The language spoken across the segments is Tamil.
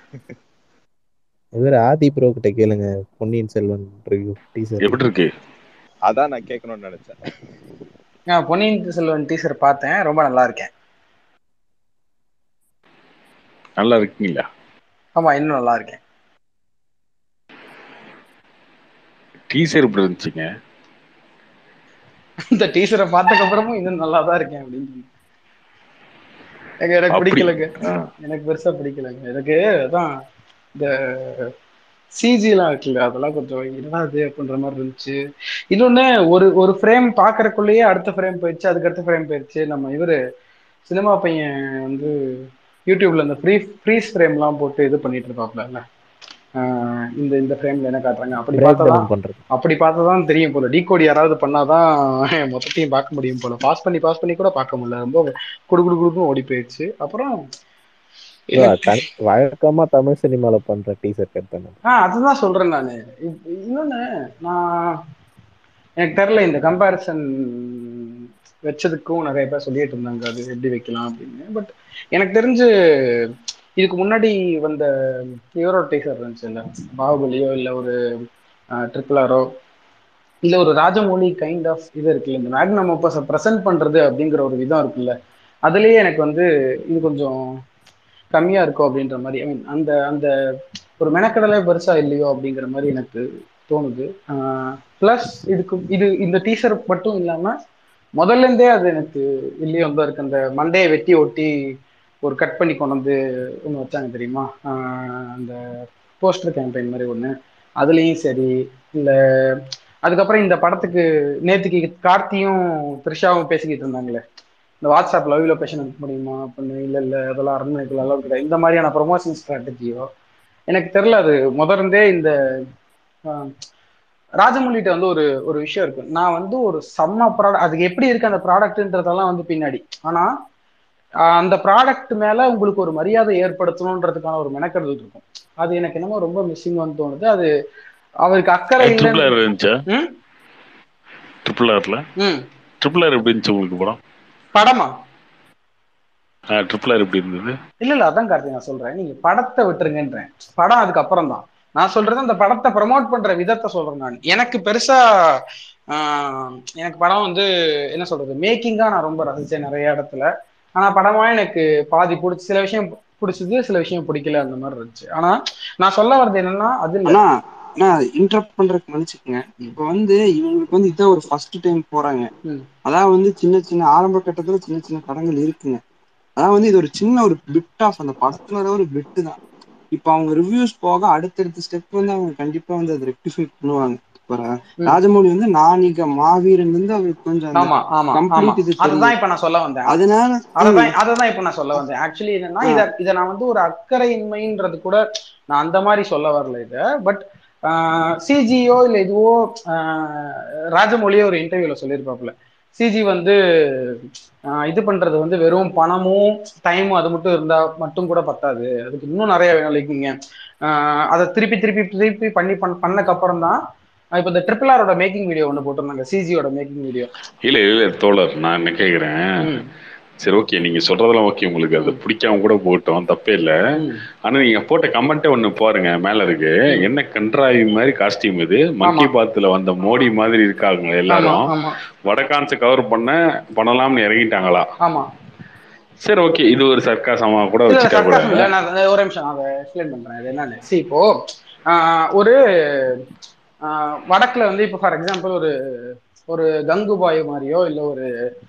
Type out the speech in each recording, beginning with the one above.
இவர் ஆதி ப்ரோ கிட்ட கேளுங்க பொன்னியின் செல்வன் ரிவ்யூ டீசர் எப்படி இருக்கு அதான் நான் கேட்கணும்னு நினைச்சேன் நான் பொன்னியின் செல்வன் டீசர் பார்த்தேன் ரொம்ப நல்லா இருக்கேன் நல்லா இருக்கீங்களா ஆமா இன்னும் நல்லா இருக்கேன் டீசர் எப்படி இருந்துச்சுங்க இந்த டீசரை பார்த்ததுக்கு அப்புறமும் இன்னும் நல்லா தான் இருக்கேன் அப்படின்னு சொன்னேன். ஏங்க, எனக்கு அப்படி. பிடிக்கலங்க ஆ. எனக்கு பெருசா பிடிக்கலங்க எனக்கு அதான் இந்த சிஜி எல்லாம் இருக்குல்ல அதெல்லாம் கொஞ்சம் என்னடா இது அப்படின்ற மாதிரி இருந்துச்சு இன்னொன்னு ஒரு ஒரு ஃப்ரேம் பாக்குறதுக்குள்ளேயே அடுத்த ஃப்ரேம் போயிடுச்சு அதுக்கு அடுத்த ஃப்ரேம் போயிடுச்சு நம்ம இவரு சினிமா பையன் வந்து யூடியூப்ல இந்த ஃப்ரீ ஃப்ரீஸ் ஃப்ரேம்லாம் போட்டு இது பண்ணிட்டு இருப்பாப்ல ஆஹ் இந்த இந்த ஃப்ரேம்ல என்ன காட்டுறாங்க அப்படி பிரேக் பார்த்தா டவுன் பண்றது அப்படி பார்த்தா தான் தெரியும் போல டீகோட் யாராவது பண்ணாதான் மொத்தத்தையும் பார்க்க முடியும் போல பாஸ் பண்ணி பாஸ் பண்ணி கூட பார்க்க முடியல ரொம்ப குடு குடு குடுன்னு ஓடி போயிடுச்சு அப்புறம் bro, தனி- வழக்கமா தமிழ் சினிமால பண்ற டீசர் கட் பண்ண ஆ அதுதான் சொல்றேன் நானு இப்- இன்னொன்னு நான் எனக்கு தெரியல இந்த கம்பேரிசன் வச்சதுக்கும் நிறைய பேர் சொல்லிட்டு இருந்தாங்க அது எப்படி வைக்கலாம் அப்படின்னு பட் எனக்கு தெரிஞ்சு இதுக்கு முன்னாடி வந்த ஹீரோ டீசர் இருந்துச்சு இல்ல பாகுபலியோ இல்ல ஒரு ட்ரிபிள் ஆரோ இல்ல ஒரு ராஜமௌழி கைண்ட் ஆஃப் இது இருக்குல்ல இந்த மேக்னம் ஓப்பஸை ப்ரெசென்ட் பண்றது அப்படிங்கிற ஒரு விதம் இருக்குல்ல அதுலயே எனக்கு வந்து இது கொஞ்சம் கம்மியா இருக்கும் அப்படின்ற மாதிரி ஐ மீன் அந்த அந்த ஒரு மெனக்கடலே பெருசா இல்லையோ அப்படிங்கிற மாதிரி எனக்கு தோணுது ப்ளஸ் இதுக்கு இது இந்த டீசர் மட்டும் இல்லாம முதல்ல இருந்தே அது எனக்கு இல்லையோ வந்து இருக்கு அந்த மண்டையை வெட்டி ஒட்டி ஒரு கட் பண்ணி கொண்டு வந்து ஒன்று வச்சாங்க தெரியுமா ஆஹ் அந்த போஸ்டர் கேம்பெயின் மாதிரி ஒன்று அதுலேயும் சரி இல்லை அதுக்கப்புறம் இந்த படத்துக்கு நேத்துக்கு கார்த்தியும் த்ரிஷாவும் பேசிக்கிட்டு இருந்தாங்களே இந்த வாட்ஸ்அப் லவ் லொகேஷன் அனுப்ப முடியுமா அப்படின்னு இல்லை இல்லை அதெல்லாம் அரண்மனைக்குள்ள அளவு கிடையாது இந்த மாதிரியான ப்ரொமோஷன் ஸ்ட்ராட்டஜியோ எனக்கு தெரியல அது முதர்ந்தே இந்த ஆஹ், ராஜமௌலிட்ட வந்து ஒரு ஒரு விஷயம் இருக்கு நான் வந்து ஒரு செம்ம ப்ராடக்ட் அதுக்கு எப்படி இருக்கு அந்த ப்ராடக்ட்ன்றதெல்லாம் வந்து பின்னாடி ஆனா ஆஹ், அந்த ப்ராடக்ட் மேல உங்களுக்கு ஒரு மரியாதை ஏற்படுத்தணுன்றதுக்கான ஒரு மெனக்கெடுதல் இருக்கும் அது எனக்கு என்னமோ ரொம்ப மிஸ்ஸிங் வந்து தோணுது அது அவருக்கு அக்கறை ட்ரிபிள் இல்லைன்னு ஆர் இருந்துச்சா ம்? ட்ரிபிள் ஆர்ல ம் ட்ரிபிள் ஆர் எப்படி இருந்துச்சு உங்களுக்கு படம் படமா ட்ரிபிள் ஆர் எப்படி இருந்தது இல்ல இல்ல அதான் கார்த்தி நான் சொல்றேன் நீங்க படத்தை விட்டுருங்கன்றேன் படம் அதுக்கு அப்புறம் தான் நான் சொல்றது அந்த படத்தை ப்ரமோட் பண்ற விதத்தை சொல்றேன் நான் எனக்கு பெருசா ஆஹ், எனக்கு படம் வந்து என்ன சொல்றது மேக்கிங்கா நான் ரொம்ப ரசிச்சேன் நிறைய இடத்துல ஆனா படமா எனக்கு பாதி பிடிச்சி சில விஷயம் பிடிச்சது சில விஷயம் பிடிக்கல அந்த மாதிரி இருந்துச்சு ஆனா நான் சொல்ல வர்றது என்னன்னா அது இல்ல ஆனா நான் இன்டரப்ட் பண்றதுக்கு மன்னிச்சுக்கங்க இப்ப வந்து இவங்களுக்கு வந்து இதான் ஒரு ஃபர்ஸ்ட் டைம் போறாங்க ம். அதான் வந்து சின்ன சின்ன ஆரம்ப கட்டத்துல சின்ன சின்ன படங்கள் இருக்குங்க அதான் வந்து இது ஒரு சின்ன ஒரு பிட் ஆஃப் அந்த படத்துல ஒரு பிட்டு தான் இப்ப அவங்க ரிவ்யூஸ் போக அடுத்தடுத்த ஸ்டெப் வந்து அவங்க கண்டிப்பா வந்து அதை ரெக்டிஃபை பண்ணுவாங்க இப்ப ம். ராஜமௌழி வந்து நானிக மாவீரன் வந்து அவருக்கு கொஞ்சம் அந்த ஆமா ஆமா ஆமா complete இது அதுதான் தெரியும் இப்ப நான் சொல்ல வந்தேன் அதனால அததான் அததான் இப்ப நான் சொல்ல வந்தேன் ஆக்சுவலி என்னன்னா ஆ. இத இத நான் வந்து ஒரு அக்கறையின்மைன்றது கூட நான் அந்த மாதிரி சொல்ல வரல இத பட் சிஜியோ இல்ல இதுவோ ஆஹ், ராஜமௌலியோ ஒரு இன்டர்வியூல சொல்லியிருப்பாப்புல சிஜி வந்து ஆஹ், இது பண்றது வந்து வெறும் பணமும் டைமும் அது மட்டும் இருந்தா மட்டும் கூட பத்தாது அதுக்கு இன்னும் நிறைய வேணும் like நீங்க ஆஹ், அதை திருப்பி திருப்பி திருப்பி பண்ணி பண்ண பண்ணக்கு அப்புறம் தான் இப்ப இந்த ட்ரிபிள் ஆரோட மேக்கிங் வீடியோ ஒன்று போட்டிருந்தாங்க சிஜியோட மேக்கிங் வீடியோ இல்ல இல்ல தோழர் நான் என்ன கேக்குறேன் சரி ஓகே நீங்க சொல்றதெல்லாம் ஓகே உங்களுக்கு அது பிடிக்காம கூட போட்டோம் தப்பே இல்ல ஆனா நீங்க போட்ட கமெண்ட்டே ஒண்ணு பாருங்க மேல இருக்கு என்ன கன்றாவி மாதிரி காஸ்டியூம் இது மங்கி பாத்துல வந்த மோடி மாதிரி இருக்காங்க ஆமா எல்லாரும் ஆமா வடகான்ஸை கவர் பண்ண பண்ணலாம்னு இறங்கிட்டாங்களா ஆமா சரி ஓகே இது ஒரு சர்க்காசமா கூட இல்ல வச்சுட்டா கூட சர்க்காசம் இல்ல நான் அதை ஒரு நிமிஷம் நான் அதை எக்ஸ்பிளைன் பண்றேன் அது என்னன்னு see இப்போ ஆஹ், ஒரு ஆஹ், வடக்குல வந்து இப்போ ஃபார் எக்ஸாம்பிள் ஒரு ஒரு கங்குபாய் மாதிரியோ இல்ல ஒரு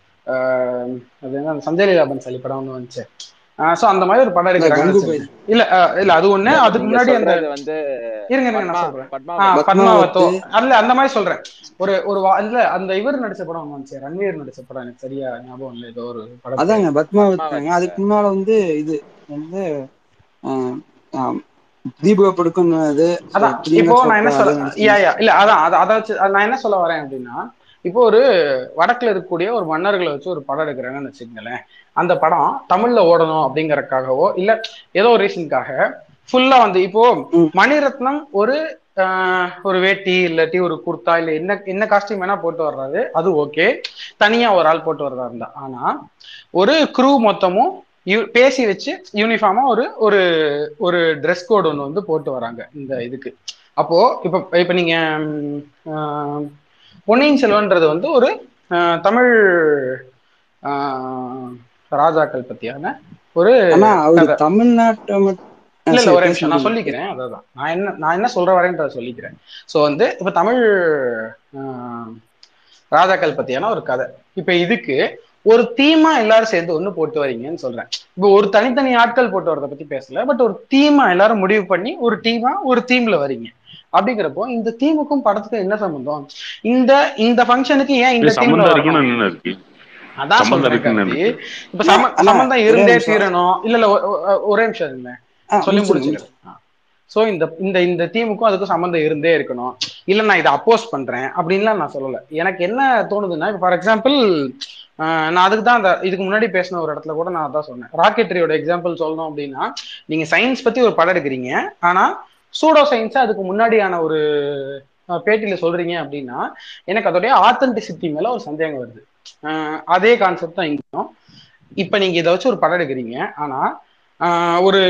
ஆஹ், அது என்ன சஞ்சய் லீலா பன்சாலி படம் ஒன்று வந்துச்சு ஸோ அந்த மாதிரி ஒரு படம் எடுக்கிறாங்கன்னு கங்குபாய். வச்சுக்கோங்க. இல்ல ஆஹ், இல்ல அது ஒண்ணு அதுக்கு நீங்க முன்னாடி அந்த சொல்றது வந்து இருங்க இருங்க நான் பத்மா- சொல்றேன் பத்மா ஆ, பத்மாவத். பத்மாவத்தோ அல்ல அந்த மாதிரி சொல்றேன் ஒரு ஒரு வா- இல்ல அந்த இவர் நடிச்ச படம் ஒண்ணு வந்துச்சு ரன்வீர் நடிச்ச படம் எனக்கு சரியா ஞாபகம் இல்லை ஏதோ ஒரு படம் அதாங்க பத்மாவத்தாங்க பத்மாவத். அதுக்கு முன்னால வந்து இது வந்து ஆஹ், ஆம், தீபிகா படுக்கோன் அது அதான் பிரியங்கா இப்போ நான் என்ன சோப்ரா சொல்ல அது நடிச்சு- யா யா இல்ல அதான் அதை அதை வச்சு அது நான் என்ன சொல்ல வரேன் அப்படின்னா இப்போ ஒரு வடக்குல இருக்கக்கூடிய ஒரு மன்னர்களை வச்சு ஒரு படம் எடுக்கிறாங்கன்னு வச்சுக்கோங்களேன் அந்த படம் தமிழ்ல ஓடணும் அப்படிங்கறக்காகவோ இல்ல ஏதோ ஒரு ரீசனுக்காக ஃபுல்லா வந்து இப்போ ம். மணிரத்னம் ஒரு ஆஹ், ஒரு வேட்டி இல்லாட்டி ஒரு குர்தா இல்ல என்ன என்ன காஸ்டியூம் வேணா போட்டு வர்றாரு அது ஓகே தனியா ஒரு ஆள் போட்டு வர்றதா இருந்தா ஆனா ஒரு குரூ மொத்தமும் யூ- பேசி வச்சு யூனிஃபார்மா ஒரு ஒரு ஒரு ட்ரெஸ் கோட் ஒன்று வந்து போட்டு வராங்க இந்த இதுக்கு அப்போ இப்போ இப்போ நீங்க ம், ஆஹ், பொன்னியின் செல்வன்றது வந்து ஒரு ஆஹ், தமிழ் ஆஹ், ராஜாக்கள் பத்தியான ஒரு ஆனா அவரு கதை. தமிழ்நாட்டை மட்டும் ஆ, இல்ல இல்ல சரி, ஒரே நிமிஷம் நான் பேசுங்க. சொல்லிக்கிறேன் அதான் நான் என்ன நான் என்ன சொல்ற வரேன்றத சொல்லிக்கிறேன் சோ வந்து இப்ப தமிழ் ஆஹ், ராஜாக்கள் பத்தியான ஒரு கதை இப்ப இதுக்கு ஒரு தீமா எல்லாரும் சேர்ந்து ஒண்ணு போட்டு வரீங்கன்னு சொல்றேன் இப்போ ஒரு தனித்தனி ஆட்கள் போட்டு வரதை பத்தி பேசல பட் ஒரு தீமா எல்லாரும் முடிவு பண்ணி ஒரு டீமா ஒரு தீம்ல வரீங்க அப்படிங்கிறப்போ இந்த தீமுக்கும் படத்துக்கும் என்ன சம்பந்தம் இந்த இந்த ஃபங்க்ஷனுக்கு ஏன் இந்த இது தீம்ல சம்பந்தம் வரணும் இருக்குன்னு என்ன இருக்கு அதான் சம்பந்தம் சொல்றேன் இருக்குன்னு கார்த்தி. இருக்கு. இப்ப சம- அண்ணா, சம்பந்தம் ஒரே இருந்தே நிமிஷம். தீரணும் இல்ல இல்ல ஒ- ஒ- ஒரே நிமிஷம் இருங்க ஆ, சொல்லி முடிச்சிருங்க, முடிச்சுக்கிறேன் சோ இந்த இந்த இந்த டீமுக்கும் அதுக்கும் சம்மந்தம் இருந்தே இருக்கணும் இல்ல நான் இதை அப்போஸ் பண்றேன் அப்படின்லாம் நான் சொல்லல எனக்கு என்ன தோணுதுன்னா இப்போ ஃபார் எக்ஸாம்பிள் நான் அதுக்கு தான் அந்த இதுக்கு முன்னாடி பேசின ஒரு இடத்துல கூட நான் அதான் சொன்னேன் ராக்கெட்ரியோட எக்ஸாம்பிள் சொல்லணும் அப்படின்னா நீங்க சயின்ஸ் பத்தி ஒரு படம் எடுக்கிறீங்க ஆனா சூடோ சயின்ஸ் அதுக்கு முன்னாடியான ஒரு அஹ், பேட்டியில சொல்றீங்க அப்படின்னா எனக்கு அதோடைய ஆத்தென்டிசிட்டி மேல ஒரு சந்தேகம் வருது அஹ், அதே கான்செப்ட் தான் இங்கேயும் இப்ப நீங்க இதை வச்சு ஒரு படம் எடுக்கிறீங்க ஆனா ஆஹ் ஒரு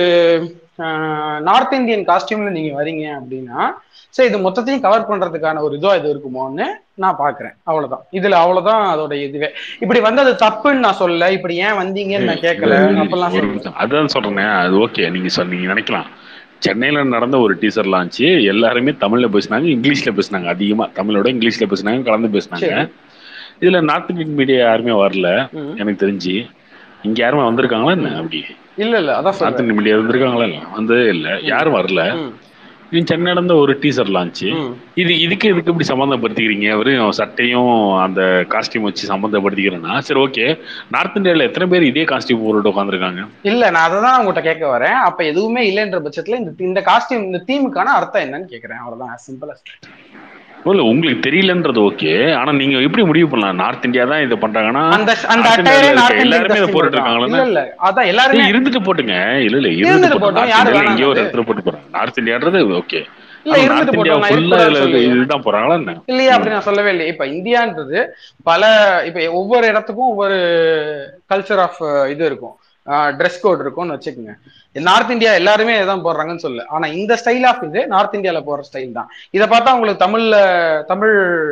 நார்த் இந்தியன் காஸ்டியூம்ல நீங்க வரீங்க அப்படின்னா சரி இது மொத்தத்தையும் கவர் பண்றதுக்கான ஒரு இதுவா இது இருக்குமோன்னு நான் பாக்குறேன் அவ்வளவுதான் இதுல அவ்வளவுதான் அதோட இதுவே இப்படி வந்து அது தப்புன்னு நான் சொல்லல இப்படி ஏன் வந்தீங்கன்னு நான் கேட்கல அப்பெல்லாம் ஒரு சொல்லல நிமிஷம். அதான் சொல்றேனே அது ஓகே நீங்க சொன்னீங்க நினைக்கலாம் சென்னையில நடந்த ஒரு டீசர் லான்ச் எல்லாருமே தமிழ்ல பேசினாங்க இங்கிலீஷ்ல பேசினாங்க அதிகமா தமிழோட இங்கிலீஷ்ல பேசினாங்க கலந்து பேசினாங்க சரி. இதுல நார்த் இந்தியன் மீடியா யாருமே வரல ம். எனக்கு தெரிஞ்சு இங்க யாருமே வந்திருக்காங்களா என்ன அப்படி இல்ல இல்ல அதான் நார்த் சொல்றேன் இந்தியன் மீடியா வந்திருக்காங்களா இல்ல வந்ததே இல்ல யாரும் வரல ம், இது சென்னை நடந்த ஒரு டீசர் லான்ச் ம். இது இதுக்கு இதுக்கு இப்படி சம்மந்தப்படுத்திக்கிறீங்க வெறும் சட்டையும் அந்த காஸ்டியூம் வச்சு சம்மந்தப்படுத்திக்கிறேன்னா சரி ஓகே நார்த் இந்தியால எத்தனை பேர் இதே காஸ்டியூம் போட்டு உட்காந்துருக்காங்க இல்ல நான் அதை தான் உங்ககிட்ட கேட்க வரேன் அப்ப எதுவுமே இல்லைன்ற பட்சத்துல இந்த இந்த காஸ்டியூம் இந்த தீமுக்கான அர்த்தம் என்னன்னு கேக்குறேன் அவ்வளவுதான் சிம்பிளா இல்ல உங்களுக்கு தெரியலன்றது ஓகே ஆனா நீங்க எப்படி முடிவு பண்ணலாம் நார்த் இந்தியா தான் இதை பண்றாங்கன்னா அந்த அந்த North அட்டையரே Indiaல நார்த் இருக்க இந்தியன் எல்லாருமே இதை costume போட்டுட்டு தான். இருக்காங்களா இல்ல இல்ல அதான் எல்லாருமே ஏய், இருந்துட்டு போட்டுங்க இல்ல இல்ல இருந்துட்டு இருந்துட்டு போட்டு போட்டோம், நார்த் யாரு இந்தியால எங்கேயோ ஒரு வேணாம் இடத்துல போட்டு போறாங்க நார்த் இந்தியான்றது ஓகே இல்ல நார்த் இருந்துட்டு இந்தியா போட்டோம் நான் ஃபுல்லா இருக்கக்கூடாதுன்னு இதுல சொல்லலையே. இதுதான் போறாங்களா என்ன இல்லையா அப்படி நான் சொல்லவே இல்லை இப்ப இந்தியான்றது பல இப்ப ஒவ்வொரு இடத்துக்கும் ஒவ்வொரு கல்ச்சர் ஆஃப் இது இருக்கும் ட்ரெஸ் கோட் இருக்கும்னு வச்சுக்கோங்க நார்த் இந்தியா எல்லாருமே இதான் போடுறாங்கன்னு சொல்லு ஆனா இந்த ஸ்டைல் ஆஃப் இது நார்த் இந்தியால போற ஸ்டைல் தான் இதை பார்த்தா உங்களுக்கு தமிழ்ல தமிழ்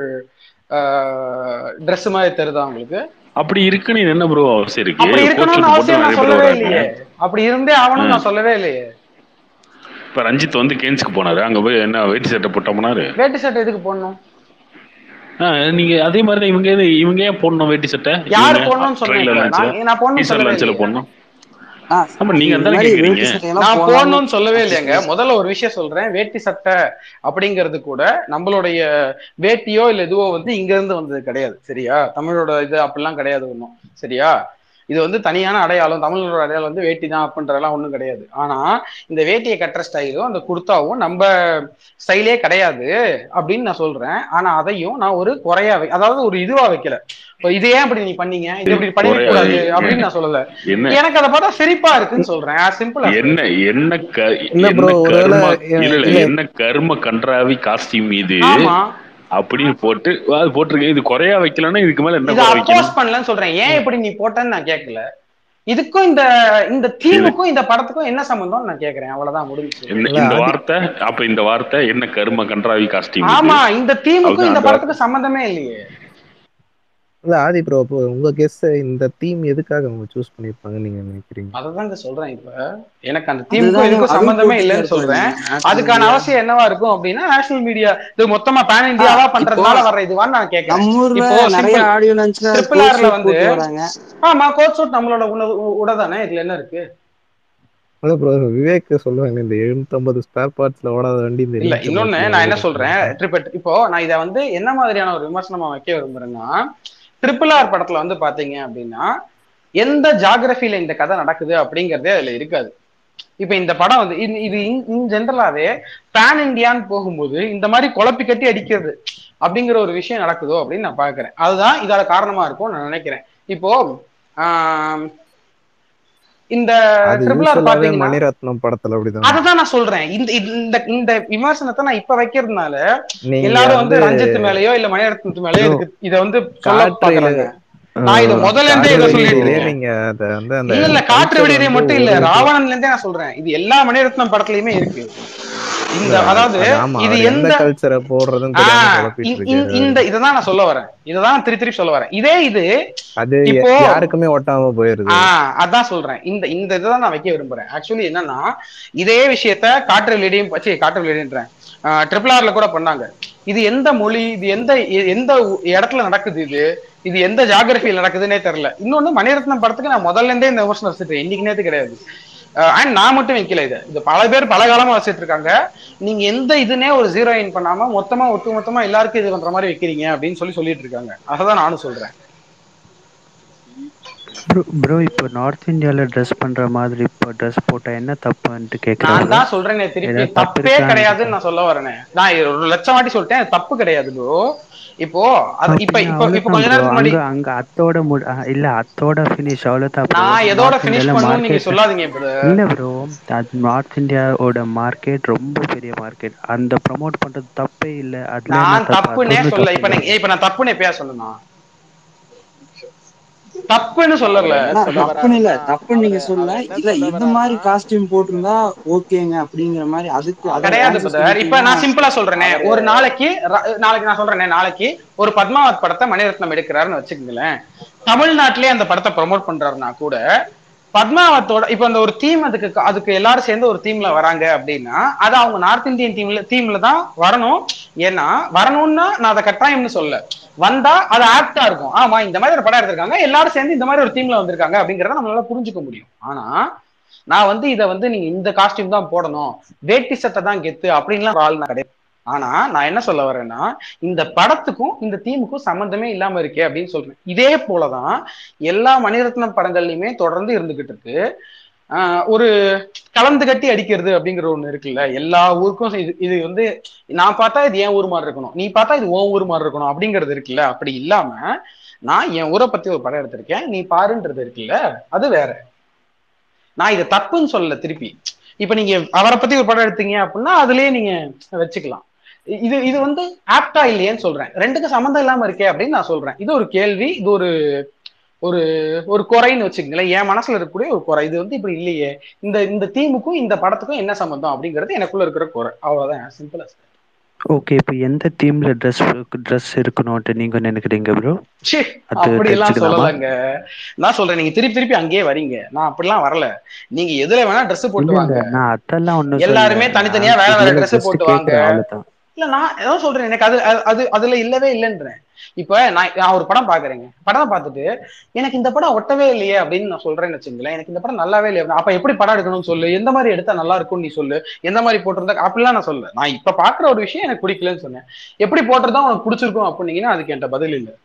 ட்ரெஸ் மாதிரி தெரியுதா உங்களுக்கு அப்படி இருக்குன்னு என்ன ப்ரோ அவசியம் இருக்கு அப்படி கோட் இருக்கணும்னு ஷூட் போட்டு அவசியம் நான் நிறைய பேர் சொல்லவே வராங்க இல்லையே அப்படி இருந்தே ஆகணும்னு நான் சொல்லவே இல்லையே இப்ப ரஞ்சித் வந்து கேன்ஸ்க்கு போனாரு அங்க போய் என்ன வேட்டி சட்டை போட்டோம்னாரு வேட்டி சட்டை எதுக்கு போடணும் நீங்க அதே மாதிரி தான் இவங்க எது- இவங்க ஏன் போடணும் வேட்டி சட்டை யார் இவங்க போடணும்னு சொன்னேன் trailer இப்ப? launch-ல, நான் நான் போடணும்னு teaser சொல்லவே launch-ல இல்லையே. போடணும் ஆ, ஆமா, நீங்க இந்த அதானே மாதிரி கேக்குறீங்க. வேட்டி சட்டையெல்லாம் நான் போடாம- போடணும்னு சொல்லவே இல்லையாங்க முதல்ல ஒரு விஷயம் சொல்றேன் வேட்டி சட்டை அப்படிங்கிறது கூட நம்மளுடைய வேட்டியோ இல்ல எதுவோ வந்து இங்க இருந்து வந்தது கிடையாது சரியா தமிழோட இது அப்படிலாம் கிடையாது ஒன்றும் சரியா இது வந்து தனியான அடையாளம் தமிழோட அடையாளம் வந்து வேட்டி தான் அப்படின்றதெல்லாம் ஒன்றும் கிடையாது ஆனா இந்த வேட்டியை கட்டுற ஸ்டைலும் அந்த குர்தாவும் நம்ம ஸ்டைலே கிடையாது அப்படின்னு நான் சொல்றேன் ஆனா அதையும் நான் ஒரு குறையா வை- அதாவது ஒரு இதுவா வைக்கல இப்போ இது ஏன் இப்படி நீ பண்ணீங்க இது இப்படி பண்ணிக்க குறையா கூடாது வை- அப்படின்னு நான் சொல்லல என்ன எனக்கு அதை பார்த்தா சிரிப்பா இருக்குன்னு சொல்றேன் சிம்பிளா என்ன என்ன க- இல்ல bro, என்ன ஒருவேளை கர்ம எ- இல்ல இல்ல இல்ல. என்ன கர்ம கன்றாவி காஸ்டியூம் இது ஆமா அப்படின்னு போட்டு அது போட்டிருக்கேன் இது குறையா வைக்கலன்னா இதுக்கு மேல என்ன இத குறை வைக்கணும் அப்போஸ் பண்ணலன்னு சொல்றேன் ஏன் இப்படி நீ போட்டேன்னு நான் கேட்கல இதுக்கும் இந்த இந்த தீமுக்கும் இந்த படத்துக்கும் என்ன சம்பந்தம் நான் கேக்குறேன் அவ்வளவுதான் முடிஞ்சு என்ன இல்ல, இந்த அது- வார்த்தை அப்ப இந்த வார்த்தை என்ன கர்ம கன்றாவி காஸ்டியூம் ஆமா இந்த தீமுக்கும் அது இந்த அந்த- படத்துக்கும் சம்பந்தமே இல்லையே இல்ல ஆதி ப்ரோ இப்போ உங்க கெஸ் இந்த தீம் எதுக்காக அவங்க சூஸ் பண்ணிருப்பாங்கன்னு நீங்க நினைக்கிறீங்க அததாங்க சொல்றேன் இப்ப எனக்கு அந்த அதுதான் தீமுக்கும் இதுக்கும் அதுவும் சம்பந்தமே போட்டு இல்லைன்னு இருப்பாங்க. சொல்றேன் National அதுக்கான media. அவசியம் என்னவா இருக்கும் அப்படின்னா நேஷனல் மீடியா இது மொத்தமா பேன் இந்தியாவா ஆ, பண்றதுனால இப்போ வர்ற இதுவான்னு நான் கேட்கறேன் நம்ம ஊர்ல இப்போ நிறைய simple. ஆடியோ லான்ச்ல Triple R ல வந்து- போட்டு வராங்க ஆமா கோட் சூட் நம்மளோட உணவு உடதானே இதுல என்ன இருக்கு அதான் ப்ரோ விவேக் சொல்லுவாங்க இந்த எழுநூத்தம்பது ஸ்பேர் பார்ட்ஸ்ல ஓடாத வண்டி இந்த இல்ல எழுநூத்தம்பது இன்னொன்னு ல நான் என்ன ஓடுது. சொல்றேன் ட்ரிபிள் இப்போ நான் இதை வந்து என்ன மாதிரியான ஒரு விமர்சனமா வைக்க விரும்புறேன்னா ட்ரிபிள் ஆர் படத்துல வந்து பாத்தீங்க அப்படின்னா எந்த ஜாகிரபில இந்த கதை நடக்குது அப்படிங்கறதே அதுல இருக்காது இப்ப இந்த படம் வந்து இது- இது இன் ஜென்ரலாவே பேன் இந்தியான்னு போகும்போது இந்த மாதிரி குழப்பி கட்டி அடிக்கிறது அப்படிங்கிற ஒரு விஷயம் நடக்குதோ அப்படின்னு நான் பாக்குறேன் அதுதான் இதோட காரணமா இருக்கும் நான் நினைக்கிறேன் இப்போ ஆம், இந்த அது ட்ரிபிள் ஆர் யூஸ்வலாவே பாத்தீங்கன்னா மணிரத்னம் படத்துல அப்படிதான் அததான் நான் சொல்றேன் இந்த இந்த இந்த விமர்சனத்தை நான் இப்ப வைக்கிறதுனால நீங்க எல்லாரும் வந்து வந்து ரஞ்சித் மேலயோ இல்ல மணிரத்னத்து மேலயோ இதுக்கு இத வந்து சொல்ல காற்றையில பாக்குறாங்க நான் இத முதல்ல இருந்தே இதை காற்று சொல்லிட்டு வெளியிலே இருக்கேன் நீங்க அத வந்து அந்த இல்ல இல்ல காற்று culture வெடியிலே வந்து மட்டும் இல்ல ஒரு- ராவணன்ல இருந்தே நான் சொல்றேன் இது எல்லா மணிரத்னம் படத்துலயுமே இருக்கு இந்த இல்ல, அதாவது அது ஆமா, இது அவர் எந்த எந்த கல்ச்சரை போடுறதுன்னு ஆ, தெரியாம குழப்பிட்டு இந்த- இந்த- இருக்காரு. இந்த இததான் நான் சொல்ல வரேன் இததான் திருப்பி திருப்பி சொல்ல வரேன் இதே இது அது இப்போ யாருக்குமே ஒட்டாம போயிருது ஆஹ் அதான் சொல்றேன் இந்த இந்த இதுதான் நான் வைக்க விரும்புறேன் ஆக்சுவலி என்னன்னா இதே விஷயத்த காற்று வெளியிடையும் வச்சு காற்று வெளியிடுன்றேன் ட்ரிபிள் ஆர்ல கூட பண்ணாங்க இது எந்த மொழி இது எந்த எ- எந்த ஊ- இடத்துல நடக்குது இது இது எந்த ஜாகிரபியில் நடக்குதுன்னே தெரியல இன்னொன்னு மணிரத்னம் படத்துக்கு நான் முதல்ல இருந்தே இந்த விமர்சனம் வச்சுட்டேன் இன்னைக்கு நேத்து கிடையாது அண்ட் நான் மட்டும் வைக்கல இது இது பல பேர் பல காலமா வச்சுட்டு இருக்காங்க நீங்க எந்த இதுனே ஒரு ஜீரோயின் பண்ணாம மொத்தமா ஒட்டு மொத்தமா எல்லாருக்கும் இது பண்ற மாதிரி வைக்கிறீங்க அப்படின்னு சொல்லி சொல்லிட்டு இருக்காங்க அதான் நானும் சொல்றேன் ப்ரோ ப்ரோ இப்போ நார்த் இந்தியால ட்ரெஸ் பண்ற மாதிரி இப்போ ட்ரெஸ் போட்டா என்ன தப்புன்ட்டு நான் கேக்குறாங்க தான் சொல்றேனே திருப்பி ஏதாவது தப்பு தப்பே இருக்கான்னு கிடையாதுன்னு நான் சொல்ல வரேனே நான் இது ஒரு லட்சம் வாட்டி சொல்லிட்டேன் அது தப்பு கிடையாது ப்ரோ இப்போ அது இப்ப இப்ப இப்ப கொஞ்ச நேரத்துக்கு முன்னாடி அங்க அங்க அத்தோட முடி அஹ் இல்ல அத்தோட ஃபினிஷ் அவ்வளவுதான் bro. நான் எதோட North பினிஷ் Indiaல பண்ணணும்னு நீங்க market- சொல்லாதீங்க brother. இல்ல ப்ரோ அது நார்த் இந்தியாவோட மார்க்கெட் ரொம்ப பெரிய மார்க்கெட் அந்த ப்ரோமோட் பண்றது தப்பே இல்ல அதுல என்ன நான் தப்பு? தப்புன்னே அது ஒண்ணும் சொல்ல தப்பு இப்ப இல்ல. நீங்க இப்ப நான் தப்புன்னு எப்பயா சொன்னா தப்புன்னு சொல்லல என்ன சொல்ல தப்புன்னு இல்ல வராருன்னா, தப்புன்னு நீங்க அவரு- சொல்ல அவர் என்ன இல்ல சொல்ல இந்த மாதிரி வராருன்னா, காஸ்டியூம் போட்டிருந்தா ஓகேங்க அப்படிங்கிற மாதிரி அதுக்கு அதை கிடையாது answer brother. இப்ப நான் சொல்லிட்டீங்கன்னா- சிம்பிளா சொல்றேனே அவரு- ஒரு நாளைக்கு ர- நாளைக்கு நான் சொல்றேனே நாளைக்கு ஒரு பத்மாவத் படத்தை மணிரத்னம் எடுக்கிறாருன்னு வச்சுக்கோங்களேன் தமிழ்நாட்டிலே அந்த படத்தை ப்ரோமோட் பண்றாருன்னா கூட பத்மாவத்தோட இப்ப அந்த ஒரு தீம் அதுக்கு அதுக்கு எல்லாரும் சேர்ந்து ஒரு தீம்ல வராங்க அப்படின்னா அது அவங்க நார்த் இந்தியன் டீம்ல தீம்ல தான் வரணும் ஏன்னா வரணும்னா நான் அதை கட்டாயம்னு சொல்ல வந்தா அது ஆப்டா இருக்கும் ஆமா இந்த மாதிரி ஒரு படம் எடுத்திருக்காங்க எல்லாரும் சேர்ந்து இந்த மாதிரி ஒரு தீம்ல வந்திருக்காங்க அப்படிங்கறத நம்மளால புரிஞ்சுக்க முடியும் ஆனா நான் வந்து இதை வந்து நீங்க இந்த காஸ்டியூம் தான் போடணும் வேட்டி சட்டை தான் கெத்து அப்படின்லாம் ஒரு ஆள் நான் கிடையாது ஆனா நான் என்ன சொல்ல வரேன்னா இந்த படத்துக்கும் இந்த தீமுக்கும் சம்பந்தமே இல்லாம இருக்கே அப்படின்னு சொல்றேன் இதே போலதான் எல்லா மணிரத்னம் படங்கள்லயுமே தொடர்ந்து இருந்துகிட்டு இருக்கு ஆஹ் ஒரு கலந்து கட்டி அடிக்கிறது அப்படிங்கிற ஒண்ணு இருக்குல்ல எல்லா ஊருக்கும் இது இது வந்து நான் பார்த்தா இது என் ஊர் மாதிரி இருக்கணும் நீ பார்த்தா இது உன் ஊர் மாதிரி இருக்கணும் அப்படிங்கிறது இருக்குல்ல அப்படி இல்லாம நான் என் ஊரை பத்தி ஒரு படம் எடுத்திருக்கேன் நீ பாருன்றது இருக்குல்ல அது வேற நான் இதை தப்புன்னு சொல்லல திருப்பி இப்ப நீங்க அவரை பத்தி ஒரு படம் எடுத்தீங்க அப்படின்னா அதுலயே நீங்க வச்சுக்கலாம் இ- இது இது வந்து ஆப்டா இல்லையேன்னு சொல்றேன் ரெண்டுக்கும் சம்மந்தம் இல்லாம இருக்கே அப்படின்னு நான் சொல்றேன் இது ஒரு கேள்வி இது ஒரு ஒரு ஒரு குறைன்னு வச்சுக்கங்களேன் என் மனசுல இருக்கக்கூடிய ஒரு குறை இது வந்து இப்படி இல்லையே இந்த இந்த தீமுக்கும் இந்த படத்துக்கும் என்ன சம்பந்தம் அப்படிங்கிறது எனக்குள்ள இருக்கிற குறை அவ்வளவுதான் சிம்பிளா ஓகே இப்போ எந்த தீம்ல ட்ரெஸ் ட்ரெஸ் இருக்கணும்ட்டு நீங்க நினைக்கிறீங்க ப்ரோ ச்சீ, அது அப்படி எல்லாம் தெரிஞ்சுக்கலாமா? சொல்லலங்க நான் சொல்றேன் நீங்க திருப்பி திருப்பி அங்கேயே வரீங்க நான் அப்படிலாம் வரல நீங்க எதுல வேணா Dress போட்டு இல்ல வாங்க இல்ல நான் அதெல்லாம் ஒண்ணும் எல்லாருமே சொல்லல. தனித்தனியா நான் வேற வேற இதுல Dress just போட்டு வாங்க. கேக்குறேன், அவ்வளவுதான் இல்ல நான் ஏதோ சொல்றேன் எனக்கு அது அது- அது அதுல இல்லவே இல்லைன்றேன் இப்ப நான் நான் ஒரு படம் பாக்குறேங்க படத்தை பார்த்துட்டு எனக்கு இந்த படம் ஒட்டவே இல்லையே அப்படின்னு நான் சொல்றேன்னு வச்சுங்களேன் எனக்கு இந்த படம் நல்லாவே இல்லையே அப்படின்னா, அப்ப எப்படி படம் எடுக்கணும்னு சொல்லு எந்த மாதிரி எடுத்தா நல்லா இருக்கும்னு நீ சொல்லு எந்த மாதிரி போட்டிருந்தா அப்படிலாம் நான் சொல்ல நான் இப்ப பாக்குற ஒரு விஷயம் எனக்கு பிடிக்கலன்னு சொன்னேன் எப்படி போட்டிருந்தா உனக்கு பிடிச்சிருக்கும் அப்படின்னீங்கன்னா அதுக்கு என்கிட்ட பதில் இல்ல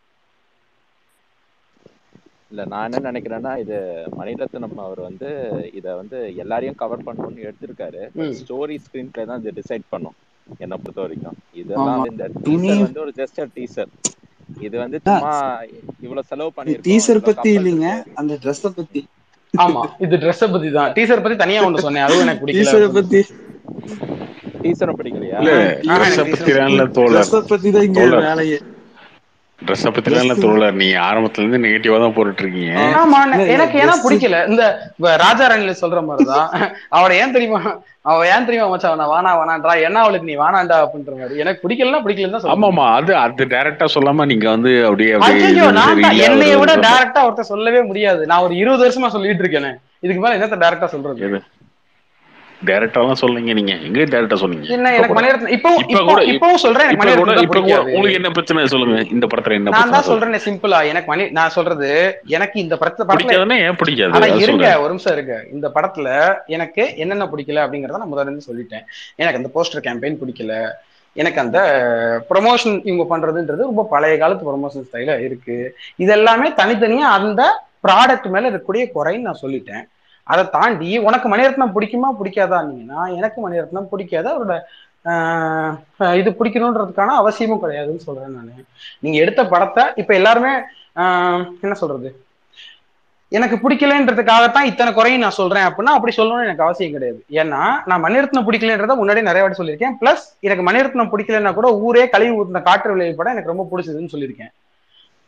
இல்ல நான் என்ன நினைக்கிறேன்னா இது மணிரத்னம் அவர் வந்து இத வந்து எல்லாரையும் கவர் பண்ணணும்னு எடுத்திருக்காரு ம். ஸ்டோரி ஸ்கிரீன் பிளே தான் இது டிசைட் பண்ணும் என்ன பொறுத்த வரைக்கும் இதெல்லாம் ஆமா. வந்து இந்த துணி- டீசர் வந்து ஒரு ஜஸ்ட் டீசர் இது வந்து சும்மா இவ்வளவு செலவு பண்ணிருக்கோம் டீசர் இவ்வளவு பத்தி கப்பல் இல்லைங்க இருக்கு. அந்த ட்ரெஸ்ஸ பத்தி ஆமா இது ட்ரெஸ் பத்தி தான் டீசர் பத்தி தனியா ஒண்ணு சொன்னேன் அதுவும் எனக்கு டீசரை பிடிக்கல பத்தி டீசரும் பிடிக்கலையா இல்ல ஆ, ட்ரெஸ்ஸை எனக்கு பத்திலாம் இல்ல தோழர் ட்ரெஸ்ஸ பத்தி தான் இங்க தோழர். வேலையே ட்ரெஸ்ஸை பத்திலாம் இல்ல தோழர் நீங்க ஆரம்பத்துல இருந்து நெகட்டிவா தான் போட்டுட்டு இருக்கீங்க ஆ. ஆமா இல்ல, இல்ல, எனக்கு ஏன்னா dress- பிடிக்கல இந்த இப்ப ராஜா ராணில சொல்ற மாதிரிதான் அவளை ஏன் தெரியுமா அவ ஏன் தெரியுமா மச்சான் நான் வானா வானான்றா என்ன அவளுக்கு நீ வானாண்டா அப்படின்ற மாதிரி எனக்கு பிடிக்கலன்னா பிடிக்கலன்னு தான் சொல்றேன் ஆமாமா அது அது டைரக்டா சொல்லாம நீங்க வந்து அப்படியே அப்படியே ஐயோ இது நான் தான் சரியில்லை, என்னைய அது விட இது டைரக்டா ஒருத்தர் சொல்லவே முடியாது நான் ஒரு இருபது வருஷமா சொல்லிட்டு இருக்கேனே இதுக்கு மேல என்னத்த டைரக்டா சொல்றது எது? டைரக்டாலாம் சொல்லுங்க நீங்க எங்க டைரக்டா சொன்னீங்க என்ன இப்ப எனக்கு கூட. மணிரத்னம் இப்போ இப்ப இப்போ கூட- இப்பவும் சொல்றேன் எனக்கு இப்ப கூட மணிரத்னம் இப்ப கூட பிடிக்காது உங்களுக்கு என்ன பிரச்சனை சொல்லுங்க இந்த படத்துல என்ன நான் பிரச்சனை தான் சொல்லுங்க. சொல்றேன் சிம்பிளா எனக்கு மணி நான் சொல்றது எனக்கு இந்த படத்துல படத்துல பிடிக்காதுன்னா ஏன் பிடிக்காது ஆனா அது இருங்க சொல்லுங்க ஒரு நிமிஷம் இருங்க இந்த படத்துல எனக்கு என்னென்ன பிடிக்கல அப்படிங்கறத நான் முதல்ல இருந்து சொல்லிட்டேன் எனக்கு அந்த போஸ்டர் கேம்பெயின் பிடிக்கல எனக்கு அந்த ப்ரொமோஷன் இவங்க பண்றதுன்றது ரொம்ப பழைய காலத்து ப்ரொமோஷன் ஸ்டைல இருக்கு இது எல்லாமே தனித்தனியா அந்த ப்ராடக்ட் மேல இருக்கக்கூடிய குறைன்னு நான் சொல்லிட்டேன் அதை தாண்டி உனக்கு மணிரத்னம் பிடிக்குமா பிடிக்காதான்னீங்கன்னா எனக்கு மணிரத்னம் பிடிக்காது அவரோட ஆஹ், இது பிடிக்கணுன்றதுக்கான அவசியமும் கிடையாதுன்னு சொல்றேன் நான் நீங்க எடுத்த படத்தை இப்ப எல்லாருமே ஆஹ், என்ன சொல்றது எனக்கு பிடிக்கலன்றதுக்காகத்தான் இத்தனை குறையும் நான் சொல்றேன் அப்படின்னா அப்படி சொல்லணும்னு எனக்கு அவசியம் கிடையாது ஏன்னா நான் மணிரத்னம் பிடிக்கலன்றத முன்னாடி நிறைய வாட்டி சொல்லியிருக்கேன் பிளஸ் எனக்கு மணிரத்னம் பிடிக்கலன்னா கூட ஊரே கழுவி ஊத்தின காற்று விளைவு படம் எனக்கு ரொம்ப பிடிச்சதுன்னு சொல்லியிருக்கேன்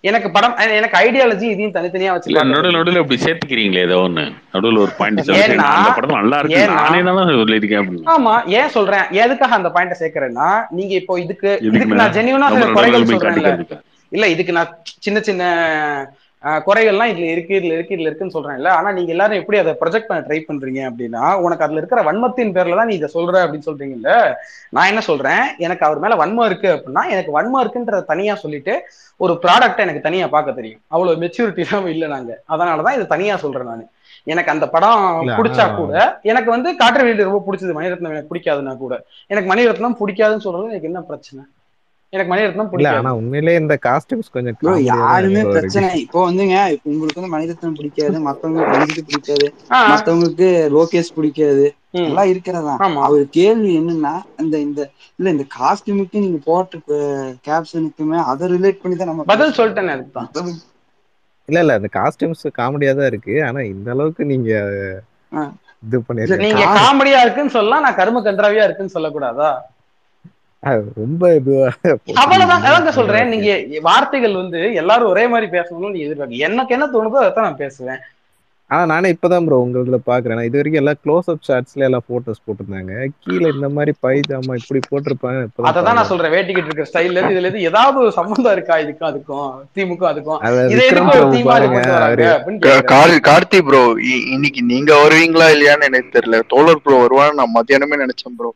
எனக்கு படம் அஹ் எனக்கு ஐடியாலஜி இதையும் தனித்தனியா வச்சு இல்ல பார்க்க நடுவில் தெரியும். நடுவில் இப்படி சேர்த்துக்கிறீங்களே ஏதோ ஒண்ணு நடுவில் ஒரு பாயிண்ட் சொல்லி ஏன்னா- நான் அந்த படம் நல்லா இருக்கு ஏன்னா- நானே தான் சொல்லியிருக்கேன் அப்படின்னு ஆமா ஏன் சொல்றேன் எதுக்காக அந்த பாயிண்ட சேர்க்கறேன்னா நீங்க இப்போ இதுக்கு எதுக்கு இதுக்கு நான் ஜெனியூனா நம்ம சில குறைகள் நடுவில் போய் சொல்றேன்ல காட்டிக்கிறதுக்கு இல்ல இதுக்கு நான் சின்ன சின்ன அஹ், குறைகள்லாம் இதுல இருக்கு இதுல இருக்கு இதுல இருக்குன்னு சொல்றேன்ல ஆனா நீங்க எல்லாரும் எப்படி அதை ப்ரொஜெக்ட் பண்ண ட்ரை பண்றீங்க அப்படின்னா உனக்கு அதுல இருக்கிற வன்மத்தின் பேர்ல தான் நீ இதை சொல்ற அப்படின்னு சொல்றீங்கல்ல நான் என்ன சொல்றேன் எனக்கு அவர் மேல வன்மம் இருக்கு அப்படின்னா எனக்கு வன்மம் இருக்குன்றத தனியா சொல்லிட்டு ஒரு ப்ராடக்ட் எனக்கு தனியா பார்க்க தெரியும் அவ்வளவு மெச்சூரிட்டி எல்லாம் இல்ல நாங்க அதனாலதான் இதை தனியா சொல்றேன் நான் எனக்கு அந்த படம் இல்ல, பிடிச்சா ஆனா- கூட எனக்கு வந்து காற்று வெளியில ரொம்ப பிடிச்சது மணிரத்னம் எனக்கு பிடிக்காதுன்னா கூட எனக்கு மணிரத்னம் பிடிக்காதுன்னு சொல்றது எனக்கு என்ன பிரச்சனை எனக்கு மணிரத்னம் இல்ல பிடிக்காது ஆனா உண்மையிலேயே இந்த காஸ்டியூம்ஸ் கொஞ்சம் ப்ரோ comedy-ஆ தான் யாருமே bro இருக்கு. பிரச்சனை இப்போ வந்துங்க இப்போ உங்களுக்கு வந்து மணிரத்னம் பிடிக்காது மத்தவங்களுக்கு ரஞ்சித் பிடிக்காது ஆ, மத்தவங்களுக்கு லோகேஷ் பிடிக்காது ம். எல்லாம் இருக்கிறதா ஆமா அவர் கேள்வி என்னன்னா அந்த இந்த இல்ல இந்த காஸ்டியூமுக்கு நீங்க போட்ட கேப்ஷனுக்குமே அதை ரிலேட் பண்ணி தான் நம்ம பதில் சொல்லிட்டேனே அதுதான் பேசுறோம். இல்ல இல்ல அந்த காஸ்டியூம்ஸ் காமெடியா தான் இருக்கு ஆனா இந்த அளவுக்கு நீங்க ஆ. இது பண்ணிருக்கீங்க நீங்க கா- காமெடியா இருக்குன்னு சொல்லலாம் நான் கரும கன்றாவியா இருக்குன்னு சொல்லக்கூடாதா ரொம்ப இதுவா அவ்வளவுதான் அதாங்க சொல்றேன் நீங்க வார்த்தைகள் வந்து எல்லாரும் ஒரே மாதிரி பேசணும்னு நீ எதிர்பார்க்க எனக்கு என்ன தோணுதோ அதான் நான் பேசுவேன் ஆனா நானே இப்பதான் ப்ரோ உங்களதுல பாக்குறேன் நான் இது வரைக்கும் எல்லாம் க்ளோஸ் அப் ஷாட்ஸ்ல எல்லாம் போட்டோஸ் போட்டிருந்தாங்க கீழே இந்த மாதிரி பைஜாமா இப்படி போட்டிருப்பாங்க இப்பதான் அதை தான் நான் பாக்குறேன். சொல்றேன் வேட்டிக்கிட்டு இருக்கிற ஸ்டைல்ல இருந்து இதுல இருந்து ஏதாவது ஒரு சம்பந்தம் இருக்கா இதுக்கும் அதுக்கும் திமுக அதுக்கும் அத இதை விக்ரம் எதுக்கு ஒரு பிரபு தீமா பாருங்க கொண்டு வராங்க அவரு அப்படின்னு கேக்குறேன். கார் கார்த்தி ப்ரோ இன்னைக்கு நீங்க வருவீங்களா இல்லையான்னு எனக்கு தெரியல தோழர் ப்ரோ வருவான்னு நான் மத்தியானமே நினைச்சேன் ப்ரோ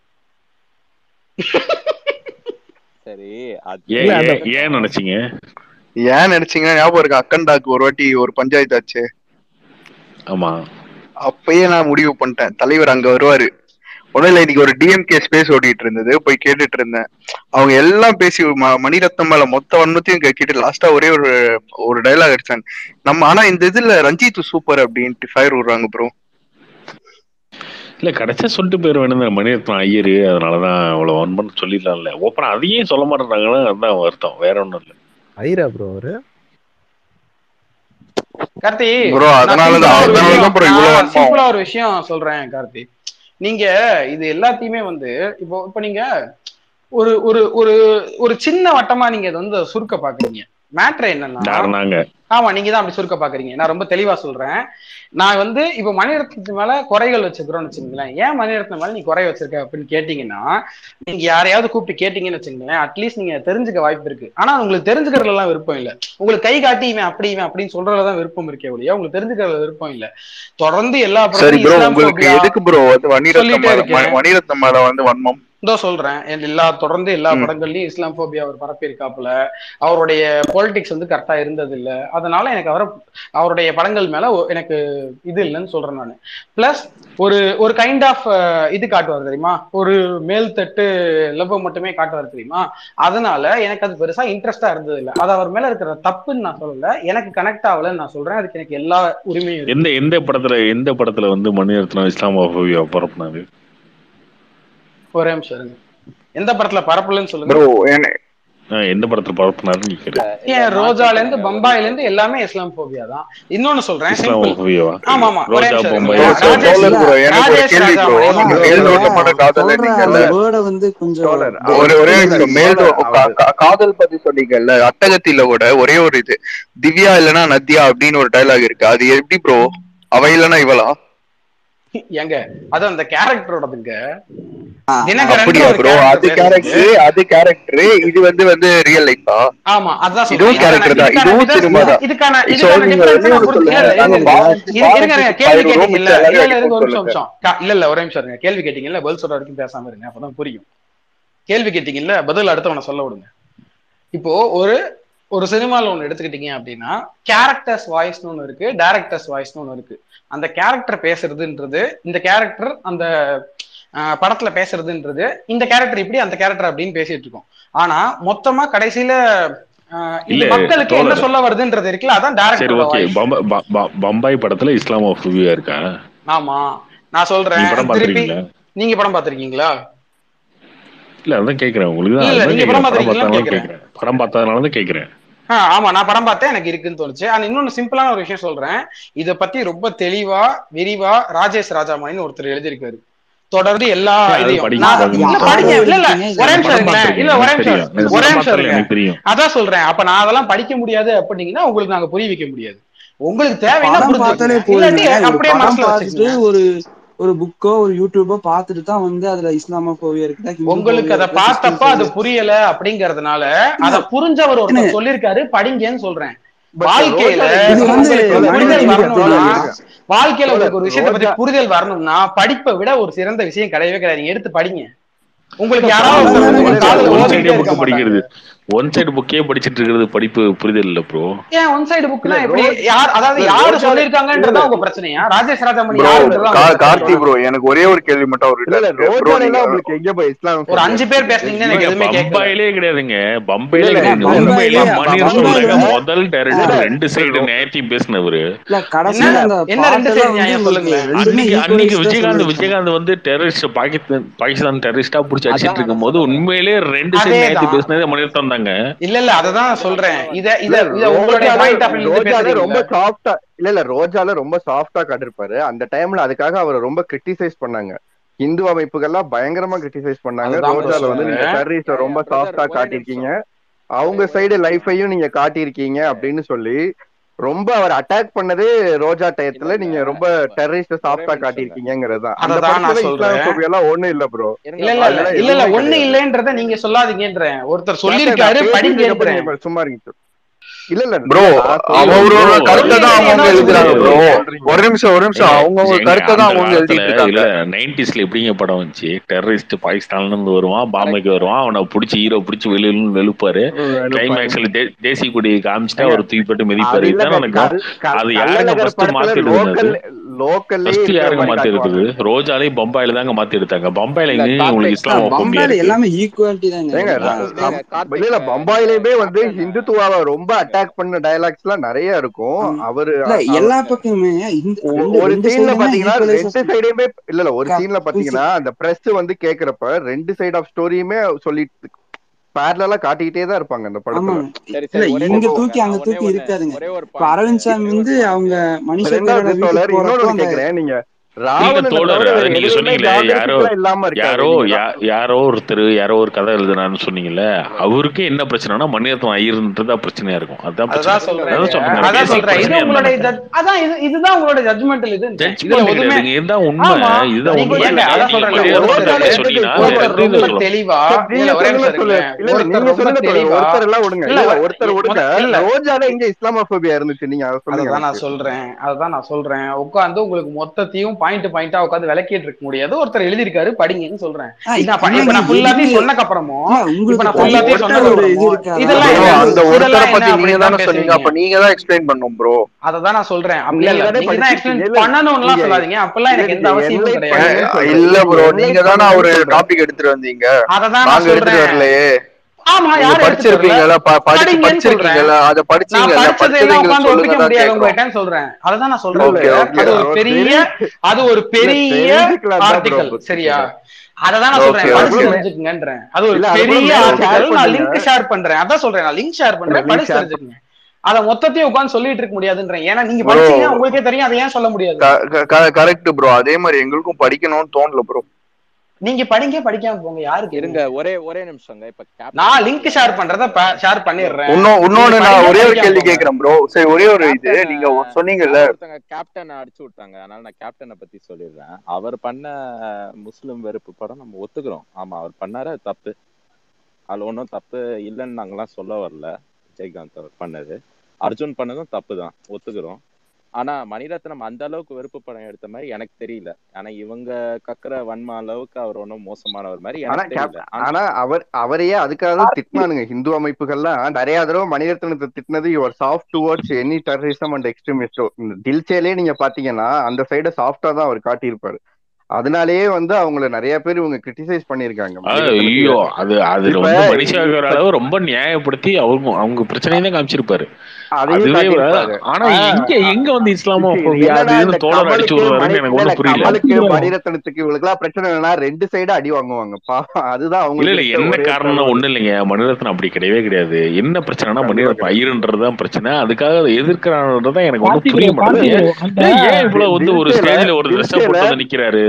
சரி அது ஏன் இல்ல, அந்த- ஏன் ஏன் நினைச்சீங்க ஏன் நினைச்சீங்கன்னா ஞாபகம் இருக்கு அக்கண்டாக்கு ஒரு வாட்டி ஒரு பஞ்சாயத்து ஆச்சு ஆமா அப்பயே நான் முடிவு பண்ணிட்டேன் தலைவர் அங்க வருவாரு ஒன்றும் இல்லை இன்னைக்கு ஒரு டிஎம்கே ஸ்பேஸ் ஓடிட்டு இருந்தது போய் கேட்டுட்டு இருந்தேன் அவங்க எல்லாம் பேசி ம- மணிரத்னம் மேல மொத்த வன்மத்தையும் கேட்டு லாஸ்டா ஒரே ஒரு ஒரு டைலாக் அடிச்சாங்க நம்ம ஆனா இந்த இதுல ரஞ்சித் சூப்பர் அப்படின்ட்டு ஃபயர் விடுறாங்க ப்ரோ இல்ல கடைசியா சொல்லிட்டு போயிட வேணும் மணிரத்னம் ஐயரு அதனாலதான் அவ்வளவு ஒன் சொல்லிடலாம்ல ஓப்பனா அதையும் சொல்ல மாட்டேங்கிறாங்கன்னா அதுதான் வருத்தம் வேற ஒண்ணும் இல்ல ஐரா ப்ரோ அவரு கார்த்தி ப்ரோ அதனாலதான் அதனாலதான் ப்ரோ இவ்வளவு வன்மம் சிம்பிளா ஒரு விஷயம் சொல்றேன் கார்த்தி நீங்க இது எல்லாத்தையுமே வந்து இப்போ இப்போ நீங்க ஒரு ஒரு ஒரு ஒரு சின்ன வட்டமா நீங்க இதை வந்து சுருக்க பாக்குறீங்க மேட்ரு என்னன்னா யாருனாங்க ஆமா நீங்க தான் அப்படி சுருக்க பாக்குறீங்க நான் ரொம்ப தெளிவா சொல்றேன் நான் வந்து இப்ப மணிரத்னத்து மேல குறைகள் வச்சுக்கிறோம்னு வச்சுக்கோங்களேன் ஏன் மணிரத்னம் மேல நீ குறை வச்சிருக்க அப்படின்னு கேட்டீங்கன்னா நீங்க யாரையாவது கூப்பிட்டு கேட்டீங்கன்னு வச்சுக்கோங்களேன் அட்லீஸ்ட் நீங்க தெரிஞ்சுக்க வாய்ப்பு இருக்கு ஆனா உங்களுக்கு தெரிஞ்சுக்கிறதுல எல்லாம் விருப்பம் இல்ல உங்களுக்கு கை காட்டி இவன் அப்படி இவன் அப்படின்னு சொல்றதுலதான் விருப்பம் இருக்கே ஒழிய உங்களுக்கு தெரிஞ்சுக்கிறதுல விருப்பம் இல்ல தொடர்ந்து எல்லா சரி படமும் ப்ரோ இஸ்லாம் உங்களுக்கு phobia- எதுக்கு ப்ரோ வந்து மணிரத்னம் சொல்லிட்டே மேல இருக்கேன். ம- மணிரத்னம் மேல வந்து வன்மம் இதோ சொல்றேன் என் எல்லா தொடர்ந்து எல்லா ம். படங்கள்லயும் இஸ்லாம் போபியா அவர் பரப்பி இருக்காப்புல அவருடைய பொலிட்டிக்ஸ் வந்து கரெக்டா இருந்தது இல்ல அதனால எனக்கு அவரை அவருடைய படங்கள் மேல ஒ- எனக்கு இது இல்லைன்னு சொல்றேன் நான் பிளஸ் ஒரு ஒரு கைண்ட் ஆஃப் இது காட்டுவார் தெரியுமா ஒரு மேல் தட்டு லவ் மட்டுமே காட்டுவார் தெரியுமா அதனால எனக்கு அது பெருசா இன்ட்ரெஸ்டா இருந்தது இல்ல அது அவர் மேல இருக்கிற தப்புன்னு நான் சொல்லல எனக்கு கனெக்ட் ஆகலன்னு நான் சொல்றேன் அதுக்கு எனக்கு எல்லா உரிமையும் இருக்கு. எந்த எந்த படத்துல எந்த படத்துல வந்து மணிரத்னம் இஸ்லாமோபியா பரப்புனாரு ஒரே நிமிஷம் இருங்க எந்த படத்துல பரப்பலன்னு சொல்லுங்க ப்ரோ ஆஹ் எந்த படத்துல பரப்புனாருன்னு கேக்குறேன் ஏன் ரோஜால இருந்து பம்பாயில இருந்து எல்லாமே இஸ்லாம் போபியா தான் இன்னொன்னு சொல்றேன் simple. இஸ்லாமோபியாவா ஆமா, ஆமா. ஒரே ரோஜா நிமிஷம் பொம்பாய் இருங்க. தோழர் ராஜேஷ் ப்ரோ எனக்கு ஒரு ராஜேஷ் கேள்வி ப்ரோ ராஜா நீங்க அவர்கள் மேல்நோட்டமான காதல் நீங்கல்ல வேர்டை வந்து கொஞ்சம் தோழர், ஒரு ஒரே நிமிஷம் மேல் தோழர், கா- கா- காதல் பத்தி சொன்னீங்கல்ல அட்டகத்தில கூட ஒரே ஒரு இது திவ்யா இல்லனா நதியா அப்படின்னு ஒரு டயலாக் இருக்கு அது எப்படி ப்ரோ அவ இல்லனா இவளா ஏங்க அது அந்த கேரக்டரோடதுங்க ஆ, தினகரன் அப்படியா ஒரு ப்ரோ அது character கேரக்டர் அது கேரக்டர் இது வந்து வந்து ரியல் லைஃபா ஆமா அதான் இதுவும் சொல்றேன். character தான். இதுக்கான இதுவும் difference- cinema தான். இதுக்கான So, இதுக்கான நீங்க difference வெளிய நான் ஒரு புரிஞ்சு- சொல்லுங்க. இல்ல, நாங்க இல்ல, பாரதி- இரு- இருங்க, இருங்க, கேள்வி பாரதி கேட்டீங்கல்ல ரோமிச்ச எல்லாரையும் இல்ல, இல்ல, இருங்க, ஒரு அடிக்க நிமிஷம் நிமிஷம். கா- இல்ல இல்ல ஒரே நிமிஷம் இருங்க கேள்வி கேட்டீங்கல்ல பதில் சொல்ற வரைக்கும் பேசாம இருங்க அப்பதான் புரியும் கேள்வி கேட்டீங்கல்ல பதில் அடுத்தவனை சொல்ல விடுங்க இப்போ ஒரு ஒரு சினிமால ஒண்ணு எடுத்துக்கிட்டீங்க அப்படின்னா கேரக்டர்ஸ் வாய்ஸ்னு ஒண்ணு இருக்கு டேரக்டர்ஸ் வாய்ஸ்னு ஒண்ணு இருக்கு அந்த கேரக்டர் பேசுறதுன்றது இந்த கேரக்டர் அந்த ஆஹ், படத்துல பேசுறதுன்றது இந்த கேரக்டர் இப்படி அந்த கேரக்டர் அப்படின்னு பேசிட்டு இருக்கோம் ஆனா மொத்தமா கடைசியில ஆஹ், இது இல்ல, மக்களுக்கு என்ன தோழர். சொல்ல வருதுன்றது இருக்குல்ல அதான் சரி டேரக்டர் ஓகே பம்பாய் படத்துல இஸ்லாமோபியா இருக்கா ஆமா நான் நீ சொல்றேன் படம் திருப்பி பாத்திருக்கீங்களா நீங்க படம் பாத்திருக்கீங்களா இல்ல அதான் கேக்குறேன் உங்களுக்கு தான் இல்ல, அதான் நீங்க கேக்குறேன். படம் படம் பாத்திருக்கீங்களான்னு பார்த்ததுனால கேக்குறேன் படம் பார்த்ததுனால தான் கேக்குறேன் ஆ, ஆமா நான் படம் பார்த்தேன் எனக்கு இருக்குன்னு தோணுச்சு ஆனா இன்னொன்னு சிம்பிளான ஒரு விஷயம் சொல்றேன் இத பத்தி ரொம்ப தெளிவா விரிவா ராஜேஷ் ராஜாமணின்னு ஒருத்தர் எழுதியிருக்காரு தொடர்ந்து எல்லா அது இதையும் படிக்க நான் கூடாது. இல்ல படிங்க இல்ல இல்ல யாரு ஒரே நிமிஷம் படம் இருங்களேன் இல்ல ஒரே பார்த்திருக்கேன், நிமிஷம் எனக்கு தெரியும். ஒரே எனக்கு நிமிஷம் பார்த்ததுல இருங்க எனக்கு தெரியும் அதான் சொல்றேன் அப்ப நான் அதெல்லாம் படிக்க முடியாது அப்படின்னீங்கன்னா உங்களுக்கு நாங்க புரிய வைக்க முடியாது உங்களுக்கு தேவைன்னா படம் பார்த்தாலே புரிஞ்சுக்கங்க இல்லாட்டி போதுங்க ஒரு அப்படியே படம் மனசுல பார்த்துட்டு வச்சுக்கோங்க ஒரு ஒரு புக்கோ ஒரு யூடியூபோ பார்த்துட்டு தான் வந்து அதுல இஸ்லாமோபியா இருக்குதா ஹிந்து உங்களுக்கு phobia அதை இருக்குதா, பார்த்தப்ப கிறிஸ்டின் அது phobia புரியல அப்படிங்கறதுனால அத புரிஞ்சவர் ஒருத்தர் சொல்லிருக்காரு படிங்கன்னு சொல்றேன் வாழ்க்கையில இது வந்து உங்களுக்கு ஒரு புரிதல் மனிதனுக்கு வரணும்னா தெரியாது. வாழ்க்கையில உங்களுக்கு ஒரு விஷயத்தை பத்தி ரோஜா- புரிதல் வரணும்னா படிப்பை விட ஒரு சிறந்த விஷயம் கிடையவே கிடையாது நீங்க எடுத்து படிங்க உங்களுக்கு யாராவது அதான் ஒருத்தர் உங்க காதுல ஒன் ஓதிட்டே சைடு இருக்க புக் மாட்டாங்க படிக்கிறது ஒன் சைடு புக்கே படிச்சிட்டு இருக்கிறது படிப்பு புரிதல் இல்ல ப்ரோ ஏன் ஒன் சைடு புக்னா இல்ல, எப்படி ரோஜா- யார் அதாவது இல்ல, யாரு ரோஜா- சொல்லிருக்காங்கன்றதா இல்ல, உங்க பிரச்சனையா ராஜேஷ் ராஜாமணி ப்ரோ யாருன்றதா உங்க பிரச்சனையா? கார்த்தி ப்ரோ எனக்கு ஒரே ஒரு கேள்வி மட்டும் இல்ல இல்ல அவர்கிட்ட ப்ரோ ரோஜால நீங்க உங்களுக்கு எங்க போய் இஸ்லாம் ஒரு அஞ்சு பேர் பேசுனீங்கன்னா எனக்கு எதுவுமே கேட்கல பம்பாயிலே கிடையாதுங்க பம்பாயிலே இல்ல, கிடையாது பம்பாயிலே- உண்மையிலே மணிரத்னம் பம்பாயிலே- முதல் டைரக்டர் இல்ல, ரெண்டு சைடு நேரத்தையும் பேசினவரு இல்ல கடைசியில என்ன- அந்த என்ன ரெண்டு பாட்டெல்லாம் சைடு நியாயம் வந்து சொல்லுங்களேன். ரெண்டுமே அன்னைக்கு அன்னைக்கு equalist தான் விஜயகாந்த் சொல்லியிருக்காங்க. விஜயகாந்த் வந்து டெரரிஸ்ட் பாகிஸ்தான் பாகிஸ்தான் டெரரிஸ்டா புடிச்சு அதான் அடிச்சிட்டு நான் இருக்கும் போது சொல்றேன். உண்மையிலே ரெண்டு சைடு அதேதான். நேரத்தி பேசினதே மணிரத்னம் தாங்க இல்ல இல்ல அததான் நான் சொல்றேன் இத இத இல்ல, இத உங்களுடைய ரோஜால- பாயிண்ட் ஆஃப் வியூ ரோஜால ரொம்ப பேசுறீங்க சாஃப்டா இல்ல இல்ல ரோஜால ரொம்ப சாஃப்டா காட்டிருப்பாரு அந்த டைம்ல அதுக்காக அவரை ரொம்ப கிரிட்டிசைஸ் பண்ணாங்க இந்து அமைப்புகள்லாம் பயங்கரமா கிரிட்டிசைஸ் பண்ணாங்க அதுதான் ரோஜால bro வந்து நீங்க சொல்றேன். டெரரிஸ்ட ரொம்ப brother, சாஃப்டா ஒரே காட்டியிருக்கீங்க அவங்க சைடு லைஃபையும் நீங்க காட்டியிருக்கீங்க அப்படின்னு சொல்லி ரொம்ப அவர் அட்டாக் பண்ணதே ரோஜா டயத்துல இல்ல, நீங்க இல்ல. ரொம்ப டெரரிஸ்ட சாஃப்டா நிமிஷம் காட்டியிருக்கீங்கிறது தான் அந்த அததான் நான் படத்துல சொல்றேன். இஸ்லாமோபியா எல்லாம் ஒண்ணும் இல்ல ப்ரோ இருங்க, இல்ல இல்ல இல்ல அதெல்லாம் இல்ல இல்ல எதுவுமே ஒண்ணு கிடையாது. இல்லன்றத நீங்க சொல்லாதீங்கன்றேன் ஒருத்தர் சொல்லிருக்காரு படிங்கன்றேன் சும்மா இருங்க இல்ல இல்ல ப்ரோ நான் சொல்றது- அவரோட bro, கருத்தை தான் அவங்க என்ன எழுதுறாங்க ப்ரோ சொல்றீங்க? ஒரு நிமிஷம் ஒரு நிமிஷம் அவங்க எங்க கருத்தை தான் அந்த அவங்க காலத்துல எழுதிட்டு இருக்காங்க இல்ல நைன்டிஸ்ல எப்படிங்க படம் வந்துச்சு டெரரிஸ்ட் பாகிஸ்தான்ல இருந்து வருவான் பாம்பேக்கு வருவான் அவனை புடிச்சு ஹீரோ புடிச்சு வெளியில வெளுப்பாரு கிளைமேக்ஸ்ல தேசிய கொடி காமிச்சிட்டா ஒரு தூக்கி போட்டு மிதிப்பாரு அது இதுதான் இல்லங்க, நடக்கும் கல்- கல்- அது யாருங்க கள்ளழகர் first படத்துல மாத்தி local- எடுத்தது? locally ஃபர்ஸ்ட் இருக்கிற யாருங்க மாதிரி மாத்தி காட்டுவாங்க. எடுத்தது ரோஜாலையும் பம்பாயில தாங்க மாத்தி எடுத்தாங்க பம்பாயில இல்ல, எங்க உங்களுக்கு கார்த்திக் இஸ்லாம் பம்பாயில எல்லாமே ஈக்குவாலிட்டி தாங்க ஏங்க, எல்லாம். ர- இல்ல, கார்த்திக், இல்ல இல்ல பம்பாயிலுமே வந்து கார்த்திக் ஹிந்துத்துவாவை ரொம்ப அட்டாக் பண்ண டயலாக்ஸ் எல்லாம் நிறைய இருக்கும் ஆமா. அவரு இல்ல எல்லா பக்கமுமே இந்த ஒ- ரெண்டு- ஒரு ரெண்டு சீன்ல side-மே பாத்தீங்கன்னா equalize ரெண்டு ஆ சைடுமே இல்ல இல்ல ஒரு கா- சீன்ல பாத்தீங்கன்னா அந்த பிரஸ் வந்து கேக்குறப்ப ரெண்டு சைடு ஆஃப் ஸ்டோரியுமே சொல்லிட்டு பேரலா காட்டிக்கிட்டே தான் இருப்பாங்க அந்த படத்துல ஆமாங்க சரி இல்ல சரி ஒரே இங்க நிமிஷம் தூக்கி நான் அங்க ஒரே தூக்கி ஒண்ணு- இருக்காதுங்க ஒரே ஒரு இப்ப point, அரவிந்த் சாமி ஒரே ஒரு வந்து point. அவங்க மனுஷ ரெண்டாவது பேரோட தோழர் வீட்டுக்கு இன்னொன்னு போறப்போ அந்த கேக்குறேன் நீங்க நீங்க ராவணனை தோழர் தவிர அது வேற நீங்க எதுவுமே சொன்னீங்களே யாரோ geographical-ஆ இல்லாம இருக்காது யாரோ நீங்க யா- யாரோ ஒருத்தர் யாரோ ஒரு கதை எழுதுனான்னு சொன்னீங்கல்ல அவருக்கு என்ன பிரச்சனைனா மணிரத்னம் ஐயர்ன்றதா பிரச்சனையா இருக்கும் அதான் பிரச்சனை அதான் சொல்றேன் அதான் சொல்றேன் அதான் basic சொல்றேன் இது பிரச்சனையா உங்களுடைய இருந்தாங்க. judge- அதான் இது இதுதான் உங்களுடைய ஜட்மெண்டல் இது இதுல ஜட்ஜ்மெண்ட் எதுவுமே கிடையாதுங்க இதுதான் உண்மை ஆமா. இதுதான் நீங்க உண்மை ஏங்க, அதான் நீங்க சொல்றேன், மரியாதை ஒருத்தர் கொடுத்து சொன்னீங்கன்னா ஒருத்தர் அது ரொம்ப சொல்லலாம். தெளிவா நீங்க இல்ல ஒரே சொல்லுங்க நிமிஷம் சொல்லு இருங்க. இல்ல இல்ல ஒருத்தர் நீங்க ரொம்ப சொல்லுங்க தோழர். தெளிவா ஒருத்தர் எல்லாம் விடுங்க இல்ல, இல்ல ஒருத்தர் விடுங்க இல்ல. ரோஜால எங்க இஸ்லாமோபோபியா இருந்துச்சு நீங்க அதை சொல்லுங்க அதுதான் நான் எனக்கு. சொல்றேன் அதுதான் நான் சொல்றேன் உட்காந்து உங்களுக்கு மொத்தத்தையும் பாயிண்ட் பாயிண்டா உட்காந்து விளக்கிட்டு இருக்க முடியாது ஒருத்தர் எழுதியிருக்காரு படிங்கன்னு சொல்றேன் ஆ, இது நான் ப- இப்ப இல்லைங்க, நான் ஃபுல்லாத்தையும் எதுக்கு- சொன்னக்கு அப்புறமும் இல்ல, உங்களுக்கு இப்ப நான் தனி ஃபுல்லாத்தையும் ஒருத்தர் சொன்னதுக்கு ஒரு இது அப்புறமும் இருக்காதா? இதெல்லாம் bro, என்ன அந்த இதெல்லாம் ஒருத்தரை என்ன பத்தி நீங்க அப்படின்னு தானே தான் சொன்னீங்க அப்ப பேசுவீங்க நீங்க தான் எக்ஸ்பிளைன் பண்ணும் ப்ரோ அததான் நான் சொல்றேன் அப்படி நீங்க இல்ல தானே நீங்க தான் படிச்சீங்க. எக்ஸ்பிளைன் இல்ல, பண்ணணும்லாம் நீங்க- சொல்லாதீங்க அப்பெல்லாம் எனக்கு எந்த இல்ல, அவசியமும் enlighten கிடையாது பண்ணுங்கன்னு சொல்றேன். இல்ல ப்ரோ enlighten நீங்க தானே ஒரு பண்ணுங்கன்னு சொல்றேன். டாபிக் எடுத்துட்டு வந்தீங்க அததான் நான் நாங்க எடுத்துட்டு சொல்றேன் வரலையே ஆமா நீங்க யாரும் எடுத்துட்டு வரல படிச்சிருப்பீங்கல்ல ப- படிச்சு படிங்கன்னு சொல்றேன் படிச்சிருக்கீங்கல்ல அத நான் படிச்சீங்கல்ல படிச்சதை படிச்சதை எல்லாம் எங்களுக்கு உட்காந்து ஒப்பிக்க சொல்லுங்க தான் முடியாது கேக்குறோம் உங்ககிட்டன்னு சொல்றேன் அததான் நான் சொல்றேன் Okay, okay. அது ஒரு பெரிய அது ஒரு பெரிய தெரிஞ்சுக்கலாம் தான் bro ஆர்டிகல் புரிஞ்சுக்கலாம். சரியா அததான் நான் சொல்றேன் Okay, படிச்சு okay. தெரிஞ்சுக்குங்கன்றேன் அது ஒரு இல்ல, அது பெரிய கூட மேல share ஆர்டிகல் நான் பண்ணுங்க. லிங்க் ஷேர் பண்றேன் அதான் சொல்றேன் நான் லிங்க் ஷேர் பண்றேன் link படிச்சு share தெரிஞ்சுக்குங்க அத மொத்தத்தையும் உட்காந்து சொல்லிட்டு இருக்க முடியாதுன்றேன் ஏன்னா நீங்க Bro. படிச்சீங்கன்னா உங்களுக்கே தெரியும் அதை ஏன் சொல்ல முடியாது கரெக்ட் ப்ரோ அதே மாதிரி எங்களுக்கும் படிக்கணும்னு தோணல ப்ரோ நீங்க படிங்க படிக்காம போங்க யாருக்கு இருங்க ஒரே ஒரே நிமிஷங்க இப்ப captain நான் லிங்க் ஷேர் பண்றத ஷேர் பண்ணிடுறேன் இன்னும் இன்னொன்னு நீங்க நான் படிங்க, ஒரே ஒரு படிக்காம கேள்வி போங்க. கேக்குறேன் ப்ரோ சரி ஒரே ஒரு இது Captain, நீங்க சொன்னீங்கல்ல ஒருத்தங்க கேப்டன் அடிச்சு விட்டாங்க அதனால நான் கேப்டனை பத்தி சொல்லிடுறேன் அவர் பண்ண முஸ்லிம் வெறுப்பு படம் நம்ம ஒத்துக்கிறோம் ஆமா அவர் பண்ணாரு அது தப்பு அதுல ஒன்றும் தப்பு இல்லைன்னு நாங்கெல்லாம் சொல்ல வரல விஜயகாந்த் அவர் பண்ணது அர்ஜுன் பண்ணதும் தப்பு தான் ஒத்துக்கிறோம் ஆனா மணிரத்னம் அந்த அளவுக்கு வெறுப்பு படம் எடுத்த மாதிரி எனக்கு தெரியல ஆனா இவங்க கக்குற வன்ம அளவுக்கு அவர் ஒன்றும் மோசமானவர் மாதிரி ஆனா எனக்கு தெரியல cap- ஆனா அவர் அவரையே அதுக்காக தான் திட்டினானுங்க ஹிந்து அமைப்புகள்லாம் நிறைய தடவை மணிரத்னத்தை திட்டினது your soft towards any terrorism and எக்ஸ்ட்ரீமிஸ்டோ இந்த தில்சேலே நீங்க பாத்தீங்கன்னா அந்த சைட சாஃப்டா தான் அவர் காட்டியிருப்பாரு அதனாலேயே வந்து அவங்கள நிறைய பேர் இவங்க கிரிட்டிசைஸ் பண்ணிருக்காங்க ஐயோ அது அது இப்ப- ரொம்ப மனுஷாகிற அளவு ரொம்ப நியாயப்படுத்தி அவங்க அவங்க பிரச்சனையை தான் காமிச்சிருப்பாரு அதையும் அதுவே காட்டியிருப்பாரு ஆனா ஆ. எங்க எங்க வந்து இஸ்லாமோ என்னன்னா இந்த தோழர் அடிச்சு கமலுக்கு விடுறாருன்னு மணி- எனக்கு இல்ல, ஒண்ணும் புரியல கமலுக்கு மணிரத்னத்துக்கு இவங்களுக்குலாம் பிரச்சனை என்னன்னா ரெண்டு சைடு அடி வாங்குவாங்க பாவம் அதுதான் இல்ல அவங்க இல்ல என்ன காரணம்னா ஒண்ணு இல்லைங்க மணிரத்னம் அப்படி கிடையவே கிடையாது என்ன பிரச்சனைனா மணிரத்னம் ஐயர்ன்றதுதான் பிரச்சனை அதுக்காக எதிர்க்கிறான்றதுதான் எனக்கு ஒண்ணும் புரிய மாட்டேங்குது ஏன் ஏன் இவ்வளவு வந்து ஒரு தில்சேல- ஸ்டேஜ்ல ஒரு ட்ரெஸ் தில்சேல- போட்டு வந்து நிக்கிறாரு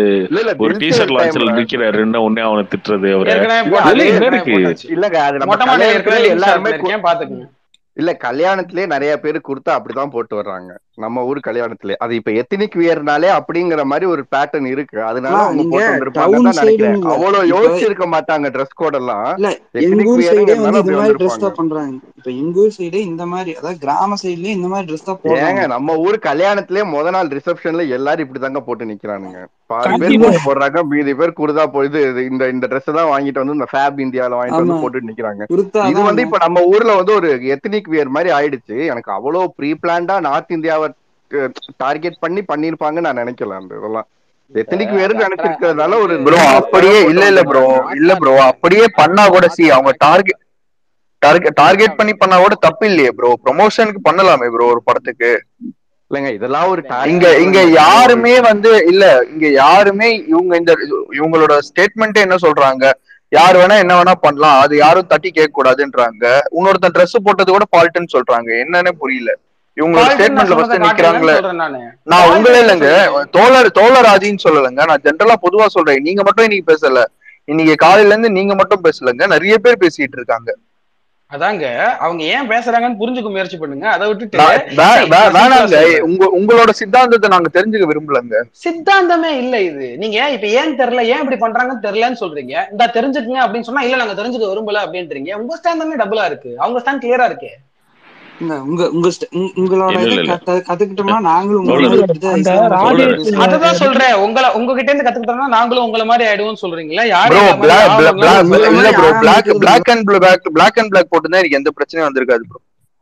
இல்ல இல்ல ஒரு தில்சேல் டீசர் லான்ச்ல டைம்ல நிக்கிறாருன்னா உடனே அவனை திட்டுறது அவரை ஏற்கனவே இல்ல போ- அது இதெல்லாம் என்ன ஏற்கனவே இருக்கு போட்டாச்சு இல்லங்க அது நம்ம மொட்டை மாடியில ஏற்கனவே கல்யாணத்துல லிங்க் எல்லாருமே ஷேர் பண்ணிருக்கேன் பாத்துக்கோங்க இல்ல கல்யாணத்திலே நிறைய பேர் குர்த்தா அப்படிதான் போட்டு வர்றாங்க நம்ம ஊர் கல்யாணத்திலே அது இப்ப எத்தனிக் வியர்னாலே அப்படிங்கிற மாதிரி ஒரு பேட்டர்ன் இருக்கு அதனால ஆனா அவங்க நீங்க போட்டு வந்திருப்பாங்கன்னு டவுன் தான் நினைக்கிறேன் சைடுன்னு இல்ல அவ்வளவு இப்ப யோசிச்சு இருக்க மாட்டாங்க ட்ரெஸ் கோட் எல்லாம் இல்ல எங்க எத்தனிக் ஊர் சைடே வந்து வியருங்கிறதுனால இது அப்படி மாதிரி ட்ரெஸ் வந்திருப்பாங்க தான் பண்றாங்க இப்ப எங்க ஊர் சைடே இந்த மாதிரி அதாவது கிராம சைட்லயே இந்த மாதிரி ட்ரெஸ் தான் ஏங்க போடுறாங்க நம்ம ஊர் கல்யாணத்திலே முத நாள் ரிசப்ஷன்ல எல்லாரும் இப்படிதாங்க போட்டு நிக்கிறானுங்க பாதி கார்த்தி பேர் bro. கோட் போடுறாங்க மீதி பேர் குர்தா போயிது இந்த இந்த Dress தான் வாங்கிட்டு வந்து இந்த ஃபேப் இந்தியால வாங்கிட்டு ஆமா வந்து போட்டு நிக்கிறாங்க குர்த்தா இது வந்து தான் இப்ப நம்ம ஊர்ல வந்து ஒரு எத்தனிக் வியர் மாதிரி ஆயிடுச்சு எனக்கு அவ்வளவு ப்ரீ பிளான்டா நார்த் இந்தியாவை டார்கெட் பண்ணி பண்ணிருப்பாங்கன்னு நான் நினைக்கல அந்த இதெல்லாம் எத்தனிக் அது வியர்னு attra- அது நினைச்சிருக்கிறதுனால ஒரு வந்து ப்ரோ business அப்படியே போட்டு இல்ல இல்ல ப்ரோ வந்திருக்காங்க இல்ல ப்ரோ அப்படியே பண்ணா கூட சி அவங்க டார்கெட் டார்கெட் டார்கெட் அதான் பண்ணி பண்ணா கூட தப்பு இல்லையே ப்ரோ ப்ரொமோஷனுக்கு பண்ணலாமே ப்ரோ ஒரு படத்துக்கு இல்லைங்க இதெல்லாம் ஒரு இங்க டார்கெட் இங்க இல்லைங்க இதெல்லாம் ஒரு யாருமே வந்து இல்ல இங்க யாருமே இவங்க இந்த இவங்களோட ஸ்டேட்மெண்ட் என்ன சொல்றாங்க யார் வேணா என்ன வேணா பண்ணலாம் அது யாரும் தட்டி கேட்க கூடாதுன்றாங்க இன்னொருத்தன் Dress போட்டது கூட ஃபால்ட்னு சொல்றாங்க என்னன்னு புரியல இவங்களோட ஃபால்ட்னு நான் ஸ்டேட்மெண்ட்ல சொன்னதை ஃபர்ஸ்ட் நிக்கிறாங்களே காட்டலன்னு சொல்றேன் நானு நான் ஃபால்ட் உங்களே எங்க இல்லைங்க சொல்றீங்க தோழர் தோழர் ஆதின்னு சொல்லலைங்க நான் ஜென்ரலா பொதுவா சொல்றேன் நீங்க மட்டும் இன்னைக்கு பேசல இன்னைக்கு காலையில இருந்து நீங்க மட்டும் பேசலங்க நிறைய பேர் பேசிட்டு இருக்காங்க அதாங்க அவங்க ஏன் பேசுறாங்கன்னு புரிஞ்சுக்க முயற்சி பண்ணுங்க அதை விட்டுட்டு நான் வே- see, வே- நான் சிம்பிளா வேணாங்க சொல்றேன் உங்க உங்களோட சித்தாந்தத்தை நாங்க தெரிஞ்சுக்க விரும்பலங்க சித்தாந்தமே இல்ல இது நீங்க இப்ப ஏன் தெரியல ஏன் இப்படி பண்றாங்கன்னு தெரியலன்னு சொல்றீங்க இந்த தெரிஞ்சுக்கங்க அப்படின்னு சொன்னா இல்ல நாங்க தெரிஞ்சுக்க விரும்பல அப்படின்றீங்க உங்க ஸ்டாண்ட் டபுளா இருக்கு அவங்க ஸ்டாண்ட் கிளியரா இருக்கு இல்ல உங்க உங்க st- உங்க- உங்களோட இல்ல இதை இல்ல இல்ல கத்த- கத்துக்கிட்டோம்னா நாங்களும் உங்களை தோழர் மாதிரி இப்படிதான் அந்த இஸ்லாமை ஃபாலோ தோழர் ராஜேஷ் பேசுவோம் அததான் சொல்றேன் உங்களை உங்ககிட்ட இருந்து கத்துக்கிட்டோம்னா நாங்களும் உங்களை மாதிரி ஆயிடுவோம் சொல்றீங்களா யாரும் ப்ரோ எங்களை மாதிரி பிளாக் ஆவணும்லாம் உங்களை இல்ல மாதிரி ப்ரோ யாரும் பிளாக் இருக்கிறது black and black black and black போட்டுதான் எனக்கு எந்த பிரச்சனையும் வந்திருக்காது ப்ரோ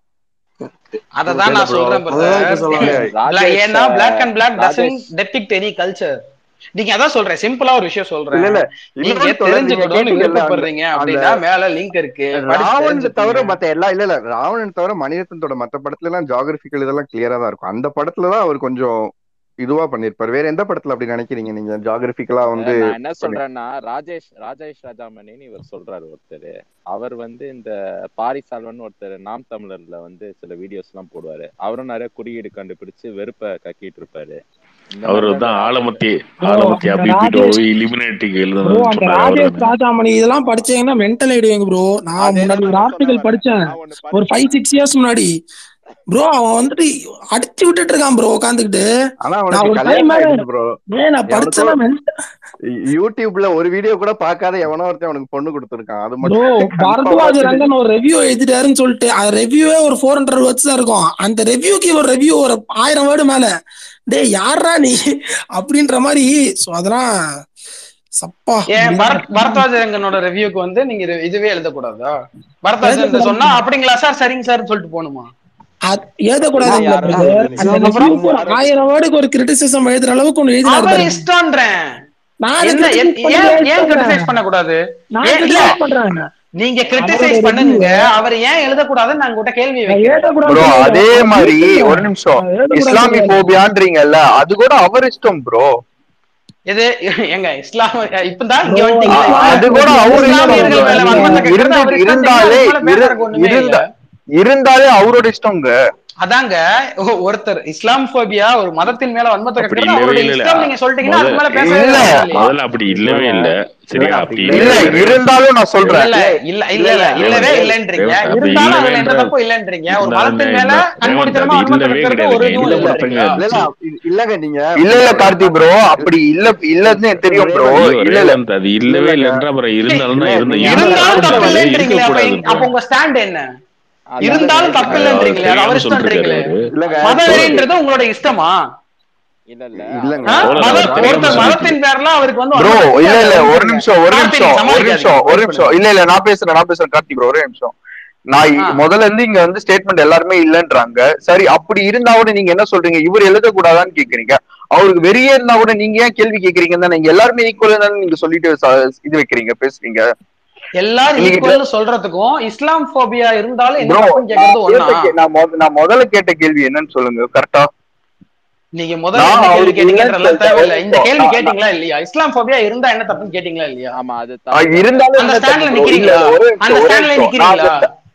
அததான் இல்ல நான் ப்ரோ சொல்றேன் அததான் இப்ப பிரதர் சொல்ல இல்ல வரேன் ராஜேஷ் ஏன்னா black and black doesn't Rajesh depict any culture நீங்க அதான் சொல்றேன் சிம்பிளா ஒரு விஷயம் இல்ல சொல்றேன் இல்ல நீங்க இன்னொன்னு சொல்ல நீங்க தெரிஞ்சுக்கணும்னு கேட்டீங்கல்ல அந்த விருப்பப்படுறீங்க அந்த அப்படின்னா மேல லிங்க் இருக்கு படிச்சு ராவணன் தவிர தெரிஞ்சுக்கோங்க மத்த எல்லா இல்ல இல்ல ராவணன் தவிர மணிரத்னத்தோட மத்த படத்துல எல்லாம் ஜியாகிரபிக்கல் இதெல்லாம் கிளியரா தான் இருக்கும் அந்த படத்துல தான் அவர் கொஞ்சம் இதுவா பண்ணிருப்பாரு வேற எந்த படத்துல அப்படி நினைக்கிறீங்க நீங்க ஜியாகிரபிக்கலா வந்து நான் என்ன பண்ணி சொல்றேன்னா ராஜேஷ் ராஜேஷ் ராஜாமணின்னு இவர் சொல்றாரு ஒருத்தர் அவர் வந்து இந்த பாரிசால்வன் ஒருத்தர் நாம் தமிழர்ல வந்து சில வீடியோஸ் எல்லாம் போடுவாரு அவரும் நிறைய குறியீடு கண்டுபிடிச்சு வெறுப்பை கக்கிட்டு இருப்பாரு இந்த அவர் மாதிரி தான் இந்த தான் ராஜேஷ் ஆலமத்தி ப்ரோ ஆலமத்தி அந்த அபிபிடோ ராஜேஷ் இலிமினேட்டிக்கு ப்ரோ எழுதுனதுன்னு அந்த சொன்னாரு அவர் ராஜேஷ் தானே ராஜாமணி இதெல்லாம் படிச்சீங்கன்னா மென்டல் ஆயிடுவீங்க ப்ரோ நான் அதேதான் முன்னாடி ஒரு நானும் சொல்ல ஆர்டிகல் வரேன் படிச்சேன் நான் ஒண்ணு ஒரு ஃபைவ் படிச்சேன் சிக்ஸ் இயர்ஸ் முன்னாடி ப்ரோ அவன் வந்துட்டு அடிச்சு விட்டுட்டு இருக்கான் ப்ரோ உட்காந்துக்கிட்டு ஆனா நான் அவனுக்கு ஒரு டைம் கல்யாணம் மேல ஆயிடுச்சு ப்ரோ ஏன் நான் எவனுக்கோ படிச்சேன்னா மென்டல் யூடியூப்ல ஒரு வீடியோ கூட பார்க்காத எவனோ ஒருத்தன் அவனுக்கு பொண்ணு கொடுத்துருக்கான் அது ப்ரோ மட்டும் கன்ஃபார்மா பரத்வாஜ் தெரியும் ரங்கன் ஒரு ரெவ்யூ எழுதிட்டாருன்னு சொல்லிட்டு அந்த ரெவ்யூவே ஒரு ஃபோர் ஹண்ட்ரட் வேர்ட்ஸ் தான் இருக்கும் அந்த ரெவ்யூக்கு ஒரு ரெவ்யூ ஒரு ஆயிரம் வேர்டு மேல டேய் யாரா நீ அப்படின்ற மாதிரி சோ அதெல்லாம் சப்பா ஏன் முடியல பரத் பரத்வாஜ ரங்கனோட ரிவ்யூக்கு வந்து நீங்க re- இதுவே எழுதக்கூடாதா பரத்வாஜன் எழுதக்கூடாது சொன்னா அப்படிங்களா சார் சரிங்க சார் சொல்லிட்டு போகணுமா அது அப்படிலாம் எழுதக்கூடாதுங்களா யாரும் பிரதர் எழுதுனீங்க அந்த எக்ஸாம்பிள் ரிவ்யூக்கு ஒரு யாரும் ஆயிரம் வேர்டுக்கு ஒரு கிரிட்டிசிசம் எழுதுற அளவுக்கு ஒண்ணு எழுதினாரு அவர் பாருங்க இஷ்டம்ன்றேன் நான் அதை என்ன என்- கிரிட்டிசைஸ் ஏன் பண்ணவே ஏன் இஷ்டம் கிரிட்டிசைஸ் பண்ணக்கூடாது நான் ஏன் இல்ல கிரிட்டிசைஸ் பண்றேன் நீங்க அவரோட கிரிட்டிசைஸ் ரிவ்யூ பண்ணுங்க அவர் ஏன் எழுதக்கூடாதுன்னு நான் உங்ககிட்ட கேள்வி நான் வைக்கிறேன் எழுதக்கூடாதுன்னு ப்ரோ சொல்லல அதே அவர் மாதிரி இருக்குங்க ஒரு நிமிஷம் நான் எழுதக்கூடாதுன்னு இஸ்லாமி சொல்லல போபியான்றீங்கல்ல அது கூட அவர் இஷ்டம் ப்ரோ இது எங்க இஸ்லாம் இப்பதான் இங்க ப்ரோ வந்துட்டீங்களா இப்ப அது கூட அவர் இஷ்டம் இஸ்லாமியர்கள் மேல நீங்க வன்மத்தை கக்கிறது இருந்து அவர் இஷ்டம் இருந்தாலே அதுக்கு மேல இரு பேசுறதுக்கு ஒண்ணுமே இல்ல இருந்தா இருந்தாலே அவரோட இஷ்டங்க அதாங்க ஒ- ஒருத்தர் இஸ்லாம் போபியா ஒரு மதத்தின் மேல வன்மத்தை அப்படி கக்கிறது இல்லவே அவருடைய இல்ல இஷ்டம் நீங்க சொல்லிட்டீங்கன்னா முத அதுக்கு மேல பேசவே இல்ல தேவையில்லை இல்லையா முதல்ல அப்படி இல்லவே இல்லங்க இல்ல சரியா இல்லங்க அப்படி அப்படி இல்ல இல்லவே இல்லவே இல்ல இல்ல இருந்தாலும் நான் இல்ல சொல்றேன் இல்ல ஏய் இல்ல இல்ல இல்ல இல்ல இல்ல இல்லவே ரேவந்த் இல்லைன்றீங்க ரேவந்த் அப்படி இருந்தாலும் அதுல எந்த இல்லவேன்ற தப்பும் இல்லைன்றீங்க ஒரு இந்த மதத்தின் இந்த மேல ரேவந்த் அது கண்மூடித்தனமா வன்மத்தை இல்லவே கக்கிறது ஒரு கிடையாதுங்க இதுவும் இல்ல இல்லைன்றீங்களா இல்ல இல்ல இருந்துச்சு இது- இல்லங்க நீங்க இல்ல இல்ல கார்த்தி ப்ரோ இல்ல அப்படி இல்ல இல்லன்னு எனக்கு தெரியும் ப்ரோ ரேவந்த் ஐயோ இல்ல இல்ல ரேவந்த் அது இல்ல இல்லவே இல்லங்க இல்லைன்ற அப்புறம் ஏய், இருந்தாலும்னா இல்ல இருந்த நீங்க இருந்த இருந்தாலும் பட்சத்துல தப்பு இருக்க இல்லைன்றீங்களே அப்ப கூடாது எங்க- அப்ப ப்ரோ உங்க ஸ்டாண்ட் என்ன அதாங்க இருந்தாலும் இப்ப தப்பு அது இல்லைன்றீங்களே அது அவர் தெரியாம சொல்லிட்டு இஷ்டம்ன்றீங்களே இருக்காரு அவரு இல்லங்க மத தோழர் வெறின்றது உங்களோட இஷ்டமா இல்ல இல்ல இல்லங்க ஆ? அவர் தோழர் மத அவர் தெரியாம ஒருத்தர் சொல்லிட்டு மதத்தின் பேர்ல அவருக்கு வந்து ப்ரோ வன்மத்தை இல்ல தூண்டாது இல்ல அதை ஒரு விட்டுருங்க நிமிஷம் ஒரு கார்த்தி நிமிஷம் நீங்க ஒரு நிமிஷம் சமாளிக்காதீங்க ஒரு வெயிட் நிமிஷம் பண்ணுங்க இல்ல இல்ல நான் பேசுறேன் நான் பேசுறேன் கார்த்தி ப்ரோ ஒரே நிமிஷம் நான் ஆ இ- முதல்ல இருந்து இங்க வந்து ஸ்டேட்மெண்ட் எல்லாருமே இல்லன்றாங்க சரி அப்படி இருந்தா கூட நீங்க என்ன சொல்றீங்க இவர் எழுதக்கூடாதான்னு கேக்குறீங்க அவருக்கு வெறியே இருந்தா கூட நீங்க ஏன் கேள்வி கேக்குறீங்க தானே நீங்க எல்லாருமே ஈக்குவல் நீங்க சொல்லிட்டு ச- இது வைக்கிறீங்க பேசுறீங்க எல்லாரும் இன்னைக்கு ஈக்குவல்னு சொல்றதுக்கும் இஸ்லாம் போபியா இருந்தாலும் என்ன ப்ரோ தப்புன்னு நான் கேக்குறது ஒண்ணா கேட்ட கே- நான் மொத- நான் முதல்ல கேட்ட கேள்வி என்னன்னு சொல்லுங்க கரெக்டா நீங்க முதல்ல நான் என்ன கேள்வி அவருக்கு கேட்டீங்கன்றதுலாம் இல்லன்னு தேவையில்லை இந்த சொல்லிட்டேன். கேள்வி நான்- நான்- கேட்டீங்களா இல்லையா இஸ்லாம் போபியா இருந்தா என்ன தப்புன்னு கேட்டீங்களா இல்லையா ஆமா அது ஆ, தப்பு தாங்க இருந்தாலும் அந்த என்ன தப்பு ஸ்டாண்ட்ல ப்ரோ இல்ல நிக்கிறீங்களா இல்ல ஒரே அந்த நிமிஷம் ஒரே ஸ்டாண்ட்ல நிமிஷம் நான் நிக்கிறீங்களா அந்த sta-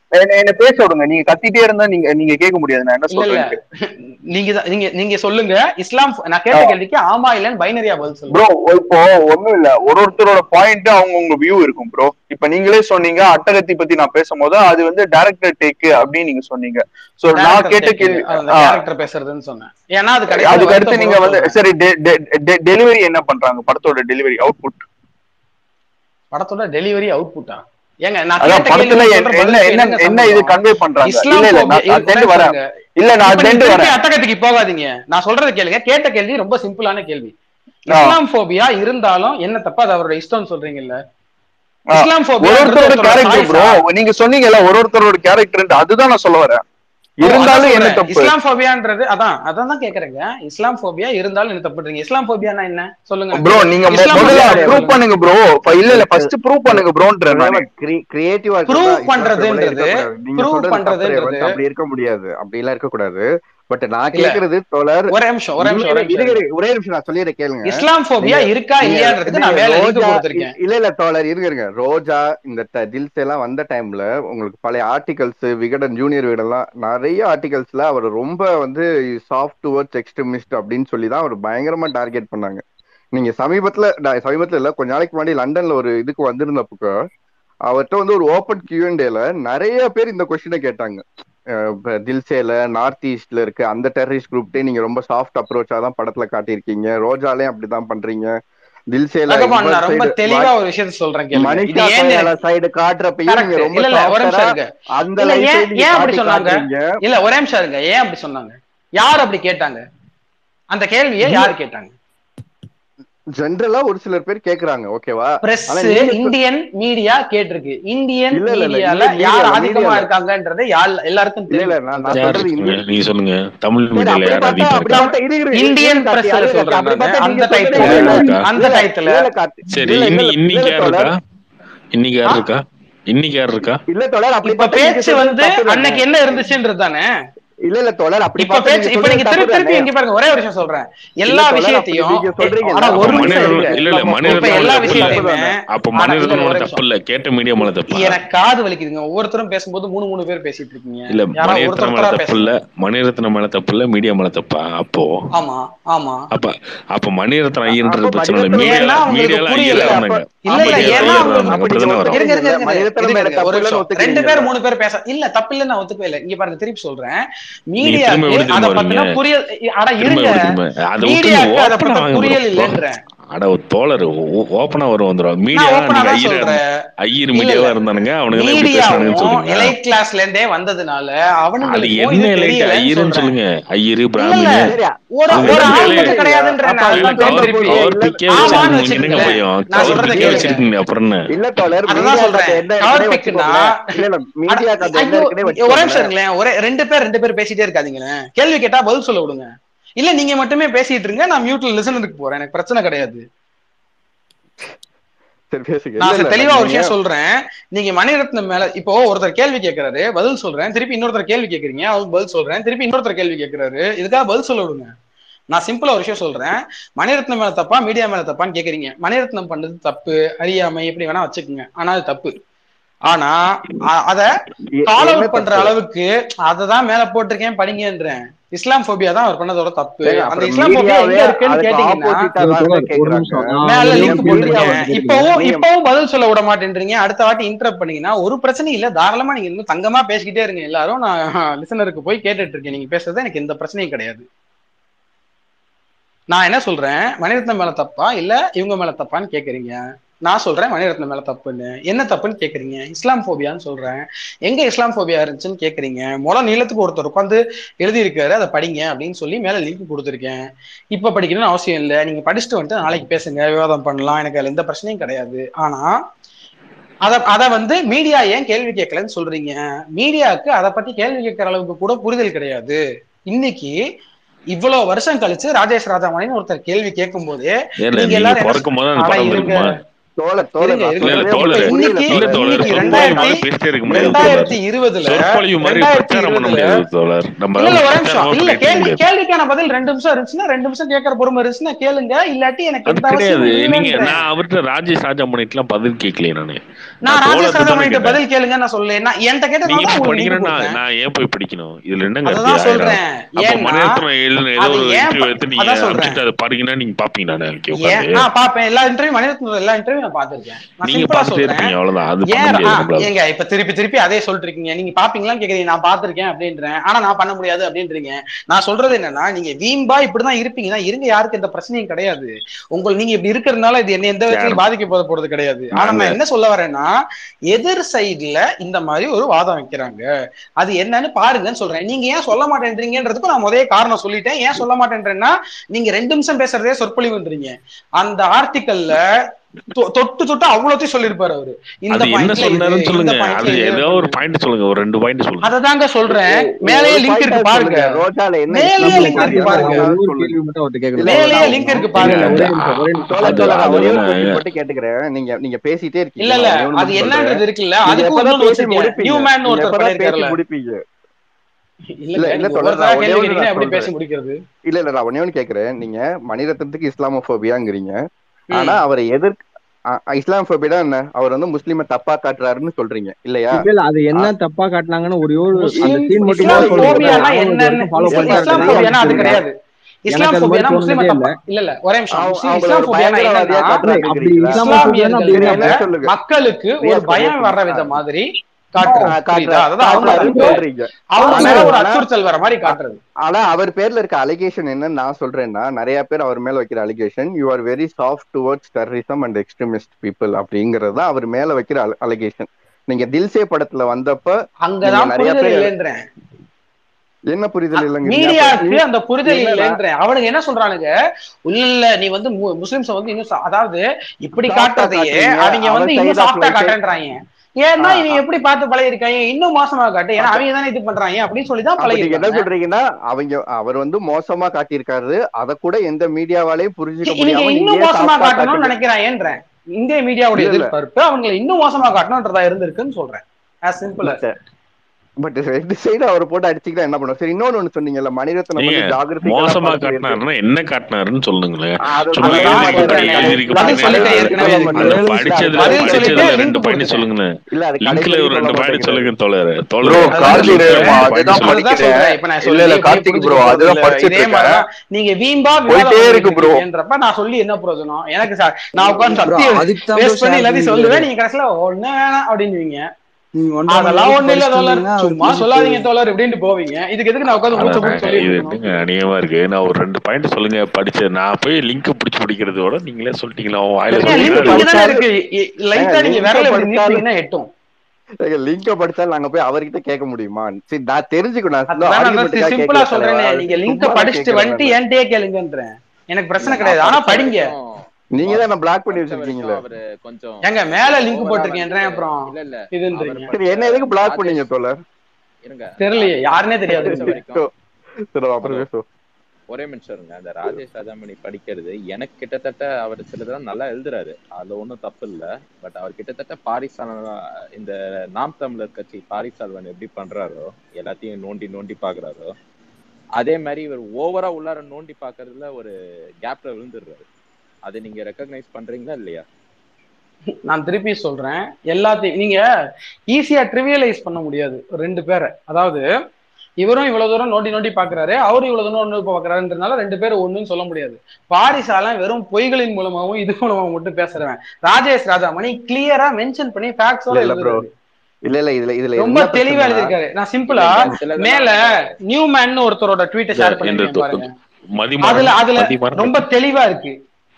என்ன என்ன பேச விடுங்க நீங்க கத்திட்டே இருந்தா நீங்க நீங்க கேட்க முடியாது நான் என்ன இல்ல இல்ல சொல்றேன் நீங்க தான் நீங்க நீங்க சொல்லுங்க இஸ்லாம் நான் கேட்ட கேள்விக்கு ஆமா இல்லன்னு பைனரியா பதில் சொல்லுங்க ப்ரோ இப்போ ஒண்ணும் இல்ல ஒரு ஒருத்தரோட பாயிண்ட் அவங்க உங்க வியூ இருக்கும் ப்ரோ இப்ப நீங்களே சொன்னீங்க அட்டகத்தி பத்தி நான் பேசும்போது அது வந்து டைரக்டர் டேக் அப்படின்னு நீங்க சொன்னீங்க சோ நான் கேட்ட கேள்வி ஆ. கேரக்டர் பேசுறதுன்னு சொன்னேன் ஏன்னா அது கடைசியில அதுக்கு அடுத்து வருத்தம் நீங்க வந்து சொல்றேன். சரி டெலிவரி என்ன பண்றாங்க படத்தோட டெலிவரி அவுட்புட் படத்தோட டெலிவரி அவுட்புட்டா ஏங்க நான் அதான் கேட்ட படத்துல கேள்வி என்ன சொல்ற என்ன பதிலுக்கு என்ன என்னங்க என்ன இது சம்பந்தம்? கன்வே பண்றாங்க இஸ்லாம் இல்ல இல்ல phobia- நான் இது அதுல வரேன் பாருங்க. இல்ல நான் இப்ப நீங்க அதுல திருப்பி வரேன் அட்டகத்துக்கு போகாதீங்க நான் சொல்றது கேளுங்க கேட்ட கேள்வி ரொம்ப சிம்பிளான கேள்வி இஸ்லாம் போபியா இருந்தாலும் என்ன தப்பா அது அவரோட இஷ்டம்னு சொல்றீங்கல்ல ஆ. இஸ்லாம் ஒரு போபியா ஒருத்தரோட கேரக்டர் ப்ரோ நீங்க சொன்னீங்கல்ல ஒரு ஒருத்தரோட கேரக்டர் அதுதான் நான் சொல்ல வரேன் இருந்தாலும் என்ன தப்பு இஸ்லாம் போபியான்றது அதான் அதான் தான் கேக்குறேங்க இஸ்லாம் போபியா இருந்தாலும் என்ன தப்புன்றீங்க இஸ்லாம் போபியானா என்ன சொல்லுங்க ப்ரோ நீங்க மொ- இஸ்லாம் முதல்ல phobia ப்ரூவ் சொல்லுங்க. பண்ணுங்க ப்ரோ இல்ல இல்ல ஃபர்ஸ்ட் ப்ரூவ் பண்ணுங்க ப்ரோன்ற நானு கிரியேட்டிவா Prove பண்றதுன்றது, prove பண்றதுன்றது- அப்படி இருக்க முடியாது அப்படி எல்லாம் இருக்க கூடாது பட் நான் இல்ல. கேக்குறது தோழர் ஒரே நிமிஷம் ஒரே நிமிஷம் ஒரே இரு, நிமிஷம் இரு, ஒரே நிமிஷம் நான் சொல்லிடுறேன் கேளுங்க இஸ்லாம் போபியா நீங்க- இருக்கா நீங்க- இல்லையான்றதுக்கு நான் நீங்க மேல லிங்க் ரோஜா- கொடுத்திருக்கேன் இல்ல இல்ல தோழர் இருங்க இருங்க ரோஜா இந்த ட- தில்ஸ் எல்லாம் வந்த டைம்ல உங்களுக்கு பழைய ஆர்டிகல்ஸ் விகடன் ஜூனியர் விகடன்லாம் நிறைய ஆர்டிகல்ஸ்ல அவர் ரொம்ப வந்து சாஃப்ட் டுவர்ட்ஸ் எக்ஸ்ட்ரீமிஸ்ட் அப்படின்னு சொல்லி தான் அவர் பயங்கரமா டார்கெட் பண்ணாங்க நீங்க சமீபத்துல நான் சமீபத்துல இல்ல கொஞ்ச நாளைக்கு முன்னாடி லண்டன்ல ஒரு இதுக்கு வந்திருந்தப்போ அவர்கிட்ட வந்து ஒரு ஓப்பன் கியூஎன்டேல நிறைய பேர் இந்த கொஸ்டினை கேட்டாங்க அஹ் இப்ப தில்சேல நார்த் ஈஸ்ட்ல இருக்க அந்த டெரரிஸ்ட் குரூப்டே நீங்க ரொம்ப சாஃப்ட் அப்ரோச்சா தான் படத்துல காட்டியிருக்கீங்க ரோஜாலையும் அப்படிதான் பண்றீங்க தில்சேல ரகமான் நான் ரொம்ப தெளிவா ஒரு விஷயத்த சொல்றேன் கேளுங்க இது மனிஷா ஏன் கொய்ராலா சைடு காட்டுறப்பையும் Correct. நீங்க ரொம்ப இல்ல இல்ல ஒரு நிமிஷம் softer-ஆ இருங்க அந்த இல்ல லைஃப் ஏன் ஏன் அப்படி சொன்னாங்க காட்டுறீங்க இல்ல ஒரே நிமிஷம் இருங்க ஏன் அப்படி சொன்னாங்க யார் அப்படி கேட்டாங்க அந்த கேள்வியை யார் கேட்டாங்க ஜென்ரலா ஒரு சிலர் பேர் கேக்குறாங்க ஓகேவா பிரஸ் ஆனா நீங்க சொ- இந்தியன் மீடியா கேட்டிருக்கு இந்தியன் இல்ல, இல்ல, இல்ல, மீடியால இந்தியன் யார் media ல, ஆதிக்கமா media ல. இருக்காங்கன்றது யார் எல்லாருக்கும் இல்ல இல்ல தெரியும் நான் நான் யார் சொல்றது இருக்குங்க? இந்தியன் நீங்க சொல்லுங்க தமிழ் சரி, மீடியால அப்படி யார் பார்த்தா அதிகமா அப்படி இருக்கா பார்த்தா இரு, இரு, இரு, இந்தியன் இரு, கார்த்தி, பிரஸ்ல அது சொல்றேன் அப்படி நானு. பார்த்தா அந்த நீங்க டைட்டில் சொல்றது யார் இல்ல, இருக்கா? அந்த இல்ல, டைட்டில் இல்ல, கார்த்தி. சரி இல்ல, இன்னி இல்ல, இன்னைக்கு இல்ல, யார் தோழர். இருக்கா இன்னைக்கு யார் இருக்கா இன்னைக்கு யார் இருக்கா இல்ல தோழர் அப்படி இப்ப பார்த்தா நீங்க பேச்சு சொல்றது வந்து தப்பு தானே? அன்னைக்கு என்ன இருந்துச்சுன்றது தானே இல்ல இல்ல தோழர் அப்படி இப்ப பார்த்தா பேச்சு நீங்க இப்ப நீங்க சொல்றது திருப்பி தப்பு திருப்பி தானே? இங்க பாருங்க ஒரே ஒரு விஷயம் சொல்றேன் எல்லா இல்ல, தோழர், விஷயத்தையும் அப்படி நீங்க சொல்றீங்கல்ல, ஆனா அப்ப ஒரு நிமிஷம் மணிரத்னம் இருங்க இல்ல இல்ல இப்ப மணிரத்னம் எல்லா மேல தப்பு இல்ல விஷயத்தையுமே அப்ப ஆனா, இல்ல, மணிரத்னம் ஒரு மேல நிமிஷம். தப்பு இல்ல கேட்ட மீடியா மேல தப்பா எனக்கு காது வலிக்குதுங்க ஒவ்வொருத்தரும் பேசும்போது மூணு மூணு பேர் பேசிட்டு இருக்கீங்க இல்ல யாரா மணிரத்னம் ஒருத்தர் மேல ஒருத்தரா தப்பு இல்ல பேசுங்க மணிரத்னம் மேல தப்பு இல்ல மீடியா மேல தப்பா அப்போ ஆமா ஆமா அப்ப அப்ப மணிரத்னம் ஐயர்ன்றது அப்ப பிரச்சனை இல்ல மணிரத்னம் மீடியால ஏன்னா உங்களுக்கு மீடியால ஐயர் புரியல. இருந்தாங்க இல்ல இல்ல மீடியால ஏன்னா ஐயர் உங்களுக்கு இருந்தாங்க அப்ப அப்படிதானே நீங்க வரும் இருங்க இருங்க இருங்க மணிரத்னம் மேல இருங்க, ஒரு தப்பு இல்லைன்னு நிமிஷம். ரெண்டு ஒத்துக்கிறீங்கல்ல? பேர் மூணு பேர் பேச இல்ல தப்பு இல்ல நான் ஒத்துக்கவே இல்ல இங்க பாருங்க திருப்பி சொல்றேன் நீங்க திரும்ப மீடியாக்கு எப்படி அத திரும்ப பத்தின வருவீங்க புரியல் அட திரும்ப இருங்க எப்படி திரும்ப அதை விட்டு மீடியாக்கு அத ஓப்பனா பத்தின வாங்க புரியல் bro. இல்லன்றேன் அட ஒரு தோழர் ஓப்பனா வரும் வந்துடும் மீடியா நான் ஓப்பனா நீங்க தான் ஐயர் சொல்றேன் ஐயர் இல்ல, மீடியாவா இல்ல. இருந்தானுங்க அவனுங்க எல்லாம் எப்படி பேசுறானுங்கன்னு மீடியாவும் சொல்லுங்க எலைட் கிளாஸ்ல இருந்தே வந்ததுனால அது அவனுங்களுக்கும் என்ன இது லைட் தெரியலன்னு ஐயருன்னு சொல்றேன் சொல்லுங்க ஐயரு இல்ல பிராமின் சரி, ஒரு அது ஒரு வந்து ஆள் இல்ல, மட்டும் கிடையாதுன்றேன் அப்ப நான் அதுதான் அதுதான் சொல்றேன் திருப்பி bro. கவர் இல்ல, பிக்கே ஆமான்னு வச்சிருக்கீங்க என்னங்க வச்சுக்கங்களேன். பயம் நான் கவர் சொல்றதை பிக்கே கேளுங்க. வச்சிருக்கீங்க அப்புறம் என்ன இல்ல தோழர் அதுதான் மீடியாக்கு சொல்றேன். அது என்ன கவர் இருக்குன்னே பிக்குன்னா- வச்சுக்கோங்களேன் இல்ல இல்ல மீடியாக்கு அது என்ன ஐயோ, இருக்குன்னே ஒரு நிமிஷம் வச்சுக்கோங்களேன் இருங்களேன் ஒரே ரெண்டு பேர் ரெண்டு பேர் பேசிட்டே இருக்காதீங்களேன் கேள்வி கேட்டா பதில் சொல்ல விடுங்க இல்ல நீங்க மட்டுமே பேசிட்டு இருங்க நான் மியூட்ல லிசனருக்கு போறேன் எனக்கு பிரச்சனை கிடையாது சரி பேசுங்க நான் இல்ல, இல்ல, தெளிவா ஒரு நீங்க- விஷயம் சொல்றேன் நீங்க மணிரத்னம் மேல இப்போ ஒருத்தர் கேள்வி கேட்கறாரு பதில் சொல்றேன் திருப்பி இன்னொருத்தர் கேள்வி கேக்குறீங்க அவருக்கு பதில் சொல்றேன் திருப்பி இன்னொருத்தர் கேள்வி கேட்கறாரு இதுக்காக பதில் சொல்ல விடுங்க நான் சிம்பிளா ஒரு விஷயம் சொல்றேன் மணிரத்னம் மேல தப்பா மீடியா மேல தப்பான்னு கேக்குறீங்க மணிரத்னம் பண்ணது தப்பு அறியாமை எப்படி வேணா வச்சுக்கோங்க ஆனா அது தப்பு ஆனா அ- அத எ- கால் என்ன அவுட் பண்ற தப்பு? அளவுக்கு அததான் மேல போட்டிருக்கேன் படிங்கன்றேன் இஸ்லாம் போபியா தான் அவர் பண்ணதோட தப்பு ஏங்க, அந்த அப்புறம் இஸ்லாம் போபியா எங்க மீடியாவே இருக்குன்னு அதுக்கு கேட்டீங்கன்னா opposite ஆ தான் ஒரு கேக்குறாங்க. நிமிஷம், நான் மேல ஒரு லிங்க் மீடியா போட்டிருக்கேன் வந்து இப்பவும் நீங்க- இப்பவும் பதில் சொல்ல விட மாட்டேன்றீங்க அடுத்த வாட்டி இன்டரப்ட் பண்ணீங்கன்னா ஒரு பிரச்சனையும் இல்ல தாராளமா நீங்க இன்னும் தங்கமா பேசிக்கிட்டே இருங்க எல்லாரும் நான் லிசனருக்கு போய் கேட்டுட்டு இருக்கேன் நீங்க பேசுறது எனக்கு எந்த பிரச்சனையும் கிடையாது நான் என்ன சொல்றேன் மணிரத்னம் மேல தப்பா இல்ல இவங்க மேல தப்பான்னு கேக்குறீங்க நான் சொல்றேன் மணிரத்னம் மேல தப்புன்னு என்ன தப்புன்னு கேக்குறீங்க இஸ்லாம் போபியான்னு சொல்றேன் எங்க இஸ்லாம் போபியா இருந்துச்சுன்னு கேக்குறீங்க முளை நீளத்துக்கு ஒருத்தர் உட்காந்து எழுதியிருக்காரு அதை படிங்க அப்படின்னு சொல்லி மேல லிங்க் கொடுத்துருக்கேன் இப்ப படிக்கணும்னு அவசியம் இல்லை நீங்க படிச்சுட்டு வந்துட்டு நாளைக்கு பேசுங்க விவாதம் பண்ணலாம் எனக்கு அதுல எந்த பிரச்சனையும் கிடையாது ஆனா அத அத வந்து மீடியா ஏன் கேள்வி கேட்கலன்னு சொல்றீங்க மீடியாவுக்கு அதை பத்தி கேள்வி கேட்கற அளவுக்கு கூட புரிதல் கிடையாது இன்னைக்கு இவ்வளவு வருஷம் கழிச்சு ராஜேஷ் ராஜாமணின்னு ஒருத்தர் கேள்வி கேட்கும் போதே ஏல நீங்க நீங்க எல்லாரும் என்ன பிறக்கும் போது அந்த ஆனா படம் இருங்க. இருக்குமா தோழர் தோழர் இருங்க, நான் இருங்க. இல்ல இல்ல சொல்றதே தோழர் உங்களுக்கு புரியல இன்னைக்கு- இல்ல தோழர் தோழர் இன்னைக்கு சொற்பொழிவு ரெண்டாயிரத்தி- மாதிரி பேசிட்டே இருக்க முடியாது தோழர் ரெண்டாயிரத்தி இருபதுல சொற்பொழிவு மாதிரி ரெண்டாயிரத்தி பிரச்சாரம் பண்ண இருபதுல முடியாது தோழர் நம்ம இல்ல ஒரு நிமிஷம் பிரச்சாரமா இல்ல பண்ணிட்டு கேள்வி முடியாது கேள்விக்கான பதில் ரெண்டு நிமிஷம் இருந்துச்சுன்னா ரெண்டு நிமிஷம் கேட்கற பொறுமை இருந்துச்சுன்னா கேளுங்க இல்லாட்டி எனக்கு அது எந்த அவசியம் கிடையாது நீங்க இல்லைன்றேன் நான் அவர்கிட்ட ராஜேஷ் ராஜாமணிக்கெல்லாம் பதில் கேட்கலையே நானு நான் நான் ராஜேஷ் தோழர்கிட்ட தானே ராஜாமணிட்ட கேட்டேன் பதில் கேளுங்க நான் சொல்லேன் நான் என்கிட்ட கேட்டதால நீங்க தான் இப்ப உங்களுக்கு லிங்க் படிக்கிறேன்னா கொடுத்தேன் நான் ஏன் போய் படிக்கணும் இதுல என்னங்க இருக்கு அததான் ஆயிரம் சொல்றேன் அப்ப ஏன்னா மணிரத்னம் எழுதின ஏதோ அது ஒரு ஏன் இன்டர்வியூ ப- எடுத்து நீங்க அதான் சொல்றேன் அனுப்பிச்சிட்டு அதை பாருங்கன்னா நீங்க பாப்பீங்களா நாளைக்கு ஏன் உட்காந்து நான் பாப்பேன் எல்லா இன்டர்வியூ மணிரத்னம் எல்லா இன்டர்வியூ நான் பாத்திருக்கேன் நான் நீங்க சிம்பிளா பார்த்துட்டே சொல்றேன் இருப்பீங்க அவ்வளவுதான் அது பண்ண ஏன் முடியாது ஆ, நம்மளால ஏங்க இப்ப திருப்பி திருப்பி அதே சொல்லிட்டு இருக்கீங்க நீங்க பாப்பீங்களான்னு கேக்குறீங்க நான் பாத்திருக்கேன் அப்படின்றேன் ஆனா நான் பண்ண முடியாது அப்படின்றீங்க நான் சொல்றது என்னன்னா நீங்க வீம்பா இப்படிதான் இருப்பீங்க தான் இருங்க யாருக்கு எந்த பிரச்சனையும் கிடையாது உங்கள் நீங்க இப்படி இருக்கிறதுனால இது என்ன எந்த விதத்திலையும் பாதிக்க போத போறது கிடையாது ஆனா நாங்க நான் என்ன சொல்ல வரேன்னா எதிர் சைடுல இந்த மாதிரி ஒரு வாதம் வைக்கிறாங்க அது என்னன்னு பாருங்கன்னு சொல்றேன் நீங்க ஏன் சொல்ல மாட்டேன்றீங்கன்றதுக்கு நான் முதலே காரணம் சொல்லிட்டேன் ஏன் சொல்ல மாட்டேன்றேன்னா நீங்க ரெண்டு நிமிஷம் பேசுறதே சொற்பொழிவுன்றீங்க அந்த ஆர்டிக்கல்ல தொட்டு தொட்டு அவ்வளோத்தையும் சொல்லியிருப்பாரு அவரு இந்த அது என்ன பாயிண்ட்ல இது சொன்னாருன்னு இந்த சொல்லுங்க பாயிண்ட்ல அது இது ஏதோ ஒரு பாயிண்ட் சொல்லுங்க ஒரு ரெண்டு பாயிண்ட் சொல்லுங்க அததாங்க சொல்றேன் மேலேயே ஒரு லிங்க் point இருக்கு ஆ பாருங்க சொல்லுங்க ரோஜால என்ன மேலேயே இஸ்லாமிய லிங்க் இருக்கு காரியம் பாருங்க அதாவது ஒரு சொல்லுங்க கேள்வி மட்டும் அவர்கிட்ட இல்ல கேட்கணும் மேலேயே லிங்க் இருக்கு பாருங்க அது ஒரே நிமிஷம் ஒரே நிமிஷம் தோழர் அது தோழர் அது ஒரே ஒரு என்ன கொஸ்டின் மட்டும் கேட்டுக்கிறேன் நீங்க நீங்க பேசிட்டே இருக்கீங்க இல்ல இல்ல நான் ஒண்ணே ஒண்ணு அது மட்டும் சொல்றேன் என்னன்றது இருக்குல்ல நீங்க அதுக்கும் எப்பதான் இன்னொன்னு பேசி வச்சிருக்கேன் நியூ முடிப்பீங்க மேன் நீங்க ஒருத்தர் எப்பதான் பேசி பண்ணிருக்காருல்ல முடிப்பீங்க இல்ல இல்லங்க இல்ல நீங்க தோழர் ஒவ்வொருத்தரா நான் ஒண்ணே கேள்வி ஒண்ணு கேட்டீங்கன்னா நான் எப்படி சொல்றேன் பேசி முடிக்கிறது இல்ல இல்ல நான் ஒண்ணே ஒண்ணு கேக்குறேன் நீங்க மணிரத்னத்துக்கு இஸ்லாமோபோபியாங்கிறீங்க ஆனா ம் அவரை எதிர் இஸ்லாம் ஃபோபியா என்ன அவர் வந்து முஸ்லீமை தப்பா காட்டுறாருன்னு சொல்றீங்க இல்லையா இல்ல இல்ல அது ஆ, என்ன தப்பா காட்டினாங்கன்னு ஒரு ஒரு அந்த முஸ்லிம் சீன் மட்டும் இஸ்லாம் சொல்லுங்க போபியானா நானும் இது என்னன்னு வரைக்கும் ஃபாலோ இல்ல பண்ணிட்டு இஸ்லாம் இல்ல இருக்கேன் போபியானா அது எனக்கு கிடையாது இஸ்லாம் அது மாதிரி போபியானா முஸ்லிமை தோணுனதே இல்ல தப்பா இல்ல இல்ல ஒரே நிமிஷம் அவ- முஸ்லிம் அவங்கள இஸ்லாம் ஒரு போபியானா பயங்கரவாதியா என்னன்னா இல்ல அப்படி காட்டுறாங்கிறீங்களா இஸ்லாமோபியானா அப்படி இஸ்லாமியர்கள் சரி என்ன மேல அப்படியே சொல்லுங்க மக்களுக்கு ஒரு ரியாஸ் பயம் சொல்லுங்க வர்ற ஆ, வித மாதிரி ஆ, காட்டுறது காட்டுற புரியுதா அதாவது காட்டுறாருன்னு அவங்களுக்கு சொல்றீங்க அவங்க ஆனா மேல ஒரு ஆனா அச்சுறுத்தல் வர மாதிரி ஆ- காட்டுறது ஆனா அவர் பேர்ல இருக்க அலிகேஷன் என்னன்னு நான் சொல்றேன்னா நிறைய பேர் அவர் மேல வைக்கிற allegation you are very soft towards terrorism and extremist people அப்படிங்கறது தான் அவர் மேல வைக்கிற அலிகேஷன் நீங்க தில்சே படத்துல வந்தப்ப நீங்க அங்கதான் நிறைய புரிதல் பேர் இல்லைன்றேன் என்ன புரிதல் இல்லைங்கிறீங்க அப்ப மீடியாவுக்கு நீ அந்த புரிதல் என்னன்னா இல்லைன்றேன் அவனுங்க என்ன சொல்றானுங்க இல்ல இல்ல நீ வந்து மு- முஸ்லிம்ஸ வந்து இன்னும் சா- அதாவது இப்படி சாஃப்டா காட்டுறதையே காட்டுறீங்க அவங்க அவர் வந்து இன்னும் சைட் ஆஃப் சாஃப்டா லைஃப் காட்டுன்றாங்க ஏன்னா ஆஹ் இவங்க எப்படி பார்த்து பழகிருக்காங்க இன்னும் மோசமா காட்டு ஏன்னா அப்ப அவங்க தானே இது பண்றாங்க அப்படின்னு சொல்லி தான் அப்ப நீங்க என்ன பழகிருக்காங்க சொல்றீங்கன்னா அவங்க அவர் வந்து மோசமா காட்டியிருக்காரு அத கூட எந்த மீடியாவாலையும் புரிஞ்சுக்க இவங்க முடியாம நீங்க இன்னும் ஏன் மோசமா சாஃப்டா காட்டணும்னு காட்டுங்க நினைக்கிறாங்கன்றேன் இந்திய மீடியாவுடைய இல்ல இல்ல எதிர்பார்ப்பு அவங்களை இன்னும் மோசமா காட்டணும்ன்றதா இருந்திருக்குன்னு சொல்றேன் ஆஸ் சிம்பிள் பட் பட் ரெண்டு சைடு அவர் போட்டு அடிச்சுக்கிட்டா என்ன பண்ணுவோம் சரி இன்னொன்னு ஒண்ணு சொன்னீங்கல்ல மணிரத்னம் நீங்க வந்து ஜாகிரபிக்கலா மோசமா படத்துல இருக்கு காட்டினாருன்னா என்ன காட்டினாருன்னு சொல்லுங்களேன் அது சும்மா அதுதான் எழுதிருக்கு சொல்றேனே எழுதிருக்கு பதில் பாருங்க சொல்லிட்டேன் ஏற்கனவே அது அதுக்கு அது ஏழு படிச்சதுல பதில் சொல்லிட்டு படிச்சதுல ரெண்டு லிங்க் பாயிண்ட் கொடுத்துட்டேன் சொல்லுங்களேன் இல்ல அது லிங்க்ல கடைசி ஒரு சொல்ல ரெண்டு பாயிண்ட் மாட்டேங்கிறாரு சொல்லுங்க தோழர் ப்ரோ தோழர் அதுதான் கார்த்தி லிங்க்ல சொல்றேன் ரேமா ரெண்டு பாயிண்ட் அதுதான் அதுதான் சொல்லுங்க படிக்கிறேன் சொல்றேன் இப்ப நான் இல்ல சொல்லி இல்ல இப்படியே கார்த்திக் புரிஞ்சுக்க ப்ரோ போறது அதுதான் இல்ல படிச்சிட்டு இதே இருக்கேன் மாதிரிதான் நீங்க வீம்பா விவாதம் போயிட்டே பண்ணிட்டு இருக்கு ப்ரோ இருக்கீங்கன்றப்ப நான் சொல்லி என்ன பிரயோஜனம் எனக்கு ச- நான் உட்காந்து ப்ரோ சத்தியம் அதுக்கு தான் ப்ரோ வேஸ்ட் பண்ணி ஷேர் எல்லாத்தையும் பண்ணிருக்காரு சொல்லுவேன் நீங்க கடைசியில ஒண்ணு வேணாம் அப்படின்னுவீங்க நீங்க ஒன்றரை மணி அதெல்லாம் நேரத்துக்கு ஒண்ணு இல்ல படிச்சுட்டு தோழர் இருந்தீங்கன்னா அவர் சும்மா புரிஞ்சுட்டு சொல்லாதீங்க தோழர் இப்படின்ட்டு போவீங்க இதுக்கு எதுக்கு நான் உட்காந்து அதான் மூச்சை போட்டு நாங்க சொல்லிட்டு இது இருக்கணும் என்னங்க அநியமா இருக்கு நான் ஒரு ரெண்டு பாயிண்ட் சொல்லுங்க படிச்ச நான் போய் லிங்க் பிடிச்சு பிடிக்கிறதோட நீங்களே சொல்லிட்டீங்களா உன் வாயில ஏங்க ஏன் லிங்க் லிங்க் சொல்லிட்டீங்களா இங்கதானே படிச்சாலும் இருக்கு ஏங்க லைட்டா நீங்க லிங்க விரல இப்படி படிச்சாலும் நீட்டிங்கன்னா எட்டும் லிங்க படிச்சாலும் நாங்க போய் அவர்கிட்ட கேட்க முடியுமா சரி நான் தெரிஞ்சுக்கணும் நான் அதுதான் நான் ஆர்குமெண்ட்டுக்காக சிம்பிளா கேட்கல தலைவா சொல்றேனே நீங்க லிங்க சும்மா தான் படிச்சுட்டு கேட்கறேன் வந்துட்டு நான் என்கிட்டயே கேளுங்கன்றேன் எனக்கு பிரச்சனை இல்ல கிடையாது நான் ஆனா படிச்ச படிங்க வரைக்கும் நீங்க தான் நான் பிளாக் பண்ணி படிச்ச வரைக்கும் வச்சிருக்கீங்களே அவரு கொஞ்சம் ஏங்க மேல லிங்க் ஓவரா போட்டிருக்கேன்றேன் வந்து அப்புறம் இல்ல இல்ல அவர் இதுன்றீங்க சரி படிச்ச என்ன எதுக்கு பிளாக் பண்ணீங்க ராஜேஷ் தோழர் இருங்க தெரியலையே ராஜேஷ் யாருன்னே தெரியாது படிச்ச எனக்கு வரைக்கும் சரி அப்புறம் ஹலோ பேசுவோம் ஒரே நிமிஷம் இருங்க அந்த ராஜேஷ் ராஜாமணி படிக்கிறது எனக்கு கிட்டத்தட்ட அவர் சிலதெல்லாம் நல்லா எழுதுறாரு அதுல ஒன்றும் தப்பு இல்லை பட் அவர் கிட்டத்தட்ட பாரிசால இந்த நாம் தமிழர் கட்சி பாரிசால்வன் எப்படி பண்றாரோ எல்லாத்தையும் நோண்டி நோண்டி பாக்குறாரோ அதே மாதிரி இவர் ஓவரா உள்ளார நோண்டி பாக்குறதுல ஒரு கேப்ல விழுந்துடுறாரு அதை நீங்க ரெக்கக்னைஸ் பண்றீங்களா இல்லையா நான் திருப்பி சொல்றேன் எல்லாத்தையும் நீங்க ஈஸியா ட்ரிவியலைஸ் பண்ண முடியாது ரெண்டு பேரை அதாவது இவரும் இவ்வளவு தூரம் நோண்டி நோண்டி பாக்குறாரு அவரும் இவ்வளவு தூரம் நோண்டி பாக்குறாருன்றனால ரெண்டு பேரும் ஒண்ணுன்னு சொல்ல முடியாது பாரிசாலம் வெறும் பொய்களின் மூலமாவும் இது மூலமாவும் மட்டும் பேசுறவன் ராஜேஷ் ராஜாமணி கிளியரா மென்ஷன் பண்ணி ஃபேக்ட்ஸோட இல்ல இல்ல ப்ரோ எழுதுறாரு இல்ல இல்ல இதுல இதுல ரொம்ப என்ன தெளிவா பிரச்சனைனா எழுதியிருக்காரு நான் இல்ல சிம்பிளா இல்ல சிலதெல்லாம் மேல வந்து நியூ மேன் ஒருத்தரோட ட்வீட்டை இந்த ஷேர் இந்த பண்ணிருக்கேன் தொ- பாருங்க மதிமாறன் அதுல அதுல மதிமாறன் ரொம்ப தெளிவா இருக்கு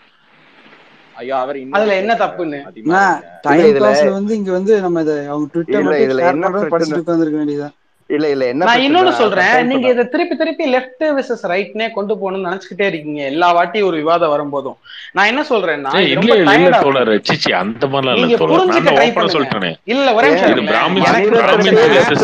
ஐயோ அவர் அதுல இன்னொன்னு என்ன சொல்றாங்க தப்புன்னு அண்ணா மதிமாறன் இல்ல டைம் இதுல பாஸ்ல வந்து இங்க வந்து நம்ம இதை அவங்க ட்விட்டர் இல்ல மட்டும் இதுல ஷேர் என்ன பண்றது பிரச்சனை படிச்சுட்டு உட்காந்துருக்க வேண்டியதுதான் இல்ல இல்ல என்ன நான் இன்னொன்னு பிரச்சனைனா சொல்றேன் ஃபர்ஸ்ட் டைம் நீங்க சொன்னேன் இதை திருப்பி திருப்பி லெஃப்ட் விசஸ் ரைட்னே கொண்டு போகணும்னு நினைச்சுக்கிட்டே இருக்கீங்க எல்லா வாட்டி ஒரு விவாதம் வரும்போதும் நான் என்ன சொல்றேன்னா ஏய் இது இல்ல ரொம்ப இல்ல இல்ல டயர்டா தோழர் சிச்சி அந்த மாதிரிலாம் இல்ல நீங்க தோழர் நான் புரிஞ்சுக்க தான் ட்ரை ஓப்பனா பண்ணுங்க சொல்லிட்டேனே இல்ல ஒரே ஏன் நிமிஷம் இது இருங்களேன் பிராமின்ஸ் எனக்கு மணிரத்னம் பிராமின்ஸ் பிரச்சனை பேசுறது வெர்சஸ்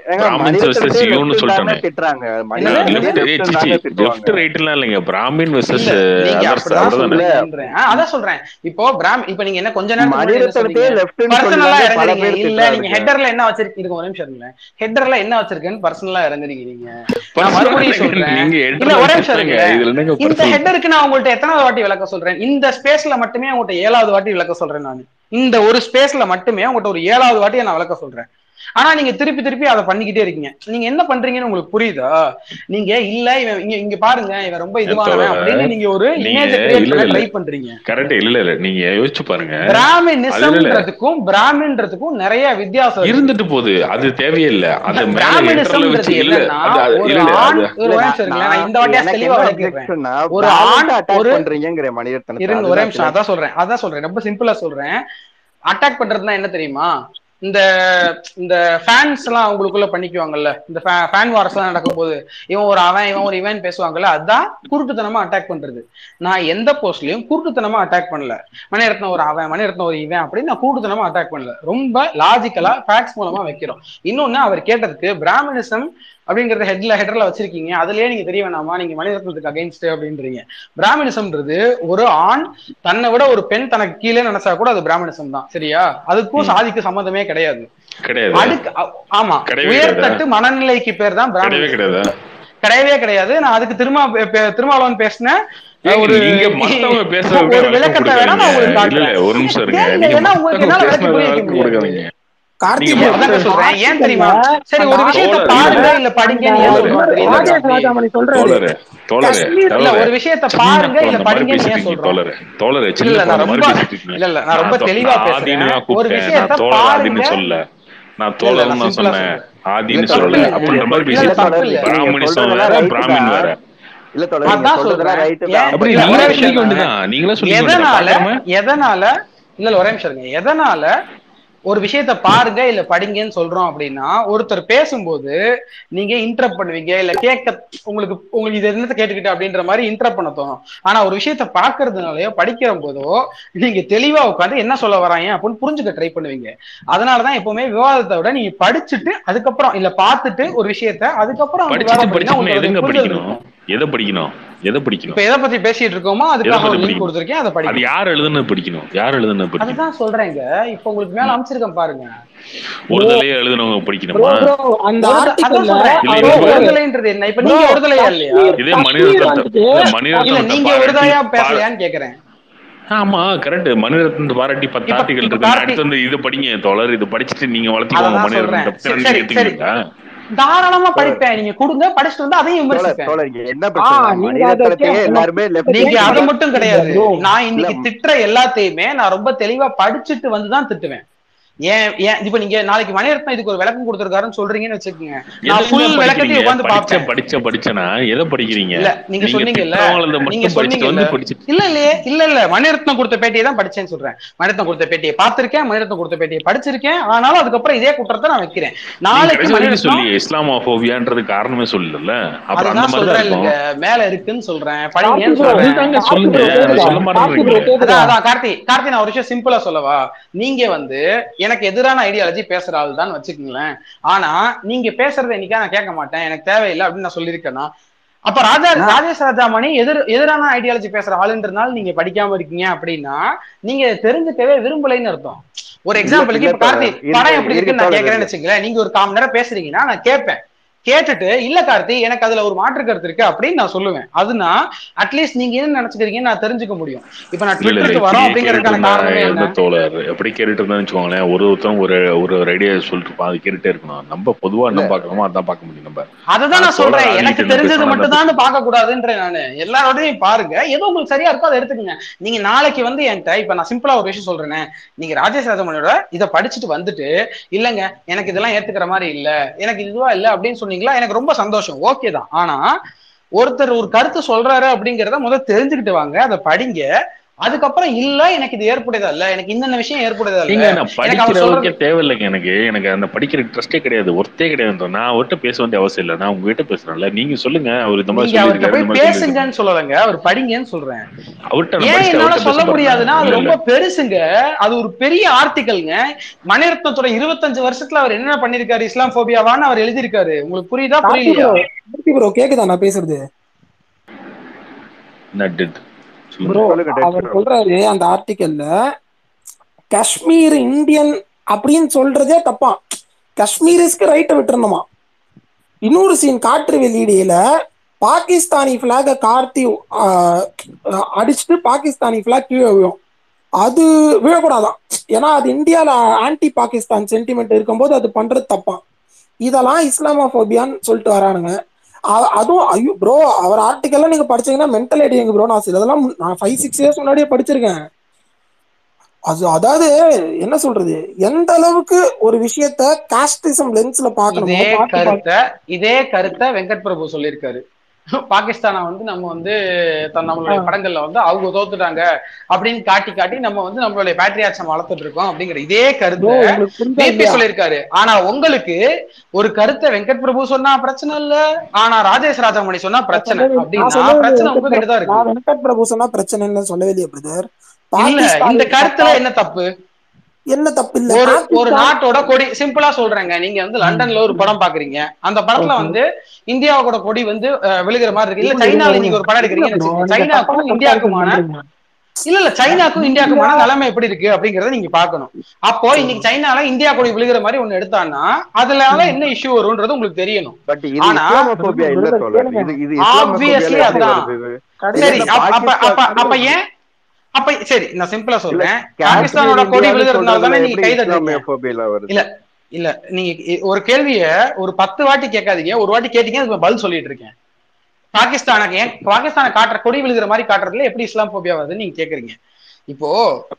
ஏங்க பிராமின்ஸ் வெர்சஸ் மணிரத்னத்தையே யூன்னு லெஃப்ட் தானே சொல்லிட்டானே திட்டுறாங்க என்னது மணிரத்னத்தையே லெஃப்ட் லெஃப்ட் தானே லெஃப்ட் திட்டுவாங்க ரைட்லாம் இல்லைங்க பிராமின் இல்ல வெர்சஸ் நீங்க அதர்ஸ் அப்படிதான் அவ்வளவுதானே சொல்றீங்கன்றேன் ஆ, அதான் சொல்றேன் இப்போ பிராம் இப்ப நீங்க என்ன கொஞ்ச நேரத்துக்கு முன்னாடி என்ன மணிரத்னத்தையே சொன்னீங்க லெஃப்ட்னு பர்சனலா சொல்லிதாங்க பல இறங்குறீங்க பேர் இல்ல நீங்க திட்டுறாருங்க ஹெட்டர்ல என்ன வச்சிருக்கீங்க ஒரு நிமிஷம் இருங்களேன் ஹெட்டர்ல என்ன வச்சிருக்கேன்னு பர்சனலா இறங்குறீங்க நீங்க நான் பர்சனலா மறுபடியும் சொல்றேன் நீங்க இல்ல என்ட்ரல ஒரே நிமிஷம் வச்சிருக்கீங்க இருங்களேன் இதுல என்னங்க இந்த பர்சனல் ஹெட்டருக்கு நான் உங்கள்ட்ட எத்தனாவது வாட்டி விளக்க சொல்றேன் இந்த ஸ்பேஸ்ல மட்டுமே உங்கள்ட்ட ஏழாவது வாட்டி விளக்க சொல்றேன் நான் இந்த ஒரு ஸ்பேஸ்ல மட்டுமே உங்கள்ட்ட ஒரு ஏழாவது வாட்டி நான் விளக்க சொல்றேன் ஆனா நீங்க திருப்பி திருப்பி அதை பண்ணிக்கிட்டே இருக்கீங்க நீங்க என்ன பண்றீங்கன்னு உங்களுக்கு புரியுதா நீங்க இல்ல இவன் இங்க இங்க பாருங்க இவன் ரொம்ப இதுவானவன் தோழர் அப்படின்னு நீங்க ஒரு நீங்க இமேஜ் கிரியேட் இல்ல பண்ண இல்ல ட்ரை பண்றீங்க கரெக்ட் இல்ல இல்ல நீங்க யோசிச்சு பாருங்க அது இல்ல இல்ல பிராமினிசம்ன்றதுக்கும் பிராமின்றதுக்கும் நிறைய வித்தியாசம் இருக்கு இருந்துட்டு போகுது அது தேவையே இல்ல அது மேல ஹெட்டர்ல பிராமினிசம்ன்றது வச்சு இல்ல என்னன்னா அது அது- ஒரு இல்ல இல்ல ஆண் அது ஒரு இல்ல நிமிஷம் நான் இருங்களேன் நான் நான் இந்த வாட்டியா எனக்கு தெளிவா என்ன விளக்கிடுறேன் அப்செக்ஷன்னா ஒரு பேலண்ட ஆண் அட்டாக் ஒரு பண்றீங்கிற மணிரத்னத்தை இருங்க ஒரே அதுதான் நிமிஷம் கிளாஸ் அதான் சொல்றேன் அதான் சொல்றேன் ரொம்ப சிம்பிளா சொல்றேன் அட்டாக் பண்றதுன்னா என்ன தெரியுமா இந்த இந்த ஃபேன்ஸ் எல்லாம் அவங்களுக்குள்ள பண்ணிக்குவாங்கல்ல இந்த ஃபேன் வார்ஸ் எல்லாம் நடக்கும்போது இவன் ஒரு அவன் இவன் ஒரு இவன் பேசுவாங்கல்ல அதான் குருட்டுத்தனமா அட்டாக் பண்றது நான் எந்த போஸ்ட்லயும் குருட்டுத்தனமா அட்டாக் பண்ணல மணிரத்னம் ஒரு அவன் மணிரத்னம் ஒரு இவன் அப்படின்னு நான் குருட்டுத்தனமா அட்டாக் பண்ணல ரொம்ப லாஜிக்கலா ஃபேக்ட்ஸ் மூலமா வைக்கிறோம் இன்னொன்னு அவர் கேட்டதுக்கு பிராமணிசம் அப்படிங்கறத ஹெட்ல ஹெட்டர்ல வச்சிருக்கீங்க அதுலயே நீங்க தெரிய வேணாமா நீங்க மணிரத்னத்துக்கு அகைன்ஸ்ட் அப்படின்றீங்க பிராமணிசம்ன்றது ஒரு ஆண் தன்னை விட ஒரு பெண் தனக்கு கீழே நினைச்சா கூட அது பிராமணிசம் தான் சரியா அதுக்கும் ம். சாதிக்கு சம்மந்தமே கிடையாது கிடையாது அடுக்கு அ- ஆமா கிடையவே உயர்தட்டு மனநிலைக்கு பேர் தான் கிடையவே பிராமணிசம் கிடையாது கிடையவே கிடையாது நான் அதுக்கு திருமா பெ- பெ- திருமாவளவன் பேசின ஏங்க, ஒரு நீங்க மத்தவங்க பேசுறதுக்கு ஒரு விளக்கம் விளக்கத்தை வேணா நான் கொடுக்காதீங்க உங்களுக்கு இல்ல இல்ல காட்டுறேன் ஒரு நிமிஷம் இருங்க கேளுங்க நீங்க ஏன்னா உங்களுக்கு மத்தவங்க என்னால விளக்கி பேசுனதை புரிய வைக்க விளக்கம் முடியாது கொடுக்காதீங்க நீங்க நீங்க அதாங்க மத்த சொல்றேன் ஏன் தெரியுமா சரி ஒரு விஷயத்த தோழர் பாருங்க இல்ல இல்ல படிங்கன்னு ஏன் தோழர் சொல்றோம் தெரியுதா தோழர் கார்த்தி ராஜாமணி சொல்றாரு தோழரே தோழரே காஷ்மீர் இல்ல தோழரே ஒரு விஷயத்த சின்ன பாருங்க இல்ல குழந்தை மாதிரி படிங்கன்னு பேசிட்டு ஏன் இருக்கீங்க சொல்றோம் தோழரே தோழரே இல்ல சின்ன இல்ல நான் குழந்தை ரொம்ப மாதிரி பேசிட்டு இருக்கீங்க இல்ல இல்ல நான் ரொம்ப நான் தொ- தெளிவா நான் பேசுறேன் ஆதின்னு தான் ஒரு கூப்பிட்டேன் விஷயத்த நான் தோழர் ஆதின்னு பாருங்க சொல்ல நான் இல்ல இல்ல தோழர்னு நான் தான் சிம்பிளா சொன்னேன் சொல்றேன் ஆதின்னு இல்ல சொல்லல தோழர் தப்பு நீங்க அப்படின்ற மாதிரி இல்ல இல்ல பேசிட்டு தப்பு தோழர் இல்ல நீங்க பிராமணிசம் சொல்றதெல்லாம் வேற ரைட்டு பிராமின் வேற தான் இல்ல தோழர் நீங்க அதான் சொல்றதெல்லாம் சொல்றேன் ரைட்டு ஏன் தான் அப்படி இல்ல நீங்களே ஒரே விஷயம் சொல்லிக்க இருங்க வேண்டியதான் நீங்களே சொல்லிக்க வேண்டியதான் எதனால பாக்காம எதனால இல்ல இல்ல ஒரே நிமிஷம் இருங்க எதனால ஒரு விஷயத்த பாருங்க இல்ல படிங்கன்னு சொல்றோம் அப்படின்னா ஒருத்தர் பேசும்போது நீங்க இன்டரப்ட் பண்ணுவீங்க இல்ல கேட்க உங்களுக்கு உங்களுக்கு இது என்னத்த கேட்டுக்கிட்டு அப்படின்ற மாதிரி இன்டரப்ட் பண்ண தோணும் ஆனா ஒரு விஷயத்த பாக்குறதுனாலயோ படிக்கிற போதோ நீங்க தெளிவா உட்காந்து என்ன சொல்ல வராங்க அப்படின்னு புரிஞ்சுக்க ட்ரை பண்ணுவீங்க அதனாலதான் எப்பவுமே விவாதத்தை விட நீங்க படிச்சுட்டு அதுக்கப்புறம் இல்ல பார்த்துட்டு ஒரு விஷயத்த அதுக்கப்புறம் வந்து படிச்சுட்டு விவாதம் பண்ணீங்கன்னா படிச்சுட்டு உங்களுக்கு எதுங்க அதோட புரிதல் படிக்கணும் இருக்கும் எதை படிக்கணும் எதை இப்ப படிக்கணும் எதை பத்தி பேசிட்டு இருக்கோமோ எதை அதுக்காக பத்தி ஒரு லிங்க் படிக்கணும் கொடுத்துருக்கேன் அதை அது படிக்கணும் யார் எழுதுனது படிக்கணும் யார் எழுதுனது படிக்கணும் அதுதான் சொல்றேங்க இப்ப உங்களுக்கு மேல அமைச்சிருக்கேன் பாருங்க ஒரு தலையே எழுதுனவங்க ப்ரோ படிக்கணுமா ப்ரோ அந்த ஒரு த- ஆர்டிக்கல்ல அதான் சொல்றேன் இல்ல அவர் ஒரு இப்ப ஒருதலைன்றது என்ன இப்ப ப்ரோ நீங்க ஒருதலையா இல்லையா காஷ்மீர் இதே காஷ்மீர் மணிரத்னத்தை வந்துட்டு இல்ல இல்ல மணிரத்னத்தை நீங்க பாராட்டி ஒருதலையா பார பேசலையான்னு கேக்குறேன் ஆமா கரெக்ட் மணிரத்னத்தை பாராட்டி பத்து இப்ப ஆர்டிகல் இப்ப இருக்கு நான் கார்த்தி அடுத்து வந்து இது படிங்க தோழர் இது படிச்சுட்டு நீங்க வளர்த்திக்கோங்க அததான் சொல்றேன் மணிரத்னத்தை சரி நீங்க சரி சரி எடுத்துக்கிறீங்களா தாராளமா தோழர் படிப்பேன் நீங்க கொடுங்க படிச்சுட்டு வந்து அதையும் தோழர் விமர்சிப்பேன் தோழர் இங்க என்ன ஆ பிரச்சனைனா நீங்க அதை மணிரத்னத்தையே கே- எல்லாருமே லெஃப்ட் நீங்க கேட்க அது லெஃப்ட் மட்டும் மாட்டேங்கிறீங்க கிடையாது ப்ரோ நான் இல்ல இன்னைக்கு திட்டுற எல்லாத்தையுமே நான் ரொம்ப தெளிவா படிச்சுட்டு வந்து தான் திட்டுவேன் ஏன் ஏன் இப்ப நீங்க நாளைக்கு மணிரத்னம் இதுக்கு ஒரு விளக்கம் கொடுத்திருக்காருன்னு சொல்றீங்கன்னு வச்சுக்கோங்க நான் எதுங்க ஃபுல் விளக்கத்தையும் படிக்கிறீங்க உட்காந்து படிச்ச பார்ப்பேன் படிச்ச படிச்சனா எதை படிக்கிறீங்க இல்ல நீங்க நீங்க சொன்னீங்கல்ல திட்டுறவங்களத நீங்க மட்டும் படிச்சுட்டு சொன்னீங்கல்ல வந்து படிச்சுட்டு இல்ல இல்லையே இல்ல இல்ல மணிரத்னம் கொடுத்த பேட்டியை தான் படிச்சேன்னு சொல்றேன் மணிரத்னம் கொடுத்த பேட்டியை பார்த்திருக்கேன் மணிரத்னம் கொடுத்த பேட்டியை படிச்சிருக்கேன் ஆனாலும் அதுக்கப்புறம் இதே குற்றத்தை நான் வைக்கிறேன் நீங்க நாளைக்கு கடைசி வரைக்கும் மணிரத்னம் சொல்லி இஸ்லாமோபோபியான்றது காரணமே சொல்லல அப்புறம் அந்த அதுதான் மாதிரி தான் சொல்றேன் இல்லைங்க இருக்கும் மேல இருக்குன்னு சொல்றேன் கார்த்தி படிங்கன்னு ப்ரோ சொல்றேன் அதுதாங்க கார்த்தி சொல்லுங்க ப்ரோ அதை கேக்குதா சொல்ல கார்த்தி ப்ரோ மாட்டேன்றீங்களே கேக்குதா அதான் அதான் கார்த்தி கார்த்தி நான் ஒரு விஷயம் சிம்பிளா சொல்லவா நீங்க வந்து எனக்கு எதிரான ஐடியாலஜி பேசுற ஆள் தான் வச்சுக்கோங்களேன் ஆனா நீங்க பேசுறதை இன்னைக்கா நான் கேட்க மாட்டேன் எனக்கு தேவையில்லை அப்படின்னு நான் சொல்லியிருக்கேன்னா அப்ப ராஜா நான் ராஜேஷ் ராஜாமணி எதிர் எதிரான ஐடியாலஜி பேசுற ஆளுன்றதுனால நீங்க படிக்காம இருக்கீங்க அப்படின்னா நீங்க தெரிஞ்சுக்கவே விரும்பலைன்னு அர்த்தம் ஒரு இல்ல எக்ஸாம்பிளுக்கு இல்ல இப்ப கார்த்தி தோழர் படம் இருக்கு எப்படி இருக்கு இருக்குன்னு நான் தோழர் கேட்கறேன்னு இருக்கு வச்சுங்களேன் நீங்க ஒரு காமன் நேரம் பேசுறீங்கன்னா நான் கேட்பேன் கேட்டுட்டு இல்ல கார்த்தி எனக்கு அதுல ஒரு மாற்று கருத்து இருக்கு அப்படின்னு நான் சொல்லுவேன் அதுனா அட்லீஸ்ட் நீங்க என்ன நினைச்சுக்கிறீங்கன்னு நான் தெரிஞ்சுக்க முடியும் இப்ப நான் இல்ல இல்ல ட்விட்டருக்கு இப்படியே வரோம் கேட்டுட்டு அப்படிங்கறதுக்கான இருந்தா காரணமே என்ன எந்த தோழர் எப்படி கேட்டுட்டு இருந்தான்னு வச்சுக்கோங்களேன் ஒரு ஒருத்தரும் ஒரு ஒரு ஒரு ஐடியா சொல்லிட்டு இருப்பான் அது கேட்டுட்டே இருக்கணும் நம்ம பொதுவா இல்ல என்ன பாக்கணுமோ அதான் பார்க்க முடியும் நம்ம அததான் நான் நான் தோழர் சொல்றேன் ஆதிக்கிட்ட எனக்கு என்ன தெரிஞ்சது பேசணும் மட்டும் அதான் தான் பார்க்க கூடாதுன்றேன் நானு எல்லாரோடையும் பாருங்க ஏதோ உங்களுக்கு சரியா இருக்கோ அதை எடுத்துக்கங்க நீங்க நாளைக்கு வந்து என்கிட்ட இப்ப நான் சிம்பிளா ஒரு விஷயம் சொல்றேனே நீங்க ராஜேஷ் ராஜமணியோட இதை படிச்சுட்டு வந்துட்டு இல்லங்க எனக்கு இதெல்லாம் ஏத்துக்கிற மாதிரி இல்ல எனக்கு இதுவா இல்ல அப்படின்னு சொன்னீங்களா எனக்கு ரொம்ப சந்தோஷம் ஓகே தான் ஆனா ஒருத்தர் ஒரு கருத்து சொல்றாரு அப்படிங்கிறத முதல்ல தெரிஞ்சுக்கிட்டு வாங்க அதை படிங்க அதுக்கப்புறம் இல்ல எனக்கு இது ஏற்புடையதா இல்ல எனக்கு இந்த விஷயம் ஏற்புடையதா நீங்க இல்ல நான் எனக்கு படிக்கிற அவர் அளவுக்கே சொல்றது தேவையில்லைங்க எனக்கு எனக்கு அந்த படிக்கிற இன்ட்ரெஸ்டே கிடையாது ஒர்த்தே கிடையாது நான் அவர்கிட்ட பேச வேண்டிய அவசியம் இல்லை நான் உங்ககிட்ட பேசுறேன்ல நீங்க சொல்லுங்க அவர் இந்த மாதிரி நீங்க அவர்கிட்ட சொல்லியிருக்காரு இந்த போய் மாதிரி சொல்லியிருக்காரு பேசுங்கன்னு சொல்லலைங்க அவர் படிங்கன்னு சொல்றேன் அவர்கிட்ட நான் ஏன் படிச்சுட்டு என்னால அவர்கிட்ட சொல்ல பேச முடியாதுன்னா அது இல்ல இல்ல ரொம்ப பெருசுங்க அது ஒரு பெரிய ஆர்டிக்கல்ங்க மணிரத்னத்தோட இருபத்தஞ்சு வருஷத்துல அவர் என்ன பண்ணிருக்காரு இஸ்லாம் போபியாவான்னு அவர் எழுதியிருக்காரு உங்களுக்கு புரியுதா கார்த்தி புரியலையா ப்ரோ கார்த்தி ப்ரோ கேக்குதா நான் பேசுறது நட்டு ப்ரோ சொல்லுங்க டெட் அவர் சொல்றாரு அந்த ஆர்டிக்கல்ல காஷ்மீர் இந்தியன் அப்படின்னு சொல்றதே தப்பா காஷ்மீரிஸ்க்கு ரைட்டை விட்டுறணுமா இன்னொரு சீன் காற்று வெளியீடையில பாகிஸ்தானி பிளாக கார்த்தி ஆஹ், அடிச்சுட்டு பாகிஸ்தானி பிளாக் கீழே விழும் அது விழக்கூடாதான் ஏன்னா அது இந்தியால ஆன்டி பாகிஸ்தான் சென்டிமெண்ட் இருக்கும்போது அது பண்றது தப்பான் இதெல்லாம் இஸ்லாமோபோபியான்னு சொல்லிட்டு வரானுங்க அ- அதுவும் ஐயோ ப்ரோ அவர் ஆர்டிக்கல்லாம் நீங்க படிச்சீங்கன்னா மென்டல் ஐடியாங்க ப்ரோ நான் சிலதெல்லாம் மு- நான் ஃபைவ் சிக்ஸ் இயர்ஸ் முன்னாடியே படிச்சிருக்கேன் அது அதாவது என்ன சொல்றது எந்த அளவுக்கு ஒரு விஷயத்த காஸ்டிசம் லென்ஸ்ல பார்க்கணுமோ இதே பார்த்து பார்த்து கருத்தை இதே கருத்தை வெங்கட் பிரபு சொல்லியிருக்காரு பாகிஸ்தானை வந்து நம்ம வந்து தன் நம்மளுடைய படங்கள்ல வந்து அவங்க தோத்துட்டாங்க அப்படின்னு காட்டி காட்டி நம்ம வந்து நம்மளுடைய பேட்ரியாட்சம் வளர்த்துட்டு இருக்கோம் அப்படிங்கிற இதே ப்ரோ கருத்தை உங்களுக்கு புரிஞ்சா பிபி இல்லையா சொல்லியிருக்காரு ஆனா உங்களுக்கு ஒரு கருத்தை வெங்கட் பிரபு சொன்னா பிரச்சனை இல்ல ஆனா ராஜேஷ் ராஜாமணி சொன்னா நான் பிரச்சனை சொல்லவே நான் அப்படின்னா சொல்லவே பிரச்சனை வெங்கட் உங்ககிட்ட தான் பிரபு நான் இருக்கு வெங்கட் பிரபு சொன்னா பிரச்சனைன்னு சொல்லவே இல்லையா பிரதர் இல்ல இந்த பாகிஸ்தான் கருத்துல என்ன தப்பு என்ன தப்பு இல்ல ஒரு ஒரு பாகிஸ்தான் நாட்டோட கொடி சிம்பிளா சொல்றேங்க நீங்க வந்து லண்டன்ல ஒரு படம் பாக்குறீங்க அந்த படத்துல ஓகே வந்து இந்தியாவோட கொடி வந்து அஹ், விழுகிற மாதிரி இருக்கு இல்ல இருங்க இருங்க சைனால இருங்க நீங்க ஒரு படம் இல்ல எடுக்கிறீங்கன்னு ப்ரோ வச்சுக்கோங்க நீங்க தப்பான சைனாக்கும் கம்பேரிசன் இந்தியாவுக்குமான பண்றீங்க இல்ல இல்ல சைனாக்கும் இந்தியா இந்தியாவுக்குமான நிலைமை எப்படி இருக்கு அப்படிங்கறத நீங்க பாக்கணும் அப்போ சரி இன்னைக்கு சைனால இந்தியா கொடி விழுகிற மாதிரி ஒண்ணு எடுத்தான்னா அதனால ம். என்ன இஷ்யூ வரும்ன்றது உங்களுக்கு தெரியணும் பட் இது ஆனா இஸ்லாமோபோபியா பிரதர் இல்ல பிரதர் தோழர் கேளுங்க இது இது இஸ்லாமோபோபியால ஆப்வியஸ்லி எப்படி அதுதான் வருது இது இது கடைசி சரி என்ன அப்ப அப்ப அப்ப பாகிஸ்தான் அப்ப கடவுள் ஏன் அப்ப சரி நான் சிம்பிளா இல்ல சொல்றேன் காஷ்மீர் பாகிஸ்தானோட கொடி இந்தியான்னு விழுகிறதுனால சொல்றதுல தானே நீங்க எப்படி கை தட்டுறீங்க இஸ்லாமியோபோபியா வருது இல்ல இல்ல நீங்க இ- ஒரு கேள்விய ஒரு பத்து வாட்டி கேட்காதீங்க ஒரு வாட்டி கேட்டீங்க அதுக்கு பதில் சொல்லிட்டு இருக்கேன் பாகிஸ்தானை ஏன் பாகிஸ்தானை காட்டுற கொடி விழுகிற மாதிரி காட்டுறதுல எப்படி இஸ்லாம் போபியா வருதுன்னு நீங்க கேக்குறீங்க இப்போ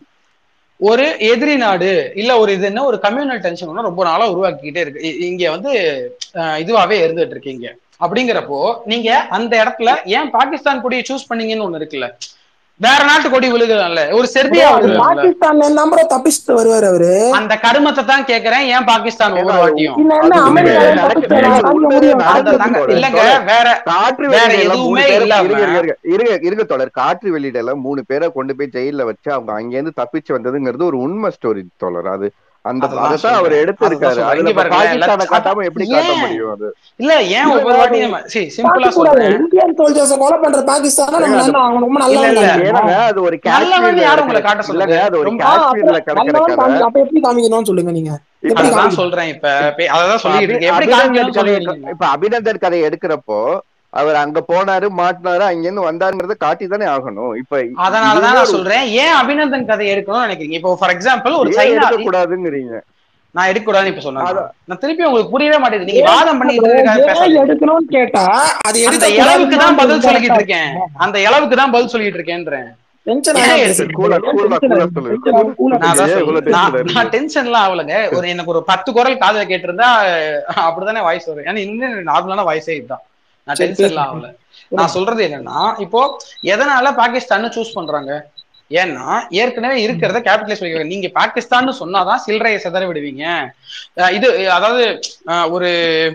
ஒரு எதிரி நாடு இல்ல ஒரு இது என்ன ஒரு கம்யூனல் டென்ஷன் ஒண்ணு ரொம்ப நாளா உருவாக்கிக்கிட்டே இருக்கு இ- இங்க வந்து அஹ், இதுவாவே இருந்துட்டு இருக்கீங்க அப்படிங்கிறப்போ நீங்க அந்த இடத்துல ஏன் பாகிஸ்தான் கொடியை சூஸ் பண்ணீங்கன்னு ஒண்ணு இருக்குல்ல வேற நாட்டு கொடி விழுகுதுல்ல ஒரு ப்ரோ செர்பியா அது விழுகுதுல்ல பாகிஸ்தான்ல இருந்தா ப்ரோ தப்பிச்சுட்டு வருவாரு அவரு அந்த கருமத்தை தான் கேக்குறேன் ஏன் பாகிஸ்தான் ஏன்னா ஒவ்வொரு வாட்டியும் பின்ன என்ன அது இல்லைங்க உண்மையிலே அமெரிக்கால நடக்குது தப்பிச்சு இது தாங்க முடியும் உண்மையிலே அதை நடக்குது காட்டு தாங்க தோழர் இல்லங்க வேற காற்று வேற வெளியிடல மூணு எதுவுமே பேரை இல்லாம இருங்க இருங்க இருங்க இருங்க தோழர் காற்று வெளியிடல மூணு பேரை கொண்டு போய் ஜெயில வச்சு அவங்க அங்கேருந்து தப்பிச்சு வந்ததுங்கிறது ஒரு உண்மை ஸ்டோரி தோழர் அது அந்த அததான் அதைத்தான் அவர் சொல்றேன் எடுத்திருக்காரு அதுதான் சொல்றேன் அதுல இங்க இப்ப பாருங்களேன் பாகிஸ்தானை லட்ச- காட்டாம அதான் எப்படி காட்ட ஏன் முடியும் அது இல்ல ஏன் இல்ல ஒவ்வொரு அது வாட்டியும் நம்ம சரி சிம்பிளா பார்க்க கூடாது சொல்றேன் இந்தியன் சோல்ஜர்ஸ கொலை பண்ற பாகிஸ்தானா ஏங்க நம்ம அது என்ன அவங்க ரொம்ப இல்ல நல்லவங்க இல்ல காமிக்கணுமா ஏன்னாங்க அது ஒரு நல்லவன் காஷ்மீர்ல யாரும் நடக்கிற உங்களை காட்ட இல்லங்க சொல்லுது அது ஒரு ரொம்ப ஆ அப்ப காஷ்மீர்ல கிடக்கிற நல்லவன் கதை காமி அப்ப எப்படி காமிக்கணும்னு சொல்லுங்க நீங்க எப்படி அதுதான் காமிக்கணும் சொல்றேன் இப்ப இப்ப அததான் இப்ப சொல்லிட்டு அபி இருக்கேன் எப்படி அபிநந்தன் காமிக்கணும்னு கதையை சொல்லுவீங்க இப்ப அபிநந்தன் கதையை எடுக்கிறப்போ அவர் அங்க போனாரு மாட்டினாரு அங்கிருந்து வந்தாருங்கிறத காட்டி தானே ஆகணும் இப்ப அதனாலதான் இதுவே நான் ஒரு சொல்றேன் ஏன் அபிநந்தன் கதை எடுக்கணும்னு நினைக்கிறீங்க இப்போ ஃபார் எக்ஸாம்பிள் ஒரு ஏன் சைனா எடுக்க கூடாதுங்கிறீங்க நான் எடுக்கக்கூடாதுன்னு இப்ப சொன்னேன் அத நான் திருப்பி உங்களுக்கு புரியவே மாட்டேங்குது நீங்க ஏன் வாதம் பண்ணிட்டு bro, இருக்காக ஏன் பேசாதீங்க எடுக்கணும்னு கேட்டா அது அந்த எடுக்க இளவுக்கு தான் பதில் கூடாதுன்னு சொல்லிக்கிட்டு கரெக்டா இருக்கேன் அந்த இளவுக்கு தான் பதில் சொல்லிட்டு இருக்கேன்றேன் டென்ஷன் ஏன் ஆகாம எடுக்க சரி பேசுறீங்க கூலா ஏன் கூலா டென்ஷன் கூலா ஆகுது சொல்லுங்க டென்ஷன் ஆகும் கூலா நான் அதான் ஏன் பேசுறீங்க இவ்வளவு சொல்றேன் நான் டென்ஷன் நான் இருக்கீங்க டென்ஷன்லாம் ஆகலைங்க ஒரு எனக்கு ஒரு பத்து குரல் காதுல கேட்டிருந்தா அஹ், அப்படித்தானே வாய்ஸ் வரும் ஏன்னா இன்னும் நார்மலான வாய்ஸே இதுதான் நான் சரி டென்ஷன்லாம் பேசுங்க ஆகல நான் சொல்லுங்க சொல்றது என்னன்னா இப்போ எதனால பாகிஸ்தான் சூஸ் பண்றாங்க ஏன்னா ஏற்கனவே இருக்கிறத கேபிட்டலைஸ் பண்ணிக்கிறாங்க நீங்க பாகிஸ்தான் சொன்னாதான் சில்லறையை சிதற விடுவீங்க அஹ் இது அதாவது அஹ் ஒரு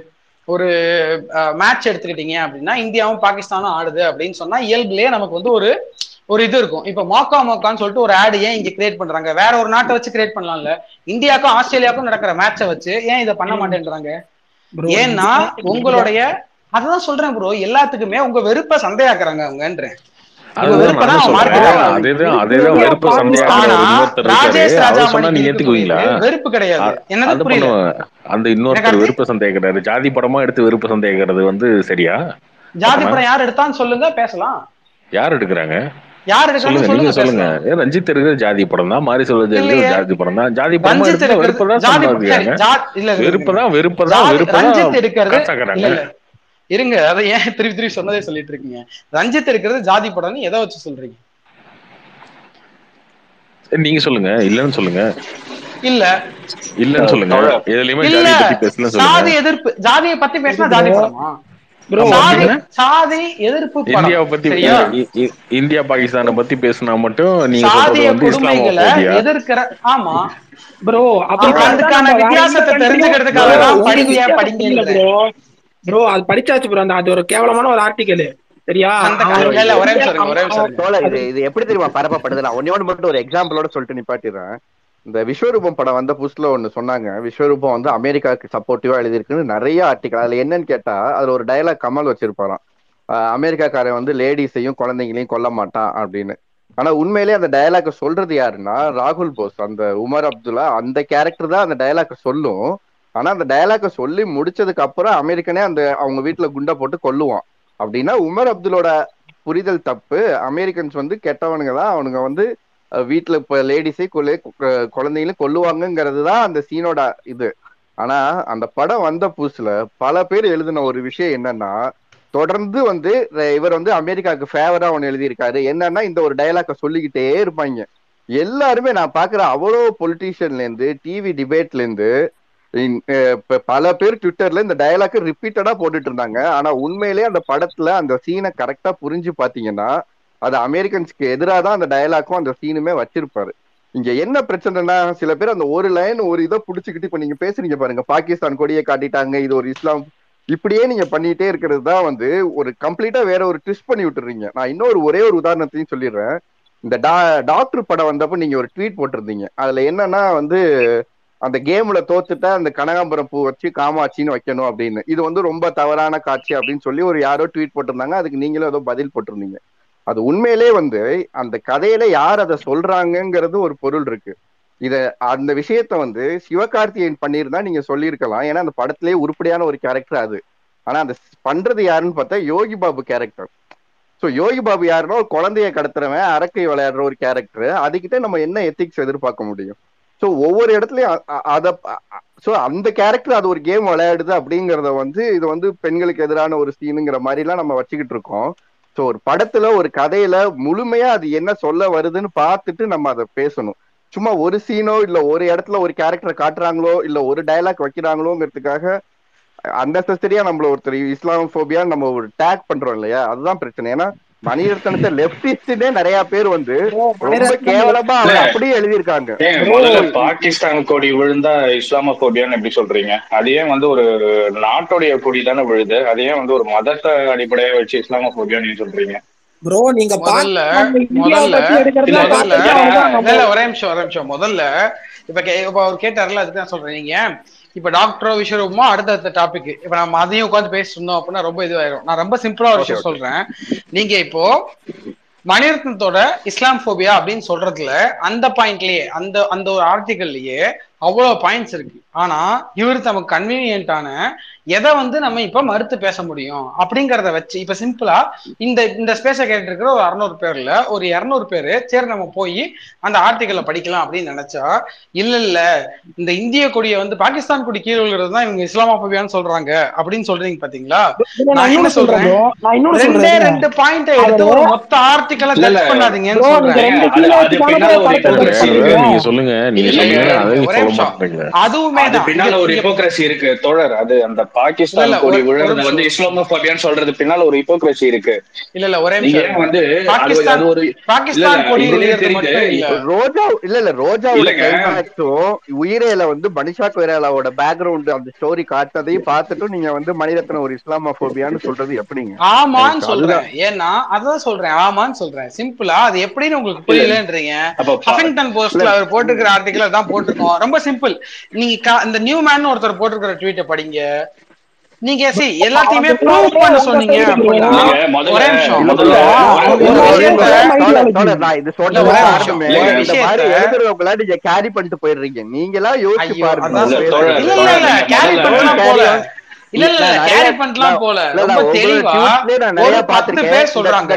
ஒரு மேட்ச் எடுத்துக்கிட்டீங்க அப்படின்னா இந்தியாவும் பாகிஸ்தானும் ஆடுது அப்படின்னு சொன்னா இயல்புலயே நமக்கு வந்து ஒரு ஒரு இது இருக்கும் இப்ப மோக்கா மோக்கான்னு சொல்லிட்டு ஒரு ஆடு ஏன் இங்க கிரியேட் பண்றாங்க வேற ஒரு நாட்டை வச்சு கிரியேட் பண்ணலாம்ல இந்தியாவுக்கும் ஆஸ்திரேலியாவுக்கும் நடக்கிற மேட்சை வச்சு ஏன் இதை பண்ண மாட்டேன்றாங்க ப்ரோ ஏன்னா உங்களுடைய அததான் சொல்றேன் ப்ரோ எல்லாத்துக்குமே உங்க வெறுப்ப சந்தையாக்குறாங்க அவங்கன்றேன் உங்க அதுதான் வெறுப்பை தான் நானும் அவங்க சொல்றேன் மார்க்கெட் அதேதான் அதேதான் இந்தியா வெறுப்பு பாகிஸ்தான் சந்தையாக்குற ஆனா ஒரு இன்னொருத்தர் இருக்காரு ராஜேஷ் அவர் சொன்னா ராஜாமணிக்கு நீங்க இருக்கக்கூடியது ஏத்துக்குவீங்களா வெறுப்பு கிடையாது அ- என்னது அது புரியல பண்ணுவேன் அந்த எனக்கு இன்னொருத்தர் அது வெறுப்பு சந்தேகிக்கிறாரு ஜாதி படமா எடுத்து வெறுப்பு சந்தேகிக்கிறது வந்து சரியா ஜாதி தப்பனா படம் யார் எடுத்தான்னு சொல்லுங்க பேசலாம் யார் எடுக்கிறாங்க யார் எடுக்கிறான்னு சொல்லுங்க நீங்க சொல்லுங்க சொல்லுங்க பேசலாம் ஏன் ரஞ்சித் இருக்கிற ஜாதி படம் தான் மாரி செல்வராஜ் இருக்கிற இல்லையே ஜாதி படம் தான் ஜாதி படமா ரஞ்சித் எடுத்தா எடுக்கிறது வெறுப்பை தான் ஜாதி சரி சம்பாதிக்கிறாங்க ஜா இல்ல இருங்க வெறுப்பை இருங்க தான் வெறுப்பை தான் ஜாதி வெறுப்பை ரஞ்சித் தான் எடுக்கிறது காசாக்குறாங்க இல்ல இல்ல இருங்க அதை ஏன் திருப்பி திருப்பி சொன்னதே சொல்லிட்டு இருக்கீங்க ரஞ்சித் எடுக்கிறது ஜாதி படம்னு எதை வச்சு சொல்றீங்க சரி, நீங்க சொல்லுங்க இல்லன்னு சொல்லுங்க இல்ல இல்லன்னு சொல்லுங்க தோழர் எதுலயுமே இல்ல ஜாதியை பத்தி பேசலன்னு சொல்லுங்க சாதி எதிர்ப்பு ஜாதியை பத்தி பேசினா சரி ஜாதி ப்ரோ படமா ப்ரோ ஆமா சாதி என்ன சாதி எதிர்ப்பு படம் இந்தியாவை பத்தி சரியா இ- இ- இந்தியா பாகிஸ்தானை பத்தி பேசினா மட்டும் நீங்க சொல்றது சாதிய வந்து கொடுமைகளை இஸ்லாமோபியா எதிர்க்கிற ஆமா ப்ரோ அப்படி அப்ப பார்த்தா அதுக்கான நம்ம வேற எந்த வித்தியாசத்தை கண்ட்ரியும் தெரிஞ்சுக்கிறதுக்காக ப்ரோ தான் உங்களுக்கு படிங்க வித்தியாசம் தெரியல படிங்கன்றேன் ப்ரோ ப்ரோ அது படிச்சாச்சு ப்ரோ அந்த அது ஒரு கேவலமான ஒரு ஆர்டிக்கல் சரியா அந்த அவன் க- ஒரு இல்ல ஒரே இந்தியா நிமிஷம் இருங்க அவன் ஒரே நிமிஷம் அவன் இருங்க தோழர் அது இது இது எப்படி தெரியுமா பரப்பப்படுது நான் ஒன்னே ஒன்று மட்டும் ஒரு எக்ஸாம்பிளோட சொல்லிட்டு நிப்பாட்டிடுறேன் இந்த விஸ்வரூபம் படம் வந்த புதுசுல ஒண்ணு சொன்னாங்க விஸ்வரூபம் வந்து அமெரிக்காவுக்கு சப்போர்ட்டிவா எழுதியிருக்குன்னு நிறைய ஆர்டிகல் அதுல என்னன்னு கேட்டா அதுல ஒரு டயலாக் கமல் வச்சிருப்பாராம் ஆஹ் அமெரிக்காக்காரன் வந்து லேடிஸையும் குழந்தைங்களையும் கொல்ல மாட்டான் அப்படின்னு ஆனா உண்மையிலேயே அந்த டயலாக் சொல்றது யாருன்னா ராகுல் போஸ் அந்த உமர் அப்துல்லா அந்த கேரக்டர் தான் அந்த டயலாக் சொல்லும் ஆனா அந்த டயலாக்க சொல்லி முடிச்சதுக்கு அப்புறம் அமெரிக்கனே அந்த அவங்க வீட்டுல குண்டை போட்டு கொல்லுவான் அப்படின்னா உமர் அப்துல்லோட புரிதல் தப்பு அமெரிக்கன்ஸ் வந்து கெட்டவனுங்க தான் அவனுங்க வந்து அஹ், வீட்டுல இப்ப லேடிஸை கொலை கு- குழந்தைகளும் கொல்லுவாங்கங்கிறது தான் அந்த சீனோட இது ஆனா அந்த படம் வந்த புதுசுல பல பேர் எழுதின ஒரு விஷயம் என்னன்னா தொடர்ந்து வந்து அஹ், இவர் வந்து அமெரிக்காவுக்கு ஃபேவரா ஒன்று எழுதியிருக்காரு என்னன்னா இந்த ஒரு டயலாக்க சொல்லிக்கிட்டே இருப்பாங்க எல்லாருமே நான் பாக்குற அவ்வளோ பொலிட்டீஷியன்ல இருந்து டிவி டிபேட்ல இருந்து இன்- அஹ் இப்ப பல பேர் ட்விட்டர்ல இந்த டயலாக் ரிப்பீட்டடா போட்டுட்டு இருந்தாங்க ஆனா உண்மையிலேயே அந்த படத்துல அந்த சீனை கரெக்டா புரிஞ்சு பாத்தீங்கன்னா அது அமெரிக்கன்ஸ்க்கு எதிராக தான் அந்த டயலாக்கும் அந்த சீனுமே வச்சிருப்பாரு இங்க என்ன பிரச்சனைனா சில பேர் அந்த ஒரு லைன் ஒரு இதை புடிச்சுக்கிட்டு இப்ப நீங்க பேசுறீங்க பாருங்க பாகிஸ்தான் கொடியை காட்டிட்டாங்க இது ஒரு இஸ்லாம் இப்படியே நீங்க பண்ணிட்டே இருக்கிறது தான் வந்து ஒரு கம்ப்ளீட்டா வேற ஒரு ட்விஸ்ட் பண்ணி விட்டுறீங்க நான் இன்னொரு ஒரே ஒரு உதாரணத்தையும் சொல்லிடுறேன் இந்த டா டாக்டர் படம் வந்தப்ப நீங்க ஒரு ட்வீட் போட்டிருந்தீங்க அதுல என்னன்னா வந்து அந்த கேம்ல தோத்துட்டா அந்த கனகாம்பரம் பூ வச்சு காமாட்சின்னு வைக்கணும் அப்படின்னு இது வந்து ரொம்ப தவறான காட்சி அப்படின்னு சொல்லி ஒரு யாரோ ட்வீட் போட்டிருந்தாங்க அதுக்கு நீங்களும் ஏதோ பதில் போட்டிருந்தீங்க அது உண்மையிலே வந்து அந்த கதையில யார் அதை சொல்றாங்கங்கிறது ஒரு பொருள் இருக்கு இத அந்த விஷயத்த வந்து சிவகார்த்திகேயன் பண்ணியிருந்தா நீங்க சொல்லியிருக்கலாம் ஏன்னா அந்த படத்திலேயே உருப்படியான ஒரு கேரக்டர் அது ஆனா அந்த பண்றது யாருன்னு பார்த்தா யோகி பாபு கேரக்டர் சோ யோகி பாபு யாருன்னா ஒரு குழந்தைய கடத்துறவன் அரக்கை விளையாடுற ஒரு கேரக்டர் அதுகிட்ட நம்ம என்ன எத்திக்ஸ் எதிர்பார்க்க முடியும் சோ ஒவ்வொரு இடத்துலயும் அ- அ- அத சோ அந்த கேரக்டர் அது ஒரு கேம் விளையாடுது அப்படிங்கறத வந்து இது வந்து பெண்களுக்கு எதிரான ஒரு சீனுங்கிற மாதிரி எல்லாம் நம்ம வச்சுக்கிட்டு இருக்கோம் சோ ஒரு படத்துல ஒரு கதையில முழுமையா அது என்ன சொல்ல வருதுன்னு பார்த்துட்டு நம்ம அதை பேசணும் சும்மா ஒரு சீனோ இல்ல ஒரு இடத்துல ஒரு கேரக்டரை காட்டுறாங்களோ இல்ல ஒரு டயலாக் வைக்கிறாங்களோங்கிறதுக்காக அன்னெசரியா நம்மள ஒருத்தர் இஸ்லாமோபியா நம்ம ஒரு டேக் பண்றோம் இல்லையா அதுதான் பிரச்சனை ஏன்னா மணிரத்னத்தை லெப்டிஸ்டே நிறைய பேர் வந்து ரொம்ப கேவலமா அவர் அப்படியே எழுதியிருக்காங்க ஏங்க முதல்ல பாகிஸ்தான் கொடி விழுந்தா இஸ்லாமோபியான்னு எப்படி சொல்றீங்க அது ஏன் வந்து ஒரு நாட்டுடைய கொடி தானே விழுது அது ஏன் வந்து ஒரு மதத்தை அடிப்படையா வச்சு இஸ்லாமோபியான்னு நீங்க சொல்றீங்க ப்ரோ நீங்க முதல்ல பாகிஸ்தான் இந்தியாவை முதல்ல பத்தி எடுக்கிறதுல முதல்ல பாகிஸ்தான் தான் இல்ல இல்ல ஒரே நிமிஷம் ஒரே நிமிஷம் முதல்ல இப்ப கே- இப்ப அவர் கேட்டார்ல அதுக்கு நான் சொல்றேன் நீங்க இப்ப டாக்டரோ விஸ்வரூபமோ அடுத்தடுத்த டாபிக் இப்ப நம்ம அதையும் உட்காந்து பேசிட்டு இருந்தோம் அப்படின்னா ரொம்ப இதுவாயிரும் நான் ரொம்ப சிம்பிளா ஒரு ஓகே விஷயம் ஓகே சொல்றேன் நீங்க இப்போ மணிரத்னத்தோட இஸ்லாம் போபியா அப்படின்னு சொல்றதுல அந்த பாயிண்ட்லயே அந்த அந்த ஒரு ஆர்டிகல்லயே அவ்வளவு பாயிண்ட்ஸ் இருக்கு ஆனா இவர் நமக்கு கன்வீனியன்ட்டான எதை வந்து நம்ம இப்ப மறுத்து பேச முடியும் அப்படிங்கறத வச்சு இப்ப சிம்பிளா இந்த இந்த ஸ்பேஸை கேட்டு இருக்கிற ஒரு அறுநூறு பேர்ல ஒரு இருநூறு பேரு சரி நம்ம போய் அந்த ஆர்டிக்கலை படிக்கலாம் அப்படின்னு நினைச்சா இல்ல இல்ல இந்த இந்திய கொடியை வந்து பாகிஸ்தான் கொடி கீழே விழுகிறது தான் இவங்க இஸ்லாமோபியான்னு சொல்றாங்க அப்படின்னு சொல்றீங்க பாத்தீங்களா bro, நான் நான் என்ன இன்னொன்னு சொல்றேன் சொல்றேன் bro. நான் இன்னொன்னு ரெண்டே சொல்றேன் ரெண்டு பாயிண்ட் எடுத்து ஒரு மொத்த ஆர்டிக்கலை இல்ல, இல்ல. டச் பண்ணாதீங்கன்னு bro, நீங்க சொல்றேன் ரெண்டு அது- கீழே அது வச்சு தானே பின்னால ஒரு படத்தை hypocrisy ஜட்ஜ் இருக்கு. பண்றீங்க நீங்க சொல்லுங்க நீங்க இல்ல, சொல்லுங்க இல்ல, அதை ஒரே சொல்ல நிமிஷம். மாட்டேங்க அதுவுமே அது தான் பின்னால ஒரு ஹிப்போக்ரசி இருக்கு தோழர் அது அந்த இல்ல, பாகிஸ்தான் இல்ல, கொடி ஒரு- ஒரு விழுறது நிமிஷம். வந்து இஸ்லாமோபியான்னு சொல்றது பின்னால ஒரு ஹிப்போக்ரசி இருக்கு இல்ல இல்ல ஒரே நீங்க நிமிஷம் ஏன் வந்து அது பாகிஸ்தான் அது ஒரு பாகிஸ்தான் இல்ல, கொடி இதுலயே விழுகிறது தெரியுது. மட்டும் இல்ல ரோஜா இல்ல இல்ல ரோஜாவோட இல்லைங்க. கிளைமேக்ஸும் உயிரேல வந்து மணிஷாக் வைராலாவோட பேக்ரவுண்ட் அந்த ஸ்டோரி காட்டினதையும் பார்த்துட்டும் நீங்க வந்து மணிரத்னம் ஒரு இஸ்லாமோபியான்னு சொல்றது எப்படிங்க ஆமான்னு எனக்கு சொல்றேன் ஏன்னா அதான் சொல்றேன் ஆமான்னு சொல்றேன் சிம்பிளா அது எப்படின்னு உங்களுக்கு புரியலன்றீங்க அப்ப பா- ஹஃபிங்டன் போஸ்ட்ல அவர் போட்டிருக்கிற ஆர்டிகல் அதான் போட்டிருக்கோம் ரொம்ப சிம்பிள் நீங்க க- இந்த நியூ மேன் ஒருத்தர் போட்டிருக்கிற ட்வீட்டை படிங்க நீங்க சி எல்லாத்தையுமே ப்ரூவ் பண்ண சொன்னீங்க அப்படின்னா நீங்க முதல்ல- ஒரே நிமிஷம் முதல்ல ஒரு- ஒரு ஒரு- ஒரு- விஷயத்த தோழர், தோழர், நான் இது சொல்றது இல்ல, ஒரே காரணமே, நிமிஷம். ஒரு இந்த மாதிரி விஷயத்த- எழுதுறவங்கள நீங்க carry பண்ணிட்டு போயிடுறீங்க நீங்களா யோசிச்சு ஐயோ, பாருங்க அதான் இல்ல, பேசுறது. தோழர், இல்ல இல்ல இல்ல முதல்ல- கேரி முதல்ல- பண்ணலாம் போல இல்ல இல்ல நான் கேரி நிறைய- பண்ணலாம் போல இல்ல, ரொம்ப நான் உங்களோட தெளிவா tweetsலயே நான் நிறைய ஒரு பத்து பார்த்திருக்கேன். பேர் இந்த- சொல்றாங்க இந்த-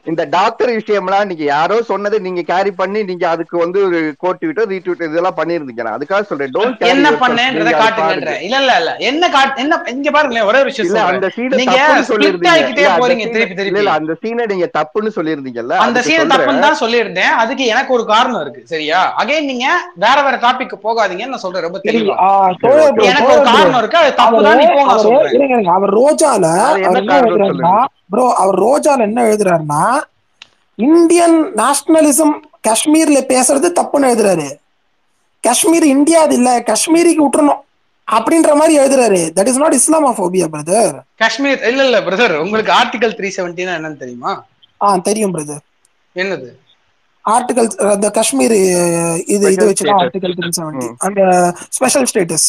இந்த டாக்டர் விஷயம்லாம் நீங்க யாரோ சொன்னதை நீங்க கேரி பண்ணி நீங்க அதுக்கு வந்து ஒரு கோட்விட்டோ ரீட்வீட் இதெல்லாம் பண்ணிருந்தீங்க நான் அதுக்காக சொல்றேன் டோன்ட் என்ன பண்ணேன்றத காட்டுங்கன்ற இல்ல இல்ல இல்ல என்ன காட்டு என்ன இங்க பாருங்களேன் ஒரே ஒரு விஷயம் இல்ல சொல்றேன். அந்த சீனை நீங்க தப்புன்னு split சொல்லிருந்தீங்க ஆகிக்கிட்டே இல்ல, அந்த போறீங்க scene- திருப்பி இல்ல திருப்பி இல்ல அந்த சீனை நீங்க தப்புன்னு சொல்லியிருந்தீங்கல்ல அந்த அதுக்கு சீன் சொல்றேன். தப்புன்னு தான் சொல்லியிருந்தேன் அதுக்கு எனக்கு ஒரு காரணம் இருக்கு சரியா அகைன் நீங்க வேற வேற டாபிக் போகாதீங்கன்னு நான் சொல்றேன் ரொம்ப சரி தெளிவா ஆ, தோழர் bro, எனக்கு ஒரு தோழர் bro. காரணம் இருக்கு அது தப்பு அவரு தான் இப்போ நான் அவரு சொல்றேன் இருங்க, இருங்க. அவர் ரோஜால அது என்ன அவர் என்ன காரணம் எழுதுறாருன்னா ப்ரோ அவர் ரோஜால என்ன எழுதுறாருன்னா இந்தியன் நேஷனலிசம் காஷ்மீர்ல பேசுறது தப்புன்னு எழுதுறாரு காஷ்மீர் இந்தியாது இல்ல காஷ்மீருக்கு விட்டுறணும் அப்படின்ற மாதிரி எழுதுறாரு that is not Islamophobia brother Kashmir இல்ல இல்ல பிரதர் உங்களுக்கு ஆர்டிகல் த்ரீ செவன்டினா என்னன்னு தெரியுமா ஆ தெரியும் பிரதர் என்னது ஆர்டிகல் அந்த காஷ்மீர் இது இது Special வச்சுதான் status. ஆர்டிகல் த்ரீ செவன்டி ம். அந்த ஸ்பெஷல் ஸ்டேட்டஸ்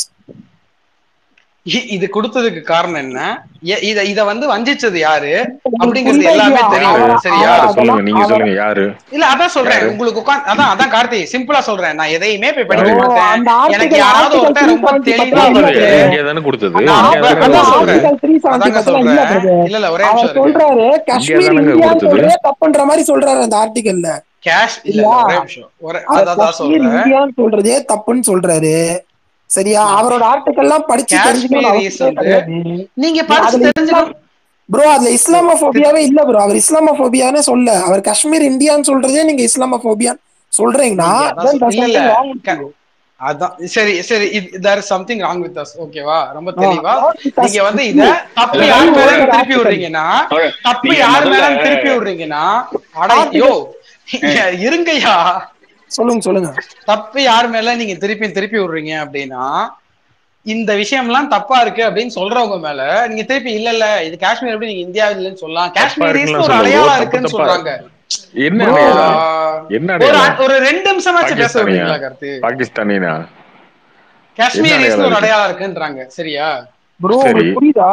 இ- இது கொடுத்ததுக்கு காரணம் என்ன எ- இத இத வந்து வஞ்சிச்சது யாரு அப்படிங்கிறது எல்லாமே புரியலையா? தெரியும் அவர- சரியா அவர- யாரு சொல்லுங்க நீங்க அவர- சொல்லுங்க யாரு இல்ல அதான் சொல்றேன் யாரு? உங்களுக்கு உட்காந்து அதான் அதான் கார்த்தி சிம்பிளா சொல்றேன் நான் எதையுமே போய் படிக்க யாரு? மாட்டேன் அந்த எனக்கு article- யாராவது article ஒருத்தன் ரொம்ப 370 தெளிவா பத்தி வந்து இல்ல. இந்தியா தானே கொடுத்தது அதான் இந்தியா அப்ப- தானே அதான் கொடுத்தது சொல்றேன். ஆர்டிகல் த்ரீ செவன்டி அதாங்க பத்திலாம் இல்ல சொல்றேன் பிரதர் இல்ல இல்ல ஒரே அவர் நிமிஷம் இருக்கு சொல்றாரு காஷ்மீர் தானங்க இந்தியான்னு கொடுத்தது. சொல்றதே தப்புன்ற மாதிரி சொல்றாரு அந்த ஆர்டிகல்ல கேஷ் இல்ல இல்ல ஒரே நிமிஷம் ஒரே அதான் அதான் காஷ்மீர் சொல்றேன் இந்தியான்னு சொல்றதே தப்புன்னு சொல்றாரு சரியா அவரோட ஆர்டிகல் எல்லாம் படிச்சு தெரிஞ்சுக்கணும்னு காஷ்மீரிஸ் அவசியம் வந்து கிடையாது நீங்க படிச்சு அதுல தெரிஞ்சுக்கணும் ப்ரோ அதுல இஸ்லாமோபோபியாவே இல்ல ப்ரோ அவர் இஸ்லாமோபோபியானே சொல்ல அவர் காஷ்மீர் இந்தியான்னு சொல்றதே நீங்க இஸ்லாமோபோபியா சொல்றீங்கன்னா நீங்க அதான் then சொல்- there's இல்ல இல்ல something wrong with க- you. அதான் சரி சரி there is something wrong with us ஓகேவா ரொம்ப ஆ, தெளிவா wrong with us. நீங்க வந்து இத தப்பு இல்ல, யார் இல்ல, மேல ஒரு திருப்பி article. விடுறீங்கன்னா Okay. தப்பு நீங்க யார் மேல முதல்ல- திருப்பி விடுறீங்கன்னா அட Article- யோ இருங்கய்யா சொல்லுங்க சொல்லுங்க தப்பு யார் மேல நீங்க திருப்பி திருப்பி விடுறீங்க அப்படின்னா இந்த விஷயம்லாம் தப்பா இருக்கு அப்படின்னு சொல்றவங்க மேல நீங்க திருப்பி இல்ல இல்ல இது காஷ்மீர் எப்படி நீங்க இந்தியா இல்லைன்னு சொல்லலாம் காஷ்மீர் இருக்குன்னு ஒரு சொல்லுங்க. அடையாளம் தப்பு இருக்குன்னு தப்பா சொல்றாங்க என்ன Bro, அடையாளம்? ஆஹ், என்ன ஒரு அடையாளம் ஒரு ரெண்டு நிமிஷமாச்சும் பேச பாகிஸ்தானியா விடுறீங்களா கருத்து பாகிஸ்தானினா காஷ்மீர் அடையாளம் ஒரு இருக்கு? அடையாளம் இருக்குன்றாங்க சரியா ப்ரோ சரி. உங்களுக்கு புரியுதா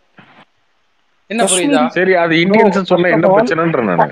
என்ன காஷ்மீர் புரியுதா சரி அது இந்தியன்ஸ் சொன்னா என்ன first of all- பிரச்சனைன்ற நானு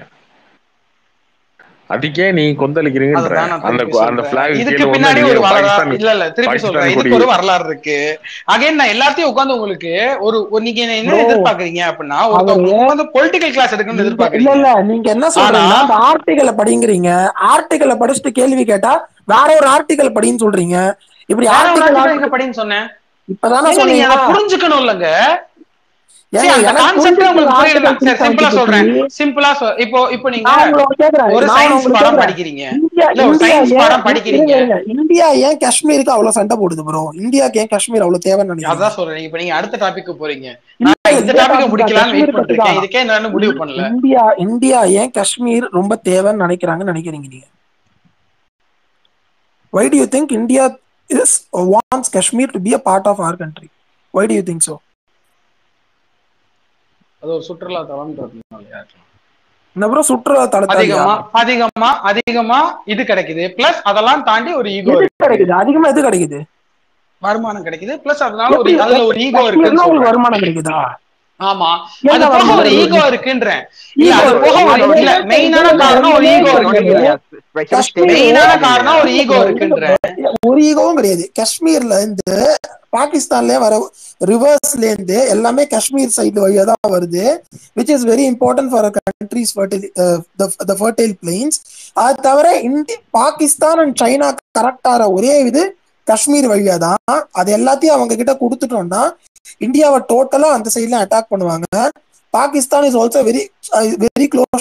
அதுக்கே நீ கொந்தளிக்கிறீங்கன்ற அதுதான் நான் அந்த திருப்பி அந்த சொல்றேன். பிளாக் இதுக்கு கீழ பின்னாடி ஒண்ணு ஒரு வரலாறு பாகிஸ்தான் இல்ல இல்ல திருப்பி பாகிஸ்தான் சொல்றேன் கொடி. இதுக்கு ஒரு வரலாறு இருக்கு அகைன் நான் எல்லாத்தையும் உட்கார்ந்து உங்களுக்கு ஒரு ஒரு- நீங்க என்ன என்ன Bro, எதிர்பார்க்கறீங்க அப்படின்னா ஒருத்தவங்க அவரு- உட்கார்ந்து பொலிட்டிக்கல் கிளாஸ் எடுக்கணும்னு இல்ல எதிர்பார்க்கறீங்க இல்ல நீங்க என்ன சொல்றீங்கன்னா ஆனா- அந்த ஆர்டிகலை படிங்கிறீங்க ஆர்டிகலை படிச்சுட்டு கேள்வி கேட்டா வேற ஒரு ஆர்டிகல் படின்னு சொல்றீங்க இப்படி வேற ஒரு ஆர்டிகல் article எங்க படின்னு சொன்னேன் இப்பதானே ஏங்க, நீங்க அதை சொன்னீங்க புரிஞ்சுக்கணும் இல்லங்க ஏங்க, சரி, அந்த எனக்கு கான்செப்ட் புரிஞ்சிருச்சு உங்களுக்கு புரியல article சரி சிம்பிளா 370 சொல்றேன் பத்தி. சிம்பிளா சொல் இப்போ இப்போ நீங்க நான் உங்களை கேக்குறேன் ஒரு நான் சயின்ஸ் உங்களுக்கு பாடம் கேக்குறேன். படிக்கிறீங்க இந்தியா இல்ல, ஒரு இந்தியா science ஏன் பாடம் படிக்கிறீங்க. இருங்க, இருங்க. இந்தியா ஏன் காஷ்மீருக்கு அவ்வளவு சண்டை போடுது ப்ரோ இந்தியாக்கு ஏன் காஷ்மீர் அவ்வளவு தேவைன்னு நினைக்கிறீங்க அதான் சொல்றேன் இப்ப நீங்க அடுத்த டாபிக் போறீங்க இல்ல, நான் இந்த இதே டாபிக் topic முடிக்கலாம்னு தான், வெயிட் காஷ்மீர் பண்ணிட்டு பத்தி இருக்கேன் தான். இதுக்கே நான் முடிவு பண்ணல இந்தியா இந்தியா ஏன் காஷ்மீர் ரொம்ப தேவைன்னு நினைக்கிறாங்கன்னு நினைக்கிறீங்க நீங்க why do you think india is wants kashmir to be a part of our country why do you think so அது ஒரு சுற்றுலா தலம்ன்றதுனாலயா இருக்கலாம். என்ன ப்ரோ சுற்றுலா தலத்தாலியா அதிகமா அதிகமா அதிகமா இது கிடைக்குது பிளஸ் அதெல்லாம் தாண்டி ஒரு ஈகோ எது இருக்கு கிடைக்குது அதிகமா எது கிடைக்குது வருமானம் கிடைக்குது பிளஸ் அதனால ஒரு எப்படி- அதுல ஒரு ஈகோ காஷ்மீர்ல இருக்குன்னு உங்களுக்கு சொல்றேன் வருமானம் கிடைக்குதா ஆமா என்ன அது போக வருமானம் ஒரு கிடைக்குது? ஈகோ இருக்குன்றேன் இல்ல Ego அது போக ஒரு இருக்கு. இல்ல மெயினான காரணம் ஒரு ஈகோ இருக்குன்றேன் ஸ்பெஷல் காஷ்மீர் மெயினான காரணம் ஒரு ஈகோ இருக்குன்றேன் ஒரு ஈகோவும் கிடையாது காஷ்மீர்ல இருந்து பாகிஸ்தான்ல வர ரிவர்ஸ்ல இருந்து எல்லாமே காஷ்மீர் சைடு வழியா தான் வருது which is very important for countries the fertile plains அது தவிர இந்திய பாகிஸ்தான் அண்ட் சைனா கரெக்ட் ஆகிற ஒரே இது காஷ்மீர் வழியா தான் அது எல்லாத்தையும் அவங்க கிட்ட கொடுத்துட்டோம்னா இந்தியாவை டோட்டலா அந்த சைட்ல அட்டாக் பண்ணுவாங்க Pakistan is also very very close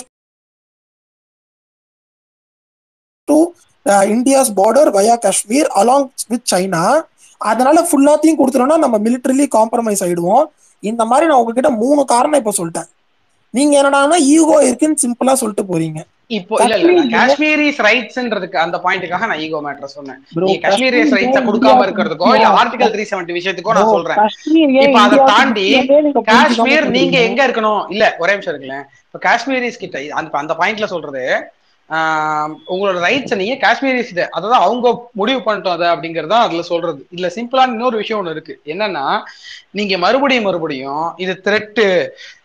to India's border via Kashmir along with China அதனால ஃபுல்லாத்தையும் கொடுத்துட்டோம்னா நம்ம மிலிட்டரிலி காம்ப்ரமைஸ் ஆயிடுவோம் இந்த மாதிரி நான் உங்ககிட்ட மூணு காரணம் இப்ப சொல்லிட்டேன் நீங்க என்னடான்னா ஈகோ இருக்குன்னு சிம்பிளா சொல்லிட்டு போறீங்க இப்போ இல்ல இல்ல நான் காஷ்மீர் காஷ்மீரிஸ் ரைட்ஸ்ன்றதுக்கு அந்த பாயிண்ட்டுக்காக நான் ஈகோ மேட்டர் சொன்னேன் Bro, நீங்க காஷ்மீரிஸ் காஷ்மீர் ரைட்ஸ ஏன் கொடுக்காம இந்தியா இருக்கிறதுக்கோ இல்ல ஆர்டிகல் த்ரீ செவன்டி விஷயத்துக்கோ நான் Bro, சொல்றேன் காஷ்மீர் ஏன் இப்ப அதை இந்தியாவுக்கு தாண்டி முக்கியமே நீங்க புரிஞ்சுக்காம காஷ்மீர் நீங்க சொல்றீங்க? எங்க இருக்கணும் இல்ல ஒரே நிமிஷம் இருக்குல்ல இப்ப காஷ்மீரிஸ் கிட்ட அந்த அந்த பாயிண்ட்ல சொல்றது ஆஹ் உங்களோட ரைட்ஸ் நீங்க காஷ்மீரிஸ் அதாவது அவங்க முடிவு பண்ணிட்டோம் அதை அப்படிங்கறத அதுல சொல்றது இதுல சிம்பிளான இன்னொரு விஷயம் ஒண்ணு இருக்கு என்னன்னா நீங்க மறுபடியும் மறுபடியும் இது த்ரெட்டு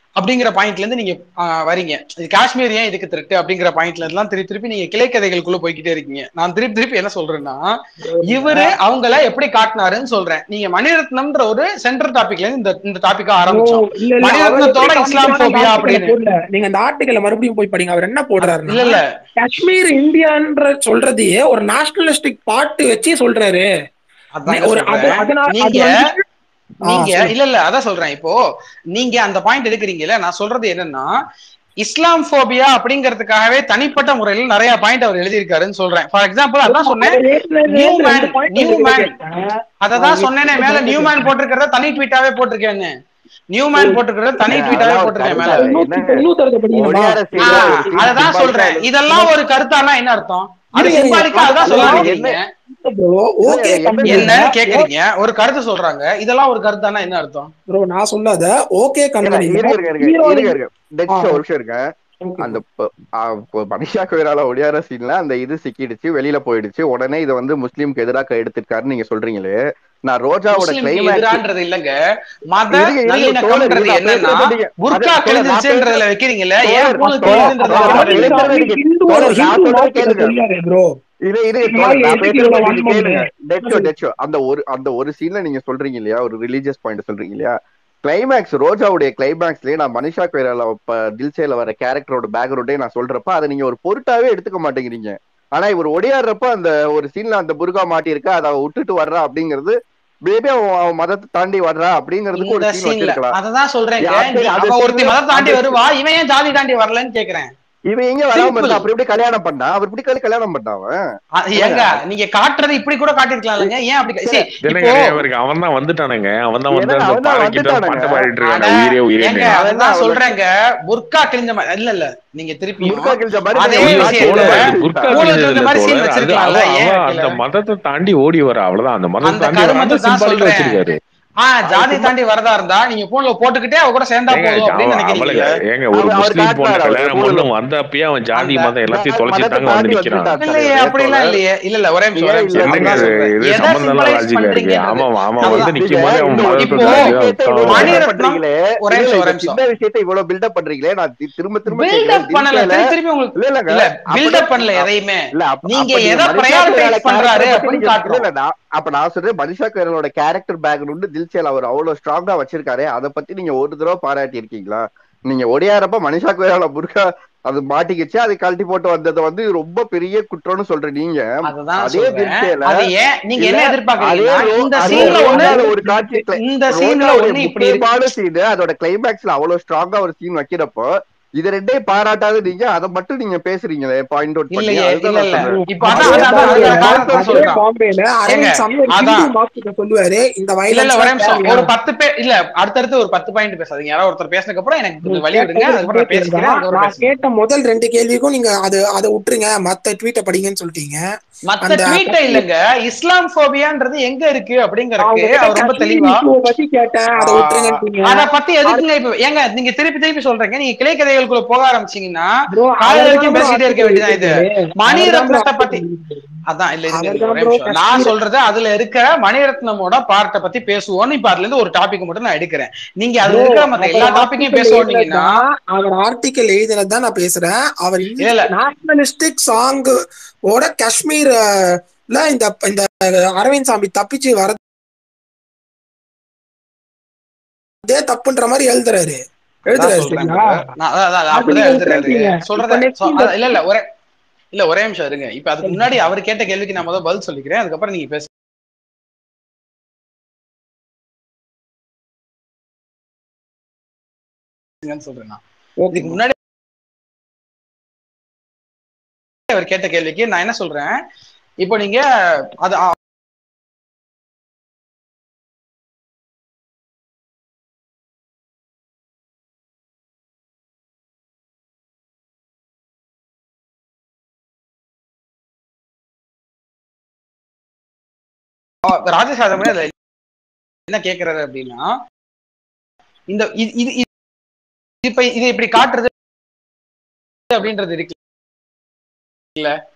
அப்படிங்கிற பாயிண்ட்ல இருந்து நீங்க ஆஹ், வரீங்க இது காஷ்மீர் ஏன் இதுக்கு திருட்டு அப்படிங்கிற பாயிண்ட்ல எல்லாம் திருப்பி திருப்பி நீங்க கிளை கதைகளுக்குள்ள போய்கிட்டே இருக்கீங்க நான் திருப்பி திருப்பி என்ன சொல்றேன்னா இவரு அவங்கள எப்படி காட்டினாருன்னு சொல்றேன் நீங்க மணிரத்னம்ன்ற ஒரு சென்ட்ரல் டாபிக்ல இருந்து இந்த இந்த டாபிக்கா ஆரம்பிச்சோம் இல்ல இல்ல அவர் மணிரத்னத்தோட எப்படி இஸ்லாம் காமிக்கிறாருன்னா போபியா அந்த அப்படின்னு article போடல. நீங்க அந்த ஆர்டிக்கல மறுபடியும் போய் படிங்க அவர் என்ன போடுறாருன்னா இல்ல இல்ல காஷ்மீர் இந்தியான்ற சொல்றதையே ஒரு நேஷனலிஸ்டிக் பாட்டு வச்சு சொல்றாரு அதான் என்ன ஒரு அது சொல்றேன் அதனால அது நீங்க வந்துட்டு ஆ, நீங்க சொல்லுங்க. இல்ல இல்ல அதான் சொல்றேன் இப்போ நீங்க அந்த பாயிண்ட் எடுக்கிறீங்கல்ல நான் சொல்றது என்னன்னா இஸ்லாம் போபியா அப்படிங்கிறதுக்காகவே தனிப்பட்ட முறையில் நிறைய பாயிண்ட் அவர் எழுதியிருக்காருன்னு சொல்றேன் ஃபார் எக்ஸாம்பிள் அதான் சொன்னேன் அவர் ஏற்கனவே நியூ ரெண்டு மேன் point நியூ உங்ககிட்ட மேன் கேட்டேன். அததான் அவர் சொன்னேனே ரெண்டு மேல point நியூ மேன் போட்டிருக்கிறத தனி ட்வீட்டாவே போட்டிருக்கேன்னு நியூ மேன் போட்டிருக்கிறத தனி ட்வீட்டாவே அதெல்லாம் ஒரு போட்டிருக்கேன் மேல கருத்து. இன்னொரு- என்னங்க? இன்னொருத்தரத்தை படிக்கணுமா? ஒடியார ஆ, சீன்ல ஒரு scene அததான் symbolic-ஆ சொல்றேன் எழுதி- இதெல்லாம் ஒரு கருத்தானா என்ன அர்த்தம் அது இருங்க, இருங்க. சிம்பாலிக்கா அதான் அதான் சொல்ல என்ன- நினைக்கிறீங்க bro, okay என்ன- கம்பெனி. என்ன கேக்குறீங்க ஒரு கருத்து சொல்றாங்க இதெல்லாம் ஒரு கருத்தானா என்ன அர்த்தம் bro, நான் சொல்லாத ஓகே இருங்க, கம்பெனி இருங்க, இருங்க, இருங்க, இருங்க, இருங்க. Next ஆ. ஒரு விஷயம் இருங்க அந்த ப- ஆ, இப்போ மனிஷா கொய்ரால ஒடியார சீன்ல அந்த இது சிக்கிடுச்சு வெளியில போயிடுச்சு உடனே இதை வந்து முஸ்லீம்க்கு எதிராக எடுத்திருக்காருன்னு நீங்க சொல்றீங்களே நான் ரோஜாவோட முஸ்லிம்க்கு கிளைமேக்ஸ் எதிரான்றது இல்லங்க மத இருங்க, இருங்க, நல்லிணக்கம்ன்றது தோழர், இருங்க, என்னன்னா நான் பேசுறது புர்கா நீங்க- கிழிஞ்சிருச்சுன்றதுல வைக்கிறீங்கல்ல ஏன் தோழர், பூணு தோழர், கிழிஞ்சுன்றதுல தோழர், வைக்க தோழர், மாட்டீங்க? இருங்க. ஹிந்து தோழர், நான் ஹிந்து சொல்றதை மார்க்கெட்ட கேளுங்க. தெரியாது ப்ரோ இது இது இந்த மாதிரி நான் எதுக்கு பேசுறது இவ்வளவு நீங்க வன்மம் கேளுங்க இல்லை? டெச்சோ டெச்சோ அந்த ஒரு அந்த ஒரு சீன்ல நீங்க சொல்றீங்க இல்லையா ஒரு ரிலீஜியஸ் பாயிண்ட் சொல்றீங்க இல்லையா கிளைமேக்ஸ் ரோஜாவுடைய கிளைமேக்ஸ்லயே நான் மனிஷா கொய்ரால இப்ப தில்சேல வர கேரக்டரோட பேக்ரவுண்டே நான் சொல்றப்ப அதை நீங்க ஒரு பொருட்டாவே எடுத்துக்க மாட்டேங்கிறீங்க ஆனா இவர் ஒடியாடுறப்ப அந்த ஒரு சீன்ல அந்த புர்கா மாட்டியிருக்கா அதை அவ விட்டுட்டு வர்றா அப்படிங்கிறது மேபி அவன் அவன் மதத்தை தாண்டி வர்றா அப்படிங்கிறதுக்கு ஒரு இந்த சீன் சீன்ல வச்சிருக்கலாம் அததான் சொல்றேங்க அது- நீ- அது அவ ஒருத்தி scene- மதம் தாண்டி அது- வருவா இவன் ஏன் ஜாதி தாண்டி வரலன்னு கேக்குறேன் இவன் எங்க வராம Simple. இருந்தா அப்புறம் எப்படி கல்யாணம் பண்ணா அவர் இப்படி கல்~ கல்யாணம் பண்ணா அவன் அ- ஏங்க நீங்க காட்டுறது இப்படி கூட காட்டிருக்கலாம் இல்லைங்க ஏன் அப்படி see, என்னங்க இப்போ அவருக்கு அவன் தான் வந்துட்டானுங்க அவன் தான் வந்து என்னங்க, அந்த அவன் தான் பாறைக்கிட்ட வந்துட்டானுங்க. பாட்டு பாடிட்டு அட, இருக்காங்க உயிரே ஏங்க உயிரே அதான் அவன் சொல்றேங்க புர்கா கிழிஞ்ச மாதிரி இல்ல இல்ல நீங்க திருப்பியும் முருகா கிழிஞ்ச மாதிரி அதே நீங்க இல்ல, விஷயத்த காட்டுறீங்க. தோழர், குர்கா ஊழல் கிழிஞ்சது இருந்த இல்ல மாதிரி scene தோழர். அது வச்சிருக்கலாம்ல, அவன் ஏன் அவன் வைக்கல? அந்த மதத்தை தாண்டி ஓடி வர அவ்வளவுதான் அந்த மதத்தை அந்த தாண்டி வர கருமத்தை அந்த தான் சிம்பாலிக்கா சொல்றேன். வச்சிருக்காரு ஆஹ் ஜாதி தாண்டி வரதா இருந்தா நீங்க போன்ல போட்டுக்கிட்டே அவ கூட சேர்ந்தா ஏங்க போதும் அப்படின்னு அவன் நினைக்கிறீங்க அவளுக்கு ஏங்க ஒரு அவர் அவர் முஸ்லீம் பொண்ணை காட்டுறாரு, அவர் கல்யாணம் ஊழல். பண்ணு வந்தப்பயே அவன் ஜாதி அந்த- மதம் எல்லாத்தையும் மதத்தை தொலைச்சிட்டு தாங்க தாண்டி வந்து நிக்கிறான் வந்துட்டான். இல்லையே அப்படிலாம் இல்லையே இல்ல இல்ல ஒரே நிமிஷம் ஒரே ஏன் நிமிஷம் இல்ல? என்னங்க அதுதான் இது சொல்றேன். இது எதை சம்பந்தம் symbolize லாஜிக்கா இருக்கு பண்றீங்கன்றது. அவன் அவன் அதுதான். வந்து நிக்கும் போதே அவன் இந்த மதத்தை இப்போ தாண்டி விஷயத்தை இவ்வளவு தான் மணிரத்னம் build-up பண்றீங்களே, ஒரே இல்ல, நிமிஷம், இல்ல, ஒரே இந்த சின்ன விஷயத்தை இவ்வளவு பில்டப் பண்றீங்களே நான் தி- திரும்ப திரும்ப பில்ட் கேட்கிறேன். அப் பண்ணல தில்சேல- திருப்பி திருப்பி உங்களுக்கு இல்ல இல்லங்க இல்ல அப்படி- பில்ட் பண்ணல எதையுமே இல்ல அப்ப- நீங்க அப்ப எதை மனிஷா prioritize கொய்ரால பண்றாரு character அப்படின்னு பத்தி காட்டுறோம். இல்ல, நான் அப்ப நான் சொல்றேன் மனிஷா கொய்ராலோட கேரக்டர் பேக்ரவுண்ட் தில்சேல் அவர் அவ்வளவு ஸ்ட்ராங்கா வச்சிருக்காரு அதை பத்தி நீங்க ஒரு தடவை பாராட்டி இருக்கீங்களா நீங்க ஒடியாரப்ப மனிஷா கொய்ரால புர்கா அது மாட்டிக்கிச்சு அது கழட்டி போட்டு வந்தது வந்து ரொம்ப பெரிய குற்றம்னு சொல்ற நீங்க அதுதான் அதே சொல்றேன் தில்சேல அது ஏன் நீங்க என்ன இல்ல, எதிர்பார்க்கறீங்கன்னா அதே ரோ- இந்த அதே சீன்ல ஒண்ணு ரோஜால ஒரு காட்சி cli- இந்த சீன்ல ரோஜாவுடைய ஒண்ணு இப்படி இருக்கு முக்கியமான சீன் அதோட கிளைமேக்ஸ்ல அவ்வளவு ஸ்ட்ராங்கா ஒரு சீன் வைக்கிறப்போ இது ரெண்டையும் பாராட்டாத நீங்க அதை மட்டும் நீங்க பேசுறீங்களே பாயிண்ட் அவுட் பண்ணி இல்லையே அதுதான் இல்ல நான் இல்ல சொல்றேன். இப்ப அதான் அதே அதான் அதான் பாம்பேல அதுக்கான காரணத்தை அதே சொல்றான் பாம்பேல ஏங்க, அரவிந்த் சாமி ஒரு அதான். ஹிந்து மார்க்கெட்ட சொல்லுவாரு இந்த இல்ல இல்ல ஒரே வயலன்ஸ் நிமிஷம் ஒரு பத்து பேர் இல்ல அடுத்தடுத்து ஒரு பத்து பாயிண்ட் பேசாதீங்க யாராவது ஒருத்தர் பேசினதுக்கு அப்புறம் எனக்கு கொஞ்சம் வழி விடுங்க அதுக்கப்புறம் நான் பேசிக்கிறேன் அதுக்கப்புறம் நான் பேசுங்க கேட்ட முதல் ரெண்டு கேள்விக்கும் நீங்க அது அதை விட்டுருங்க மத்த ட்வீட்டை படிங்கன்னு சொல்லிட்டீங்க மத்த அந்த ட்வீட்ட இல்லங்க இஸ்லாம் போபியான்றது எங்க இருக்கு நான் அப்படிங்கறதுக்கு உங்ககிட்ட அவர் ரொம்ப காஷ்மீர் தெளிவா issue பத்தி கேட்டேன் அதை விட்டுருங்கன்றீங்க அத பத்தி எதுக்குங்க இப்ப ஏங்க நீங்க திருப்பி திருப்பி சொல்றீங்க நீங்க கிளை கதைகளுக்குள்ள போக ஆரம்பிச்சீங்கன்னா bro, காலையில அவர்தான் வரைக்கும் bro பேசிட்டே இருக்க article வேண்டியதான் இது எழுதியிருக்காரு. மணிரத்னத்தை அவர்தான் bro பத்தி article எழுதியிருக்காரு. அதான் இல்ல இருங்க, இருங்க, அவர்தான் ஒரே bro நிமிஷம். நான் காஷ்மீர் சொல்றது அதுல இருக்கிற மணிரத்னமோட பார்ட்ட பத்தி பேசுவோம்னு இப்ப அதுல இருந்து ஒரு டாபிக் மட்டும் நான் எடுக்கிறேன் நீங்க அதுல bro, இருக்கிற மத்த எல்லா அவர் டாபிக்கையும் article பேசுவோம்னீங்கன்னா எழுதினதுதான், அவர் ஆர்டிக்கல் எழுதினது நான் பேசுறேன் அவர் இல்ல, இல்ல. நேஷனலிஸ்டிக் சாங் ஓட காஷ்மீர் ல இந்த இந்த அரவிந்த் சாமி தப்பிச்சு வர அதே தப்புன்ற மாதிரி எழுதுறாரு அதான் எழுதுறாரு சொல்றேன் சரிங்களா bro. நான் அதான், அதான், அது அப்படிதான் நீங்க எழுதுறாரு விட்டுறீங்க. சொல்றத இப்ப next சொ- இந்த- அதான், இல்ல இல்ல ஒரே இல்ல ஒரே நிமிஷம் இருங்க இப்ப அதுக்கு முன்னாடி அவர் கேட்ட கேள்விக்கு நான் முதல்ல பதில் சொல்லிக்கிறேன் அதுக்கப்புறம் நீங்க பேசுங்க சொல்றேன் நான். இதுக்கு முன்னாடி அவர் கேட்ட கேள்விக்கு நான் என்ன சொல்றேன் இப்போ நீங்க அது அ- அ- ராஜேஷ் ராஜமணி அதுல என்ன கேக்குறாரு அப்படின்னா இந்த இது இது இது- இப்ப இதை இப்படி காட்டுறது அப்படின்றது இருக்கு இல்ல